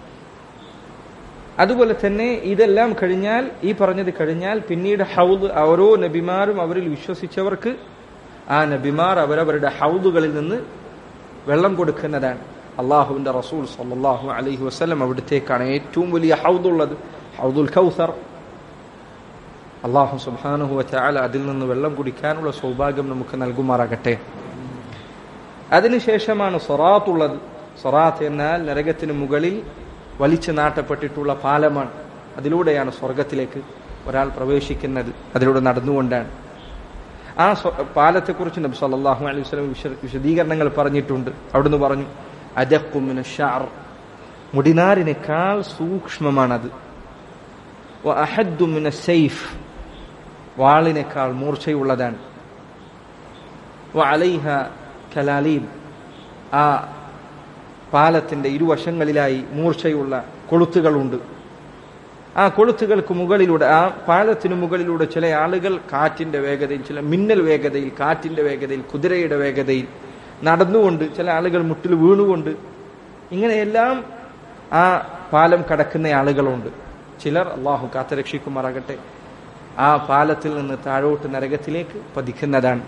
Speaker 1: അതുപോലെ തന്നെ ഇതെല്ലാം കഴിഞ്ഞാൽ ഈ പറഞ്ഞത് കഴിഞ്ഞാൽ പിന്നീട് ഹൗദ് ഓരോ നബിമാരും അവരിൽ വിശ്വസിച്ചവർക്ക് ആ നബിമാർ അവരവരുടെ ഹൗദുകളിൽ നിന്ന് വെള്ളം കൊടുക്കുന്നതാണ് അള്ളാഹുവിന്റെ റസൂൽ സല്ലല്ലാഹു അലൈഹി വസല്ലം അവിടത്തേക്കാണ് ഏറ്റവും വലിയ ഹൗദുള്ളത് ഹൗദുൽ കൗസർ അള്ളാഹു സുബ്ഹാനഹു വതആല അതിൽ നിന്ന് വെള്ളം കുടിക്കാനുള്ള സൗഭാഗ്യം നമുക്ക് നൽകുമാറാകട്ടെ അതിനുശേഷമാണ് സൊറാത്തുള്ളത് സൊറാത്ത് എന്നാൽ നരകത്തിന് മുകളിൽ വലിച്ചു നാട്ടപ്പെട്ടിട്ടുള്ള പാലമാണ് അതിലൂടെയാണ് സ്വർഗത്തിലേക്ക് ഒരാൾ പ്രവേശിക്കുന്നത് അതിലൂടെ നടന്നുകൊണ്ടാണ് ആ സ്വ- പാലത്തെക്കുറിച്ച് നബി സല്ലല്ലാഹു അലൈഹി വസല്ലം വിശ- വിശദീകരണങ്ങൾ പറഞ്ഞിട്ടുണ്ട് അവിടുന്ന് പറഞ്ഞു അജക്കുമിന ഷാർ മുടിനാരിനേക്കാൾ സൂക്ഷ്മമാണത് വ അഹദ്ദു മിന സൈഫ് വാളിനേക്കാൾ മൂർച്ചയുള്ളതാണ് വഅലൈഹ കലാലീബ് ആ പാലത്തിന്റെ ഇരുവശങ്ങളിലായി മൂർച്ചയുള്ള കൊളുത്തുകളുണ്ട് ആ കൊളുത്തുകൾക്ക് മുകളിലൂടെ ആ പാലത്തിന് മുകളിലൂടെ ചില ആളുകൾ കാറ്റിന്റെ വേഗതയിൽ ചില മിന്നൽ വേഗതയിൽ കാറ്റിന്റെ വേഗതയിൽ കുതിരയുടെ വേഗതയിൽ നടന്നുകൊണ്ട് ചില ആളുകൾ മുട്ടിൽ വീണുകൊണ്ട് ഇങ്ങനെയെല്ലാം ആ പാലം കടക്കുന്ന ആളുകളുണ്ട് ചിലർ അള്ളാഹു കാത്തരക്ഷിക്കുമാറാകട്ടെ ആ പാലത്തിൽ നിന്ന് താഴോട്ട് നരകത്തിലേക്ക് പതിക്കുന്നതാണ്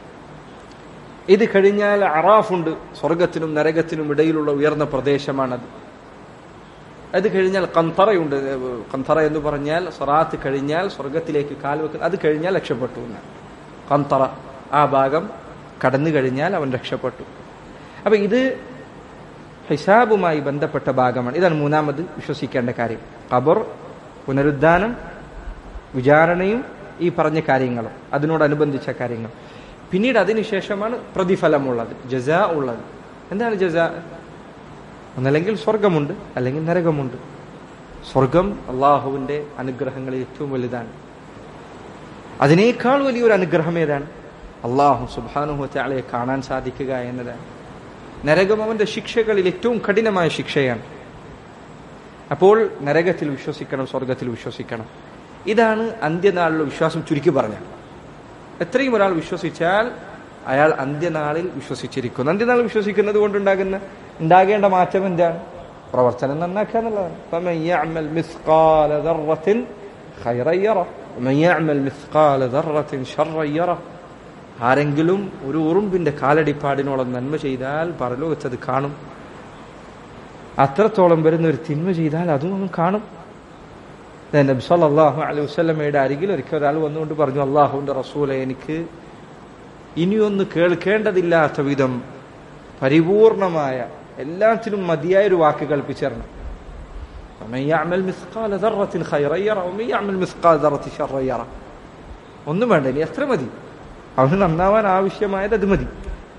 Speaker 1: ഇത് കഴിഞ്ഞാൽ അറാഫുണ്ട് സ്വർഗത്തിനും നരകത്തിനും ഇടയിലുള്ള ഉയർന്ന പ്രദേശമാണത് അത് കഴിഞ്ഞാൽ കന്തറയുണ്ട് കന്തറ എന്ന് പറഞ്ഞാൽ സറാത്ത് കഴിഞ്ഞാൽ സ്വർഗത്തിലേക്ക് കാൽ വെക്കുന്ന അത് കഴിഞ്ഞാൽ രക്ഷപ്പെട്ടു എന്നാണ് കന്തറ ആ ഭാഗം കടന്നു കഴിഞ്ഞാൽ അവൻ രക്ഷപ്പെട്ടു അപ്പൊ ഇത് ഹിസാബുമായി ബന്ധപ്പെട്ട ഭാഗമാണ് ഇതാണ് മൂന്നാമത് വിശ്വസിക്കേണ്ട കാര്യം ഖബർ പുനരുദ്ധാനം വിചാരണയും ഈ പറഞ്ഞ കാര്യങ്ങളും അതിനോടനുബന്ധിച്ച കാര്യങ്ങൾ പിന്നീട് അതിനുശേഷമാണ് പ്രതിഫലമുള്ളത് ജസ ഉള്ളത് എന്താണ് ജസ ഒന്നല്ലെങ്കിൽ സ്വർഗമുണ്ട് അല്ലെങ്കിൽ നരകമുണ്ട് സ്വർഗം അള്ളാഹുവിന്റെ അനുഗ്രഹങ്ങളിൽ ഏറ്റവും വലുതാണ് അതിനേക്കാൾ വലിയൊരു അനുഗ്രഹം ഏതാണ് അള്ളാഹു സുബാനുഹത്തെ കാണാൻ സാധിക്കുക എന്നതാണ് നരകം അവന്റെ ശിക്ഷകളിൽ ഏറ്റവും കഠിനമായ ശിക്ഷയാണ് അപ്പോൾ നരകത്തിൽ വിശ്വസിക്കണം സ്വർഗത്തിൽ വിശ്വസിക്കണം ഇതാണ് അന്ത്യനാളിലെ വിശ്വാസം ചുരുക്കി പറഞ്ഞത് എത്രയും ഒരാൾ വിശ്വസിച്ചാൽ അയാൾ അന്ത്യനാളിൽ വിശ്വസിച്ചിരിക്കുന്നു അന്ത്യനാളിൽ വിശ്വസിക്കുന്നത് കൊണ്ടുണ്ടാകുന്ന ഉണ്ടാകേണ്ട മാറ്റം എന്താണ് പ്രവർത്തനം നന്നാക്കുക എന്നുള്ളതാണ് فمن يعمل مثقال ذرة خيرا يره ومن يعمل مثقال ذرة شرا يره ആരെങ്കിലും ഒരു ഉറുമ്പിന്റെ കാലടിപ്പാടിനോളം നന്മ ചെയ്താൽ പരലോകത്തത് കാണും അത്രത്തോളം വരുന്ന ഒരു തിന്മ ചെയ്താൽ അതും അവൻ കാണും നബി സല്ലല്ലാഹു അലൈഹി വസല്ലമയുടെ അരികിൽ ഒരിക്കൽ ഒരാൾ വന്നുകൊണ്ട് പറഞ്ഞു അള്ളാഹുവിന്റെ റസൂലെ എനിക്ക് ഇനിയൊന്ന് കേൾക്കേണ്ടതില്ലാത്ത വിധം പരിപൂർണമായ എല്ലാത്തിനും മതിയായ ഒരു വാക്ക് കൽപ്പിച്ചേരണം ومن يعمل مثقال ذرة خيرا يره ومن يعمل مثقال ذرة شرا يره ഒന്നും വേണ്ട ഇനി എത്ര മതി അവന് നന്നാവാൻ ആവശ്യമായത് അത് മതി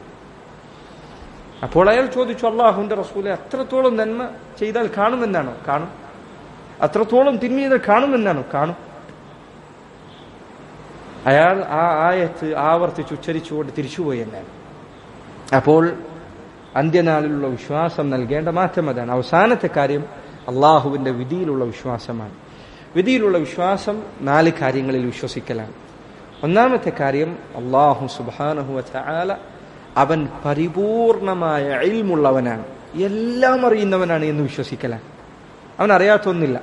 Speaker 1: അപ്പോൾ അയാൾ ചോദിച്ചു അള്ളാഹുന്റെ റസൂലെ അത്രത്തോളം നന്മ ചെയ്താൽ കാണുമെന്നാണോ കാണും അത്രത്തോളം തിന്മ ചെയ്താൽ കാണുമെന്നാണോ കാണും അയാൾ ആ ആയത്ത് ആവർത്തിച്ച് ഉച്ചരിച്ചുകൊണ്ട് തിരിച്ചുപോയി എന്നാണ് അപ്പോൾ അന്ത്യനാളിലുള്ള വിശ്വാസം നൽകേണ്ട മാറ്റം അതാണ് അവസാനത്തെ കാര്യം അള്ളാഹുവിന്റെ വിധിയിലുള്ള വിശ്വാസമാണ് വിധിയിലുള്ള വിശ്വാസം നാല് കാര്യങ്ങളിൽ വിശ്വസിക്കലാണ് ഒന്നാമത്തെ കാര്യം അള്ളാഹു സുബാനഹു ചാല അവൻ പരിപൂർണമായ ഇൽമുള്ളവനാണ് എല്ലാം അറിയുന്നവനാണ് എന്ന് വിശ്വസിക്കലാണ് അവൻ അറിയാത്തൊന്നില്ല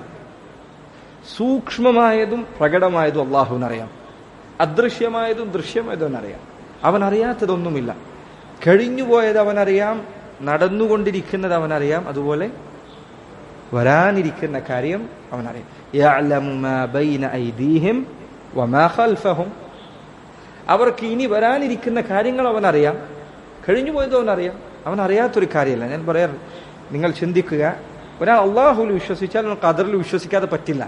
Speaker 1: സൂക്ഷ്മമായതും പ്രകടമായതും അള്ളാഹുവിനറിയാം അദൃശ്യമായതും ദൃശ്യമായതും അവനറിയാം അവൻ അറിയാത്തതൊന്നുമില്ല കഴിഞ്ഞുപോയത് അവനറിയാം നടന്നുകൊണ്ടിരിക്കുന്നത് അവനറിയാം അതുപോലെ വരാനിരിക്കുന്ന കാര്യം അവനറിയാം യഅലമു മാ ബൈന ഐദീഹിം വമാ ഖൽഫഹും അവർക്ക് ഇനി വരാനിരിക്കുന്ന കാര്യങ്ങൾ അവനറിയാം കഴിഞ്ഞു പോയത് അവനറിയാം അവൻ അറിയാത്തൊരു കാര്യമല്ല ഞാൻ പറയാറ് നിങ്ങൾ ചിന്തിക്കുക ഒരാൾ അള്ളാഹുൽ വിശ്വസിച്ചാൽ നമുക്ക് ഖദറിൽ വിശ്വസിക്കാതെ പറ്റില്ല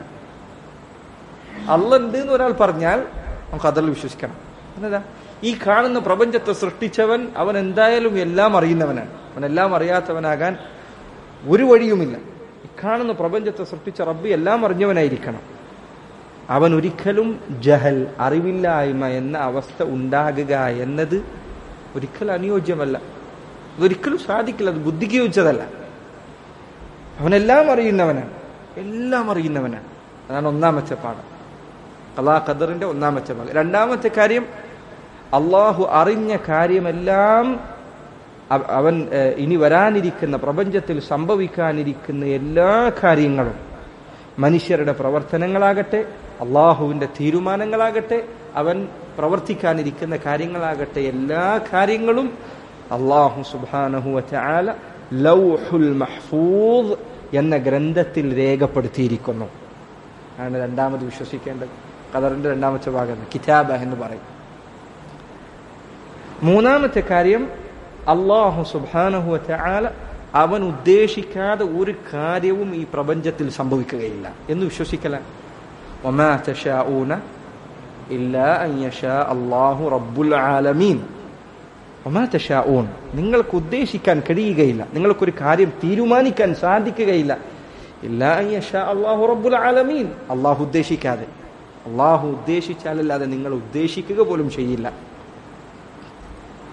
Speaker 1: അല്ല ഉണ്ട് എന്ന് ഒരാൾ പറഞ്ഞാൽ നമുക്ക് ഖദറിൽ വിശ്വസിക്കണം എന്നതാ ഈ കാണുന്ന പ്രപഞ്ചത്തെ സൃഷ്ടിച്ചവൻ അവൻ എന്തായാലും എല്ലാം അറിയുന്നവനാണ് അവൻ എല്ലാം അറിയാത്തവനാകാൻ ഒരു വഴിയുമില്ല ഈ കാണുന്ന പ്രപഞ്ചത്തെ സൃഷ്ടിച്ച റബ്ബി എല്ലാം അറിഞ്ഞവനായിരിക്കണം അവൻ ഒരിക്കലും ജഹൽ അറിവില്ലായ്മ എന്ന അവസ്ഥ ഉണ്ടാകുക എന്നത് ഒരിക്കലും അനുയോജ്യമല്ല അതൊരിക്കലും സാധിക്കില്ല അത് ബുദ്ധിക്ക് യോജിച്ചതല്ല അവനെല്ലാം അറിയുന്നവനാണ് എല്ലാം അറിയുന്നവനാണ് അതാണ് ഒന്നാമത്തെ പാഠം അള്ളാ ഖദറിന്റെ ഒന്നാമത്തെ ഭാഗം രണ്ടാമത്തെ കാര്യം അള്ളാഹു അറിഞ്ഞ കാര്യമെല്ലാം അവൻ ഇനി വരാനിരിക്കുന്ന പ്രപഞ്ചത്തിൽ സംഭവിക്കാനിരിക്കുന്ന എല്ലാ കാര്യങ്ങളും മനുഷ്യരുടെ പ്രവർത്തനങ്ങളാകട്ടെ അള്ളാഹുവിന്റെ തീരുമാനങ്ങളാകട്ടെ അവൻ പ്രവർത്തിക്കാനിരിക്കുന്ന കാര്യങ്ങളാകട്ടെ എല്ലാ കാര്യങ്ങളും അള്ളാഹു സുബാനഹുവ ലൗഹുൽ മഹ്ഫൂദ് എന്ന ഗ്രന്ഥത്തിൽ രേഖപ്പെടുത്തിയിരിക്കുന്നു ആണ് രണ്ടാമത് വിശ്വസിക്കേണ്ടത് ഖദറിന്റെ രണ്ടാമത്തെ ഭാഗം കിതാബ എന്ന് പറയും മൂന്നാമത്തെ കാര്യം അള്ളാഹു സുബാനഹു ആല അവൻ ഉദ്ദേശിക്കാതെ ഒരു കാര്യവും ഈ പ്രപഞ്ചത്തിൽ സംഭവിക്കുകയില്ല എന്ന് വിശ്വസിക്കല وما تشاءون إلا أن يشاء الله رب العالمين وما تشاءون നിങ്ങൾക്ക് ഉദ്ദേശിക്കാൻ കഴിയുകയില്ല നിങ്ങൾക്കൊരു കാര്യം തീരുമാനിക്കാൻ സാധിക്കുകയില്ല ഇല്ല അൻ യശാ അല്ലാഹു റബ്ബുൽ ആലമീൻ അള്ളാഹു ഉദ്ദേശിക്കാതെ അള്ളാഹു ഉദ്ദേശിച്ചാലല്ലാതെ നിങ്ങൾ ഉദ്ദേശിക്കുക പോലും ചെയ്യില്ല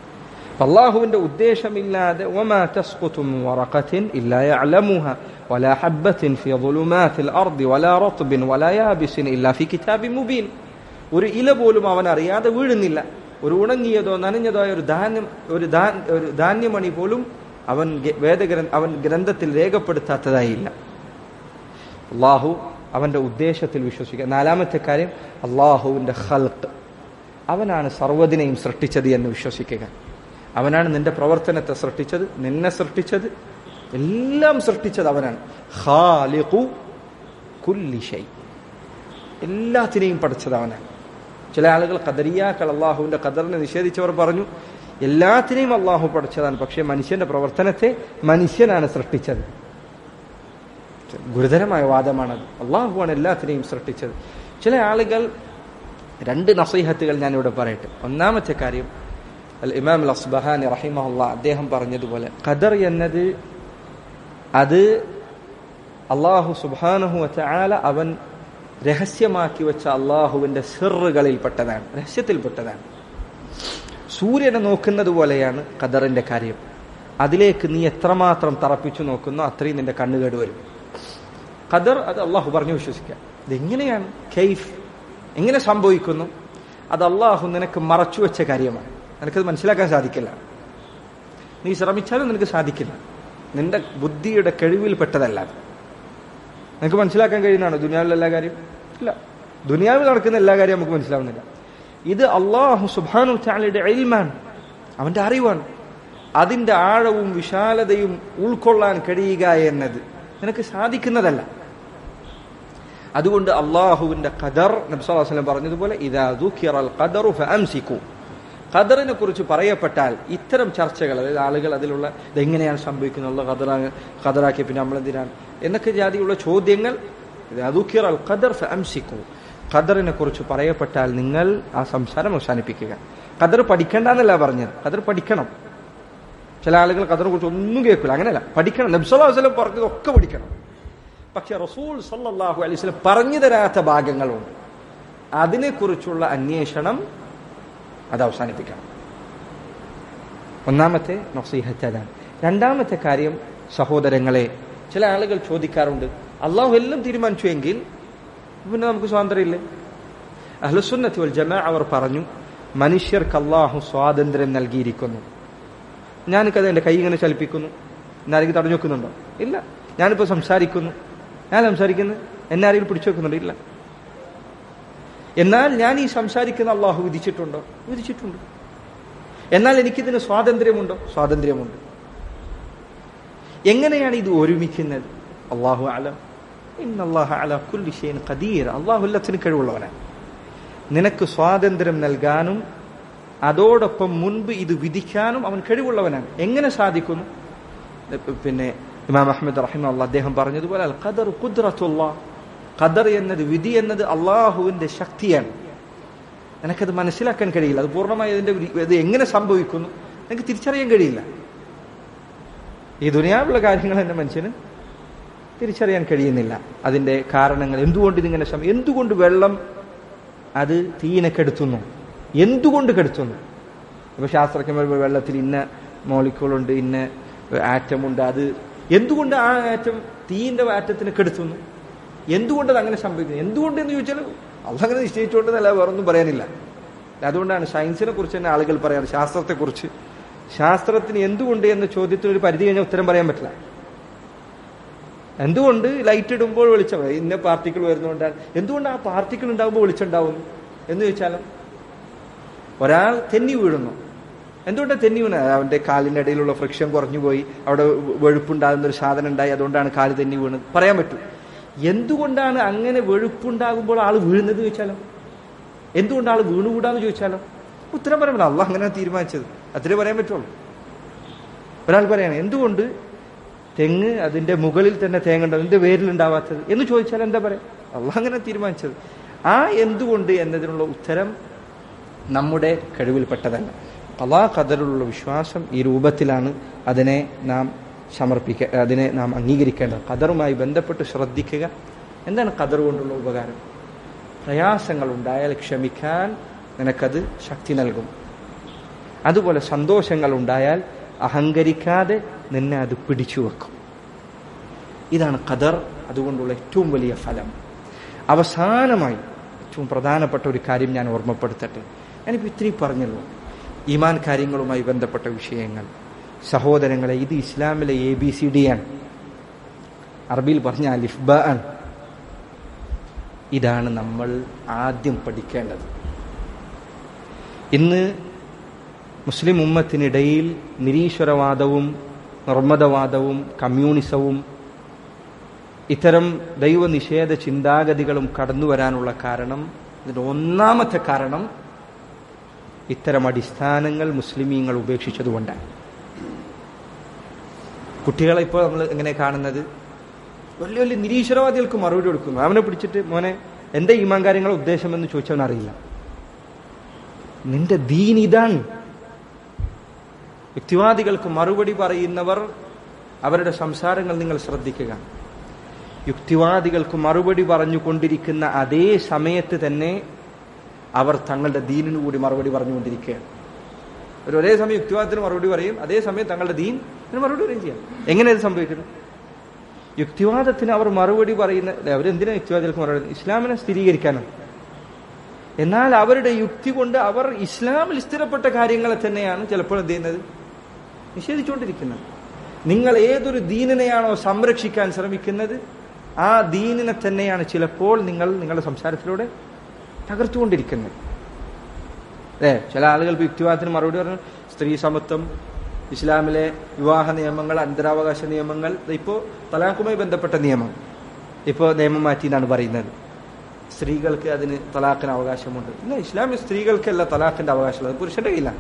Speaker 1: അള്ളാഹുവിന്റെ ഉദ്ദേശമില്ലാതെ وما تسقط من ورقة إلا يعلمها ولا حبة في ظلمات الأرض ولا رطب ولا يابس إلا في كتاب مبين ഒരു ഇല പോലും അവൻ അറിയാതെ വീഴുന്നില്ല ഒരു ഉണങ്ങിയതോ നനഞ്ഞതോ ആയ ഒരു ധാന്യം ഒരു ധാ- ഒരു ധാന്യമണി പോലും അവൻ ഗ- വേദഗ്ര അവൻ ഗ്രന്ഥത്തിൽ രേഖപ്പെടുത്താത്തതായില്ല അള്ളാഹു അവന്റെ ഉദ്ദേശത്തിൽ വിശ്വസിക്കുക നാലാമത്തെ കാര്യം അള്ളാഹുവിന്റെ ഹൽക്ക് അവനാണ് സർവ്വതിനെയും സൃഷ്ടിച്ചത് എന്ന് വിശ്വസിക്കുക അവനാണ് നിന്റെ പ്രവർത്തനത്തെ സൃഷ്ടിച്ചത് നിന്നെ സൃഷ്ടിച്ചത് എല്ലാം സൃഷ്ടിച്ചത് അവനാണ് ഖാലിഖു കുല്ലി ഷൈ എല്ലാത്തിനെയും പഠിച്ചത് അവനാണ് ചില ആളുകൾ ഖദരിയാക്കൾ അള്ളാഹുവിന്റെ ഖദറിനെ നിഷേധിച്ചവർ പറഞ്ഞു എല്ലാത്തിനെയും അള്ളാഹു പഠിച്ചതാണ് പക്ഷേ മനുഷ്യന്റെ പ്രവർത്തനത്തെ മനുഷ്യനാണ് സൃഷ്ടിച്ചത് ഗുരുതരമായ വാദമാണത് അള്ളാഹുവാണ് എല്ലാത്തിനെയും സൃഷ്ടിച്ചത് ചില ആളുകൾ രണ്ട് നസീഹത്തുകൾ ഞാനിവിടെ പറയട്ടെ ഒന്നാമത്തെ കാര്യം അൽ ഇമാം അൽ അസ്ബഹാനി റഹിമഹുല്ല അദ്ദേഹം പറഞ്ഞതുപോലെ ഖദർ എന്നത് അത് അള്ളാഹു സുബാനഹു ആല അവൻ രഹസ്യമാക്കി വെച്ച അള്ളാഹുവിന്റെ സിറുകളിൽപ്പെട്ടതാണ് രഹസ്യത്തിൽപ്പെട്ടതാണ് സൂര്യനെ നോക്കുന്നത് പോലെയാണ് ഖദറിന്റെ കാര്യം അതിലേക്ക് നീ എത്രമാത്രം തറപ്പിച്ചു നോക്കുന്നോ അത്രയും നിന്റെ കണ്ണുകേട് വരും ഖദർ അത് അള്ളാഹു പറഞ്ഞു വിശ്വസിക്കുക ഇതെങ്ങനെയാണ് കെയ്ഫ് എങ്ങനെ സംഭവിക്കുന്നു അത് അള്ളാഹു നിനക്ക് മറച്ചു വെച്ച കാര്യമാണ് നിനക്കത് മനസ്സിലാക്കാൻ സാധിക്കില്ല നീ ശ്രമിച്ചാലും നിനക്ക് സാധിക്കില്ല നിന്റെ ബുദ്ധിയുടെ കഴിവിൽപ്പെട്ടതല്ല അത് നിനക്ക് മനസ്സിലാക്കാൻ കഴിയുന്നതാണോ ദുനിയാവിലെ എല്ലാ കാര്യം ഇല്ല ദുനിയാവിൽ നടക്കുന്ന എല്ലാ കാര്യം നമുക്ക് മനസ്സിലാവുന്നില്ല ഇത് അള്ളാഹു സുബാനു ചാലയുടെ എൽമാണ് അവന്റെ അറിവാണ് അതിന്റെ ആഴവും വിശാലതയും ഉൾക്കൊള്ളാൻ കഴിയുക എന്നത് നിനക്ക് സാധിക്കുന്നതല്ല അതുകൊണ്ട് അള്ളാഹുവിന്റെ ഖദർ നബ്സാസ്ലം പറഞ്ഞതുപോലെ ഇതാ ദുഃഖിറൽ ഖദറു ഫഅംസിക്കു ഖദറിനെ കുറിച്ച് പറയപ്പെട്ടാൽ ഇത്തരം ചർച്ചകൾ അതായത് ആളുകൾ അതിലുള്ള ഇതെങ്ങനെയാണ് സംഭവിക്കുന്നത് ഖദറാ ഖദറാക്കിയ പിന്നെ നമ്മളെന്തിനാണ് എന്നൊക്കെ ജാതിയുള്ള ചോദ്യങ്ങൾ ഇതാ ദുഃഖിറൽ ഖദർ ഫഅംസിക്കു ഖദറിനെ കുറിച്ച് പറയപ്പെട്ടാൽ നിങ്ങൾ ആ സംസാരം അവസാനിപ്പിക്കുക ഖദർ പഠിക്കേണ്ടെന്നല്ല പറഞ്ഞത് ഖദർ പഠിക്കണം ചില ആളുകൾ ഖദറിനെ കുറിച്ച് ഒന്നും കേൾക്കില്ല അങ്ങനെയല്ല പഠിക്കണം നബ്സല്ലാ വസ്ലം പറഞ്ഞതൊക്കെ പഠിക്കണം പക്ഷെ റസൂൽ സല്ലാഹു അലൈഹി സ്വലം പറഞ്ഞു തരാത്ത ഭാഗങ്ങളുണ്ട് അതിനെക്കുറിച്ചുള്ള അന്വേഷണം അത് അവസാനിപ്പിക്കണം ഒന്നാമത്തെ നസീഹത്ത് അതാണ് രണ്ടാമത്തെ കാര്യം സഹോദരങ്ങളെ ചില ആളുകൾ ചോദിക്കാറുണ്ട് അള്ളാഹു എല്ലാം തീരുമാനിച്ചു എങ്കിൽ പിന്നെ നമുക്ക് സ്വാതന്ത്ര്യമില്ലേ അഹ്ലുസുന്നത്തി വൽ ജമാ അവർ പറഞ്ഞു മനുഷ്യർക്ക് അള്ളാഹു സ്വാതന്ത്ര്യം നൽകിയിരിക്കുന്നു ഞാനിക്കത് എൻ്റെ കൈ ഇങ്ങനെ ചലിപ്പിക്കുന്നു എന്നാരെങ്കിലും തടഞ്ഞു വെക്കുന്നുണ്ടോ ഇല്ല ഞാനിപ്പോൾ സംസാരിക്കുന്നു ഞാൻ സംസാരിക്കുന്നത് എന്നെ ആരെങ്കിലും പിടിച്ചു വെക്കുന്നുണ്ടോ ഇല്ല എന്നാൽ ഞാൻ ഈ സംസാരിക്കുന്ന അള്ളാഹു വിധിച്ചിട്ടുണ്ടോ വിധിച്ചിട്ടുണ്ട് എന്നാൽ എനിക്കിതിന് സ്വാതന്ത്ര്യമുണ്ടോ സ്വാതന്ത്ര്യമുണ്ട് എങ്ങനെയാണ് ഇത് ഒരുമിക്കുന്നത് അള്ളാഹു അലം ഇന്നല്ലാഹ അല കുല്ലി ഷൈൻ ഖദീർ അള്ളാഹു എല്ലാത്തിനും കഴിവുള്ളവനാണ് നിനക്ക് സ്വാതന്ത്ര്യം നൽകാനും അതോടൊപ്പം മുൻപ് ഇത് വിധിക്കാനും അവൻ കഴിവുള്ളവനാണ് എങ്ങനെ സാധിക്കുന്നു പിന്നെ ഇമാം അഹമ്മദ് റഹിമുള്ള അദ്ദേഹം പറഞ്ഞതുപോലെ അൽ ഖദർ ഖുദ്റത്തുള്ള ഖദർ എന്നത് വിധി എന്നത് അള്ളാഹുവിന്റെ ശക്തിയാണ് നിനക്കത് മനസ്സിലാക്കാൻ കഴിയില്ല അത് പൂർണ്ണമായി അതിന്റെ ഇത് എങ്ങനെ സംഭവിക്കുന്നു നിനക്ക് തിരിച്ചറിയാൻ കഴിയില്ല ഈ ദുനിയാവുള്ള കാര്യങ്ങൾ എന്റെ മനുഷ്യന് തിരിച്ചറിയാൻ കഴിയുന്നില്ല അതിന്റെ കാരണങ്ങൾ എന്തുകൊണ്ട് ഇതിങ്ങനെ സം- എന്തുകൊണ്ട് വെള്ളം അത് തീയിനെ കെടുത്തുന്നു എന്തുകൊണ്ട് കെടുത്തുന്നു ഇപ്പൊ ശാസ്ത്രജ്ഞർ വെള്ളത്തിൽ ഇന്ന മോളിക്കൂളുണ്ട് ഇന്ന ആറ്റം ഉണ്ട് അത് എന്തുകൊണ്ട് ആ ആറ്റം തീയിന്റെ ആറ്റത്തിനെ കെടുത്തുന്നു എന്തുകൊണ്ട് അത് അങ്ങനെ സംഭവിക്കുന്നു എന്തുകൊണ്ട് എന്ന് ചോദിച്ചാൽ അതങ്ങനെ നിശ്ചയിച്ചുകൊണ്ടെന്നല്ല വേറൊന്നും പറയാനില്ല അതുകൊണ്ടാണ് സയൻസിനെ കുറിച്ച് തന്നെ ആളുകൾ പറയാറ് ശാസ്ത്രത്തെക്കുറിച്ച് ശാസ്ത്രത്തിന് എന്തുകൊണ്ട് എന്ന ചോദ്യത്തിന് ഒരു പരിധി കഴിഞ്ഞാൽ ഉത്തരം പറയാൻ പറ്റില്ല എന്തുകൊണ്ട് ലൈറ്റ് ഇടുമ്പോൾ വെളിച്ചം വരും? ഇന്ന പാർട്ടിക്കിൾ വരുന്നതുകൊണ്ടാണ് എന്തുകൊണ്ട് ആ പാർട്ടിക്കിൾ ഉണ്ടാകുമ്പോൾ വെളിച്ചമുണ്ടാവുന്നു എന്ന് ചോദിച്ചാലും ഒരാൾ തെന്നി വീഴുന്നു എന്തുകൊണ്ടാണ് തെന്നി വീണത് അവന്റെ കാലിന്റെ ഇടയിലുള്ള ഫ്രിക്ഷൻ കുറഞ്ഞു പോയി അവിടെ വെഴുപ്പുണ്ടാകുന്ന ഒരു സാധനം ഉണ്ടായി അതുകൊണ്ടാണ് കാല് തെന്നി വീണത് പറയാൻ പറ്റും എന്തുകൊണ്ടാണ് അങ്ങനെ വെഴുപ്പുണ്ടാകുമ്പോൾ ആൾ വീഴുന്നത് ചോദിച്ചാലോ എന്തുകൊണ്ട് ആൾ വീണുകൂടാന്ന് ചോദിച്ചാലോ ഉത്തരം പറയാൻ പറ്റില്ല അള്ളാഹ് അങ്ങനെ തീരുമാനിച്ചത് അത്രേ പറയാൻ പറ്റുള്ളൂ ഒരാൾ പറയാണ് എന്തുകൊണ്ട് തെങ്ങ് അതിന്റെ മുകളിൽ തന്നെ തേങ്ങ ഉണ്ടാവും അതിന്റെ വേരിലുണ്ടാവാത്തത് എന്ന് ചോദിച്ചാൽ എന്താ പറയാ അള്ളാഹ് അങ്ങനെ തീരുമാനിച്ചത് ആ എന്തുകൊണ്ട് എന്നതിനുള്ള ഉത്തരം നമ്മുടെ കഴിവിൽപ്പെട്ടതല്ല അള്ളാ ഖദറിലുള്ള വിശ്വാസം ഈ രൂപത്തിലാണ് അതിനെ നാം സമർപ്പിക്ക അതിനെ നാം അംഗീകരിക്കേണ്ടത് ഖദറുമായി ബന്ധപ്പെട്ട് ശ്രദ്ധിക്കുക എന്താണ് ഖദർ കൊണ്ടുള്ള ഉപകാരം പ്രയാസങ്ങൾ ഉണ്ടായാൽ ക്ഷമിക്കാൻ നിനക്കത് ശക്തി നൽകും അതുപോലെ സന്തോഷങ്ങൾ ഉണ്ടായാൽ അഹങ്കരിക്കാതെ നിന്നെ അത് പിടിച്ചു വെക്കും ഇതാണ് ഖദർ അതുകൊണ്ടുള്ള ഏറ്റവും വലിയ ഫലം അവസാനമായി ഏറ്റവും പ്രധാനപ്പെട്ട ഒരു കാര്യം ഞാൻ ഓർമ്മപ്പെടുത്തട്ടെ ഞാനിപ്പോൾ ഇത്രയും പറഞ്ഞല്ലോ ഈമാൻ കാര്യങ്ങളുമായി ബന്ധപ്പെട്ട വിഷയങ്ങൾ സഹോദരങ്ങളെ ഇത് ഇസ്ലാമിലെ എ ബി സി ഡി ആണ് അറബിയിൽ പറഞ്ഞ അലിഫ്ബ ആണ് ഇതാണ് നമ്മൾ ആദ്യം പഠിക്കേണ്ടത് ഇന്ന് മുസ്ലിം ഉമ്മത്തിനിടയിൽ നിരീശ്വരവാദവും നിർമ്മതവാദവും കമ്മ്യൂണിസവും ഇത്തരം ദൈവനിഷേധ ചിന്താഗതികളും കടന്നു വരാനുള്ള കാരണം ഇതിന്റെ ഒന്നാമത്തെ കാരണം ഇത്തരം അടിസ്ഥാനങ്ങൾ മുസ്ലിമീങ്ങൾ ഉപേക്ഷിച്ചതുകൊണ്ടാണ് കുട്ടികളെ ഇപ്പോൾ നമ്മൾ എങ്ങനെ കാണുന്നത് വലിയ വലിയ നിരീശ്വരവാദികൾക്ക് മറുപടി കൊടുക്കുന്നു അവനെ പിടിച്ചിട്ട് മോനെ എന്റെ ഈമാൻ കാര്യങ്ങളെ ഉദ്ദേശമെന്ന് ചോദിച്ചവൻ അറിയില്ല നിന്റെ ദീൻ ഇതാണ് യുക്തിവാദികൾക്ക് മറുപടി പറയുന്നവർ അവരുടെ സംസാരങ്ങൾ നിങ്ങൾ ശ്രദ്ധിക്കുക യുക്തിവാദികൾക്ക് മറുപടി പറഞ്ഞുകൊണ്ടിരിക്കുന്ന അതേ സമയത്ത് തന്നെ അവർ തങ്ങളുടെ ദീനിനു കൂടി മറുപടി പറഞ്ഞുകൊണ്ടിരിക്കുകയാണ് ഒരു ഒരേ സമയം യുക്തിവാദത്തിന് മറുപടി പറയും അതേ സമയം തങ്ങളുടെ ദീൻ മറുപടി പറയും ചെയ്യാം എങ്ങനെ ഇത് സംഭവിക്കുന്നു യുക്തിവാദത്തിന് അവർ മറുപടി പറയുന്ന അവരെന്തിനാ യുക്തിവാദികൾക്ക് മറുപടി ഇസ്ലാമിനെ സ്ഥിരീകരിക്കാനാണ് എന്നാൽ അവരുടെ യുക്തി കൊണ്ട് അവർ ഇസ്ലാമിൽ സ്ഥിരപ്പെട്ട കാര്യങ്ങളെ തന്നെയാണ് ചിലപ്പോൾ എന്ത് ചെയ്യുന്നത് നിഷേധിച്ചുകൊണ്ടിരിക്കുന്നത് നിങ്ങൾ ഏതൊരു ദീനിനെയാണോ സംരക്ഷിക്കാൻ ശ്രമിക്കുന്നത് ആ ദീനിനെ തന്നെയാണ് ചിലപ്പോൾ നിങ്ങൾ നിങ്ങളുടെ സംസാരത്തിലൂടെ തകർത്തുകൊണ്ടിരിക്കുന്നത് ഏ ചില ആളുകൾ യുക്തിവാദത്തിന് മറുപടി പറഞ്ഞു സ്ത്രീ സമത്വം ഇസ്ലാമിലെ വിവാഹ നിയമങ്ങൾ അന്തരാവകാശ നിയമങ്ങൾ ഇപ്പോ തലാഖുമായി ബന്ധപ്പെട്ട നിയമം ഇപ്പോൾ നിയമം മാറ്റി എന്നാണ് പറയുന്നത് സ്ത്രീകൾക്ക് അതിന് തലാഖിന് അവകാശമുണ്ട് ഇല്ല ഇസ്ലാമിൽ സ്ത്രീകൾക്കല്ല തലാഖിന്റെ അവകാശമുള്ളത് പുരുഷന്റെ കയ്യിലാണ്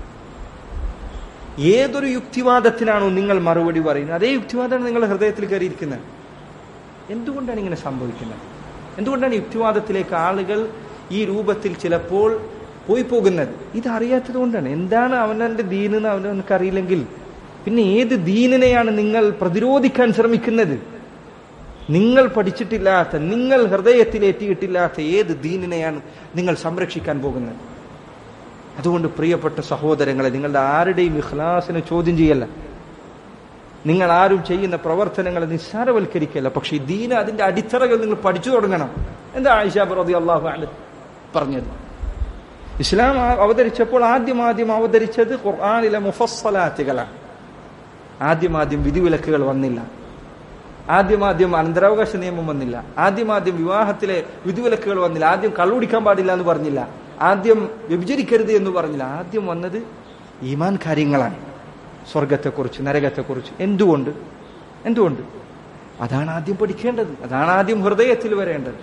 Speaker 1: ഏതൊരു യുക്തിവാദത്തിനാണോ നിങ്ങൾ മറുപടി പറയുന്നത് അതേ യുക്തിവാദമാണ് നിങ്ങളുടെ ഹൃദയത്തിൽ കയറിയിരിക്കുന്നത് എന്തുകൊണ്ടാണ് ഇങ്ങനെ സംഭവിക്കുന്നത് എന്തുകൊണ്ടാണ് യുക്തിവാദത്തിലേക്ക് ആളുകൾ ഈ രൂപത്തിൽ ചിലപ്പോൾ പോയി പോകുന്നത് ഇത് അറിയാത്തത് കൊണ്ടാണ് എന്താണ് അവനവന്റെ ദീനെന്ന് അവനവനക്ക് അറിയില്ലെങ്കിൽ പിന്നെ ഏത് ദീനിനെയാണ് നിങ്ങൾ പ്രതിരോധിക്കാൻ ശ്രമിക്കുന്നത് നിങ്ങൾ പഠിച്ചിട്ടില്ലാത്ത നിങ്ങൾ ഹൃദയത്തിലേറ്റിയിട്ടില്ലാത്ത ഏത് ദീനിനെയാണ് നിങ്ങൾ സംരക്ഷിക്കാൻ പോകുന്നത് അതുകൊണ്ട് പ്രിയപ്പെട്ട സഹോദരങ്ങളെ നിങ്ങളുടെ ആരുടെയും ഇഖ്ലാസിനെ ചോദ്യം ചെയ്യല്ല നിങ്ങൾ ആരും ചെയ്യുന്ന പ്രവർത്തനങ്ങളെ നിസ്സാരവൽക്കരിക്കല്ല പക്ഷെ ഈ ദീന അതിന്റെ അടിത്തറകൾ നിങ്ങൾ പഠിച്ചു തുടങ്ങണം എന്താ ആയിഷ റതി അള്ളാഹു പറഞ്ഞത് ഇസ്ലാം അവതരിച്ചപ്പോൾ ആദ്യം ആദ്യം അവതരിച്ചത് ഖുർആാനിലെ മുഫസ്സലാത്തുകളാണ് ആദ്യം ആദ്യം വിധിവിലക്കുകൾ വന്നില്ല ആദ്യമാദ്യം അനന്തരാവകാശ നിയമം വന്നില്ല ആദ്യമാദ്യം വിവാഹത്തിലെ വിധിവിലക്കുകൾ വന്നില്ല ആദ്യം കള്ളുടിക്കാൻ പാടില്ല എന്ന് പറഞ്ഞില്ല ആദ്യം വ്യഭിചരിക്കരുത് എന്ന് പറഞ്ഞില്ല ആദ്യം വന്നത് ഈമാൻ കാര്യങ്ങളാണ് സ്വർഗത്തെക്കുറിച്ച് നരകത്തെക്കുറിച്ച് എന്തുകൊണ്ട് എന്തുകൊണ്ട് അതാണ് ആദ്യം പഠിക്കേണ്ടത് അതാണ് ആദ്യം ഹൃദയത്തിൽ വരേണ്ടത്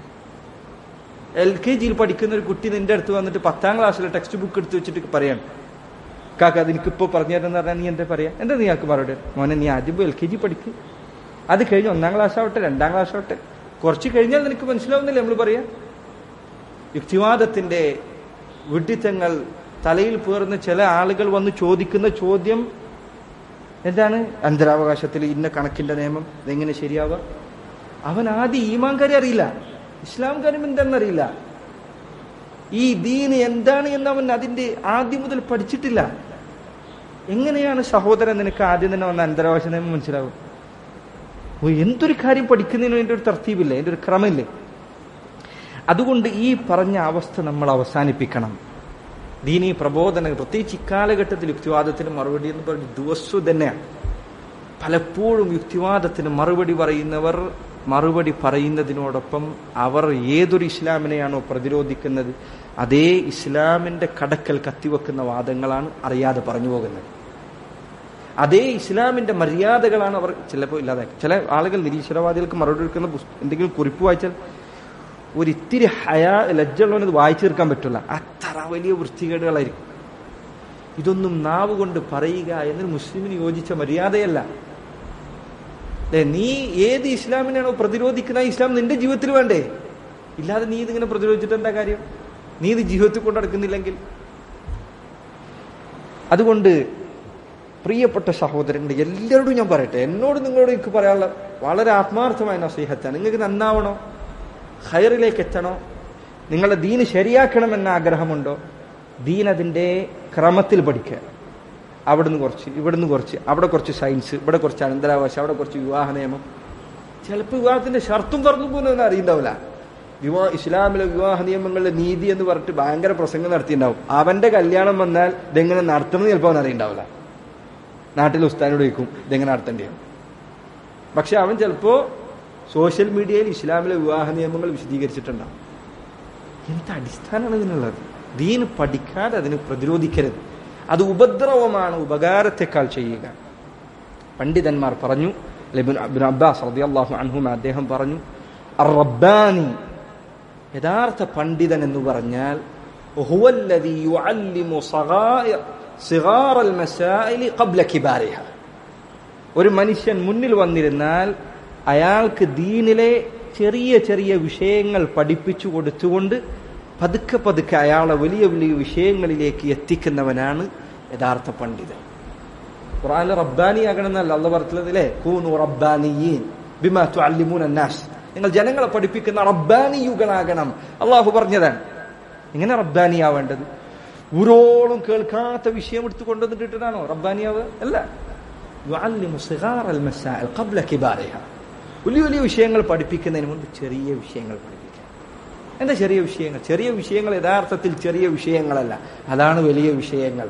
Speaker 1: എൽ കെ ജിയിൽ പഠിക്കുന്ന ഒരു കുട്ടി നിന്റെ അടുത്ത് വന്നിട്ട് പത്താം ക്ലാസ്സിലെ ടെക്സ്റ്റ് ബുക്ക് എടുത്ത് വെച്ചിട്ട് പറയാണ് കാക്ക അത് എനിക്കിപ്പോൾ പറഞ്ഞു തരുന്ന പറഞ്ഞാൽ നീ എന്താ പറയാ എന്താ നീ ആൾക്ക് മറുപടി മോനെ നീ ആദ്യം എൽ കെ ജി പഠിക്ക് അത് കഴിഞ്ഞ് ഒന്നാം ക്ലാസ് ആവട്ടെ രണ്ടാം ക്ലാസ് ആവട്ടെ കുറച്ച് കഴിഞ്ഞാൽ നിനക്ക് മനസ്സിലാവുന്നില്ല നമ്മൾ പറയാ യുക്തിവാദത്തിന്റെ വിഡിത്തങ്ങൾ തലയിൽ പേർന്ന് ചില ആളുകൾ വന്ന് ചോദിക്കുന്ന ചോദ്യം എന്താണ് അന്തരാവകാശത്തിൽ ഇന്ന കണക്കിന്റെ നിയമം ഇതെങ്ങനെ ശരിയാവുക അവൻ ആദ്യം ഈമാൻ കാര്യം അറിയില്ല ഇസ്ലാം കാര്യം എന്താണെന്നറിയില്ല ഈ ദീന് എന്താണ് എന്ന് അവൻ അതിന്റെ ആദ്യം മുതൽ പഠിച്ചിട്ടില്ല എങ്ങനെയാണ് സഹോദരൻ നിനക്ക് ആദ്യം തന്നെ വന്ന അന്തരാവകാശ നിയമം മനസ്സിലാവും ഓ എന്തൊരു കാര്യം പഠിക്കുന്നതിന് വേണ്ടി ഒരു തർത്തീപില്ലേ അതിന്റെ ഒരു ക്രമമില്ലേ അതുകൊണ്ട് ഈ പറഞ്ഞ അവസ്ഥ നമ്മൾ അവസാനിപ്പിക്കണം ദീനീ പ്രബോധന പ്രത്യേകിച്ച് ഇക്കാലഘട്ടത്തിൽ യുക്തിവാദത്തിന് മറുപടി എന്ന് പറഞ്ഞ് ദിവസവും തന്നെയാണ് പലപ്പോഴും യുക്തിവാദത്തിന് മറുപടി പറയുന്നവർ മറുപടി പറയുന്നതിനോടൊപ്പം അവർ ഏതൊരു ഇസ്ലാമിനെയാണോ പ്രതിരോധിക്കുന്നത് അതേ ഇസ്ലാമിന്റെ കടക്കൽ കത്തിവെക്കുന്ന വാദങ്ങളാണ് അറിയാതെ പറഞ്ഞു പോകുന്നത് അതേ ഇസ്ലാമിന്റെ മര്യാദകളാണ് അവർ ചിലപ്പോൾ ഇല്ലാതെ ചില ആളുകൾ നിരീശ്വരവാദികൾക്ക് മറുപടി എടുക്കുന്ന എന്തെങ്കിലും കുറിപ്പ് വായിച്ചാൽ ഒരിത്തിരി ഹയാ ലജ്ജുള്ളവനത് വായിച്ചു തീർക്കാൻ പറ്റില്ല അത്ര വലിയ വൃത്തികേടുകളായിരിക്കും ഇതൊന്നും നാവ് കൊണ്ട് പറയുക എന്നൊരു മുസ്ലിമിന് യോജിച്ച മര്യാദയല്ല അല്ലെ നീ ഏത് ഇസ്ലാമിനാണോ പ്രതിരോധിക്കുന്ന ഇസ്ലാം നിന്റെ ജീവിതത്തിൽ വേണ്ടേ ഇല്ലാതെ നീ ഇതിങ്ങനെ പ്രതിരോധിച്ചിട്ട് എന്താ കാര്യം നീ ഇത് ജീവിതത്തിൽ കൊണ്ട് നടക്കുന്നില്ലെങ്കിൽ അതുകൊണ്ട് പ്രിയപ്പെട്ട സഹോദരങ്ങളുടെ എല്ലാവരോടും ഞാൻ പറയട്ടെ എന്നോട് നിങ്ങളോട് എനിക്ക് പറയാനുള്ള വളരെ ആത്മാർത്ഥമായ നസീഹത്താണ് നിങ്ങൾക്ക് നന്നാവണോ ഹയറിലേക്ക് എത്തണോ നിങ്ങളുടെ ദീന് ശരിയാക്കണമെന്ന ആഗ്രഹമുണ്ടോ ദീൻ അതിൻ്റെ ക്രമത്തിൽ പഠിക്കുക അവിടുന്ന് കുറച്ച് ഇവിടുന്ന് കുറച്ച് അവിടെ കുറച്ച് സയൻസ് ഇവിടെ കുറച്ച് അനന്തരാവകാശം അവിടെ കുറച്ച് വിവാഹ നിയമം ചിലപ്പോൾ വിവാഹത്തിന്റെ ഷർത്തും പറഞ്ഞു പോകുന്നതെന്ന് അറിയണ്ടാവില്ല വിവാഹ ഇസ്ലാമിലെ വിവാഹ നിയമങ്ങളിലെ നീതി എന്ന് പറഞ്ഞിട്ട് ഭയങ്കര പ്രസംഗം നടത്തിയിട്ടുണ്ടാവും അവന്റെ കല്യാണം വന്നാൽ ഇതെങ്ങനെ നടത്തണം ചിലപ്പോൾ അവൻ അറിയണ്ടാവില്ല നാട്ടിലെ ഉസ്താനോട് ചോദിക്കും ഇതെങ്ങനെ നടത്തേണ്ടത് പക്ഷെ അവൻ ചിലപ്പോ സോഷ്യൽ മീഡിയയിൽ ഇസ്ലാമിലെ വിവാഹ നിയമങ്ങൾ വിശദീകരിച്ചിട്ടുണ്ടാവും എന്ത് അടിസ്ഥാനമാണ് ഇതിനുള്ളത് ദീൻ പഠിക്കാതെ അതിന് പ്രതിരോധിക്കരുത് അത് ഉപദ്രവമാണ് ഉപകാരത്തെക്കാൾ ചെയ്യുക പണ്ഡിതന്മാർ പറഞ്ഞു ഇബ്നു ഇബ്നു അബ്ബാസ് റളിയല്ലാഹു അൻഹുമ അദ്ദേഹം പറഞ്ഞു അർ-റബ്ബാനി യഥാർത്ഥ പണ്ഡിതൻ എന്ന് പറഞ്ഞാൽ هو الذي يعلم صغائر صغار المسائل قبل كبارها ഒരു മനുഷ്യൻ മുന്നിൽ വന്നിരുന്നാൽ അയാൾക്ക് ദീനിലെ ചെറിയ ചെറിയ വിഷയങ്ങൾ പഠിപ്പിച്ചു കൊടുത്തുകൊണ്ട് പതുക്കെ പതുക്കെ അയാളെ വലിയ വലിയ വിഷയങ്ങളിലേക്ക് എത്തിക്കുന്നവനാണ് യഥാർത്ഥ പണ്ഡിതൻ ഖുർആനിൽ റബ്ബാനി ആകണം എന്നല്ല അള്ള പറഞ്ഞത് അല്ലേ കൂനു റബ്ബാനിയീൻ ബിമാ തുഅല്ലിമൂന അന്നാസ് നിങ്ങൾ ജനങ്ങളെ പഠിപ്പിക്കുന്ന റബ്ബാനിയുകളാകണം അള്ളാഹു പറഞ്ഞതാണ് എങ്ങനെ റബ്ബാനിയാവേണ്ടത് ഊരോളം കേൾക്കാത്ത വിഷയം എടുത്ത് കൊണ്ടുവന്നിട്ടാണോ റബ്ബാനിയാവ് അല്ല യുഅല്ലിമു സിഗാറൽ മസാഇൽ ഖബ്ല കിബാരിഹ വലിയ വലിയ വിഷയങ്ങൾ പഠിപ്പിക്കുന്നതിന് മുമ്പ് ചെറിയ വിഷയങ്ങൾ പഠിപ്പിക്കുക എന്താ ചെറിയ വിഷയങ്ങൾ ചെറിയ വിഷയങ്ങൾ യഥാർത്ഥത്തിൽ ചെറിയ വിഷയങ്ങളല്ല അതാണ് വലിയ വിഷയങ്ങൾ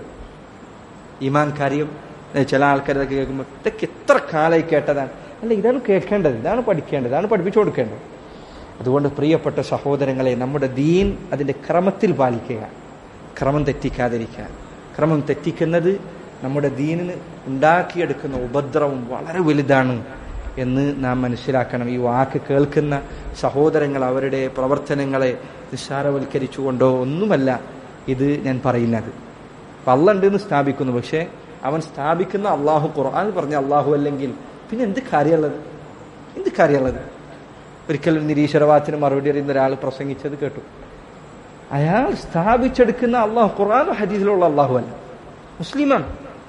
Speaker 1: ഈമാൻ കാര്യം ഏ, ചില ആൾക്കാരൊക്കെ കേൾക്കുമ്പോൾ ഇതൊക്കെ എത്ര കാലമായി കേട്ടതാണ് അല്ല ഇതാണ് കേൾക്കേണ്ടത് ഇതാണ് പഠിക്കേണ്ടത് ഇതാണ് പഠിപ്പിച്ചു കൊടുക്കേണ്ടത് അതുകൊണ്ട് പ്രിയപ്പെട്ട സഹോദരങ്ങളെ നമ്മുടെ ദീൻ അതിന്റെ ക്രമത്തിൽ പാലിക്കുക ക്രമം തെറ്റിക്കാതിരിക്കുക ക്രമം തെറ്റിക്കുന്നത് നമ്മുടെ ദീനിന് ഉണ്ടാക്കിയെടുക്കുന്ന ഉപദ്രവം വളരെ വലുതാണ് എന്ന് നാം മനസ്സിലാക്കണം ഈ വാക്ക് കേൾക്കുന്ന സഹോദരങ്ങൾ അവരുടെ പ്രവർത്തനങ്ങളെ നിസ്സാരവൽക്കരിച്ചുകൊണ്ടോ ഒന്നുമല്ല ഇത് ഞാൻ പറയുന്നത് അപ്പൊ അള്ള ഉണ്ട് എന്ന് സ്ഥാപിക്കുന്നു പക്ഷേ അവൻ സ്ഥാപിക്കുന്ന അള്ളാഹു ഖുർആൻ പറഞ്ഞ അള്ളാഹു അല്ലെങ്കിൽ പിന്നെ എന്ത് കാര്യമുള്ളത് എന്ത് കാര്യമുള്ളത് ഒരിക്കൽ ഒരു നിരീശ്വരവാദത്തിന് മറുപടി അറിയുന്ന ഒരാൾ പ്രസംഗിച്ചത് കേട്ടു അയാൾ സ്ഥാപിച്ചെടുക്കുന്ന അള്ളാഹു ഖുർആൻ ഹദീസിലുള്ള അള്ളാഹു അല്ല മുസ്ലിമാണ്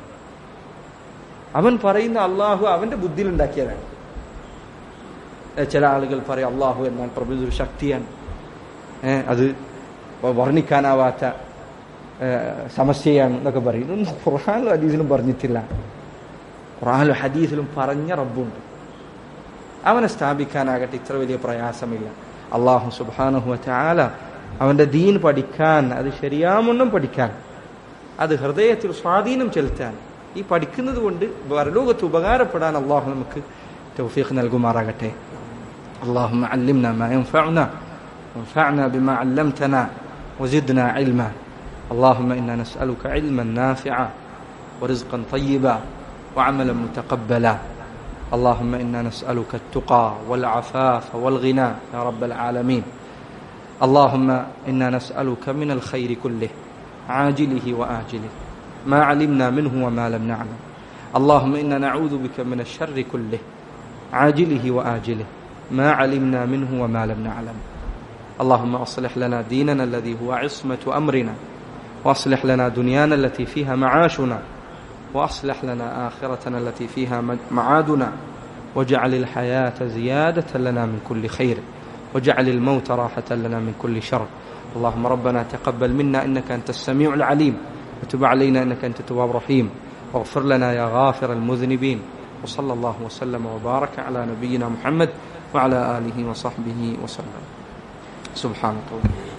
Speaker 1: അവൻ പറയുന്ന അള്ളാഹു അവന്റെ ബുദ്ധിയിൽ ഉണ്ടാക്കിയതാണ് ഏ, ചില ആളുകൾ പറയും അള്ളാഹു എന്നാൽ പ്രഭു ഒരു ശക്തിയാണ് ഏ, അത് വർണ്ണിക്കാനാവാത്ത ഏ, സമസ്യയാണ് എന്നൊക്കെ പറയും ഇതൊന്നും ഖുർആാനും ഹദീസിലും പറഞ്ഞിട്ടില്ല ഖുർആാനും ഹദീസിലും പറഞ്ഞ റബ്ബുണ്ട് അവനെ സ്ഥാപിക്കാനാകട്ടെ ഇത്ര വലിയ പ്രയാസമില്ല അള്ളാഹു സുബാനുഹു ചാല അവന്റെ ദീൻ പഠിക്കാൻ അത് ശരിയാമണ്ണം പഠിക്കാൻ അത് ഹൃദയത്തിൽ സ്വാധീനം ചെലുത്താൻ ഈ പഠിക്കുന്നത് കൊണ്ട് പരലോകത്ത് ഉപകാരപ്പെടാൻ അള്ളാഹു നമുക്ക് തൗഫീഖ് നൽകുമാറാകട്ടെ اللهم علمنا ما ينفعنا وانفعنا بما علمتنا وزدنا علما اللهم انا نسالك علما نافعا ورزقا طيبا وعملا متقبلا اللهم انا نسالك التقى والعفاف والغنى يا رب العالمين اللهم انا نسالك من الخير كله عاجله واجله ما علمنا منه وما لم نعلم اللهم انا نعوذ بك من الشر كله عاجله واجله ما علمنا منه وما لم نعلم اللهم اصلح لنا ديننا الذي هو عصمه امرنا واصلح لنا دنيانا التي فيها معاشنا واصلح لنا اخرتنا التي فيها معادنا واجعل الحياه زياده لنا من كل خير واجعل الموت راحه لنا من كل شر اللهم ربنا تقبل منا انك انت السميع العليم وتب علينا انك انت التواب الرحيم واغفر لنا يا غافر المذنبين وصلى الله وسلم وبارك على نبينا محمد وعلى اله وصحبه وسلم سبحانك اللهم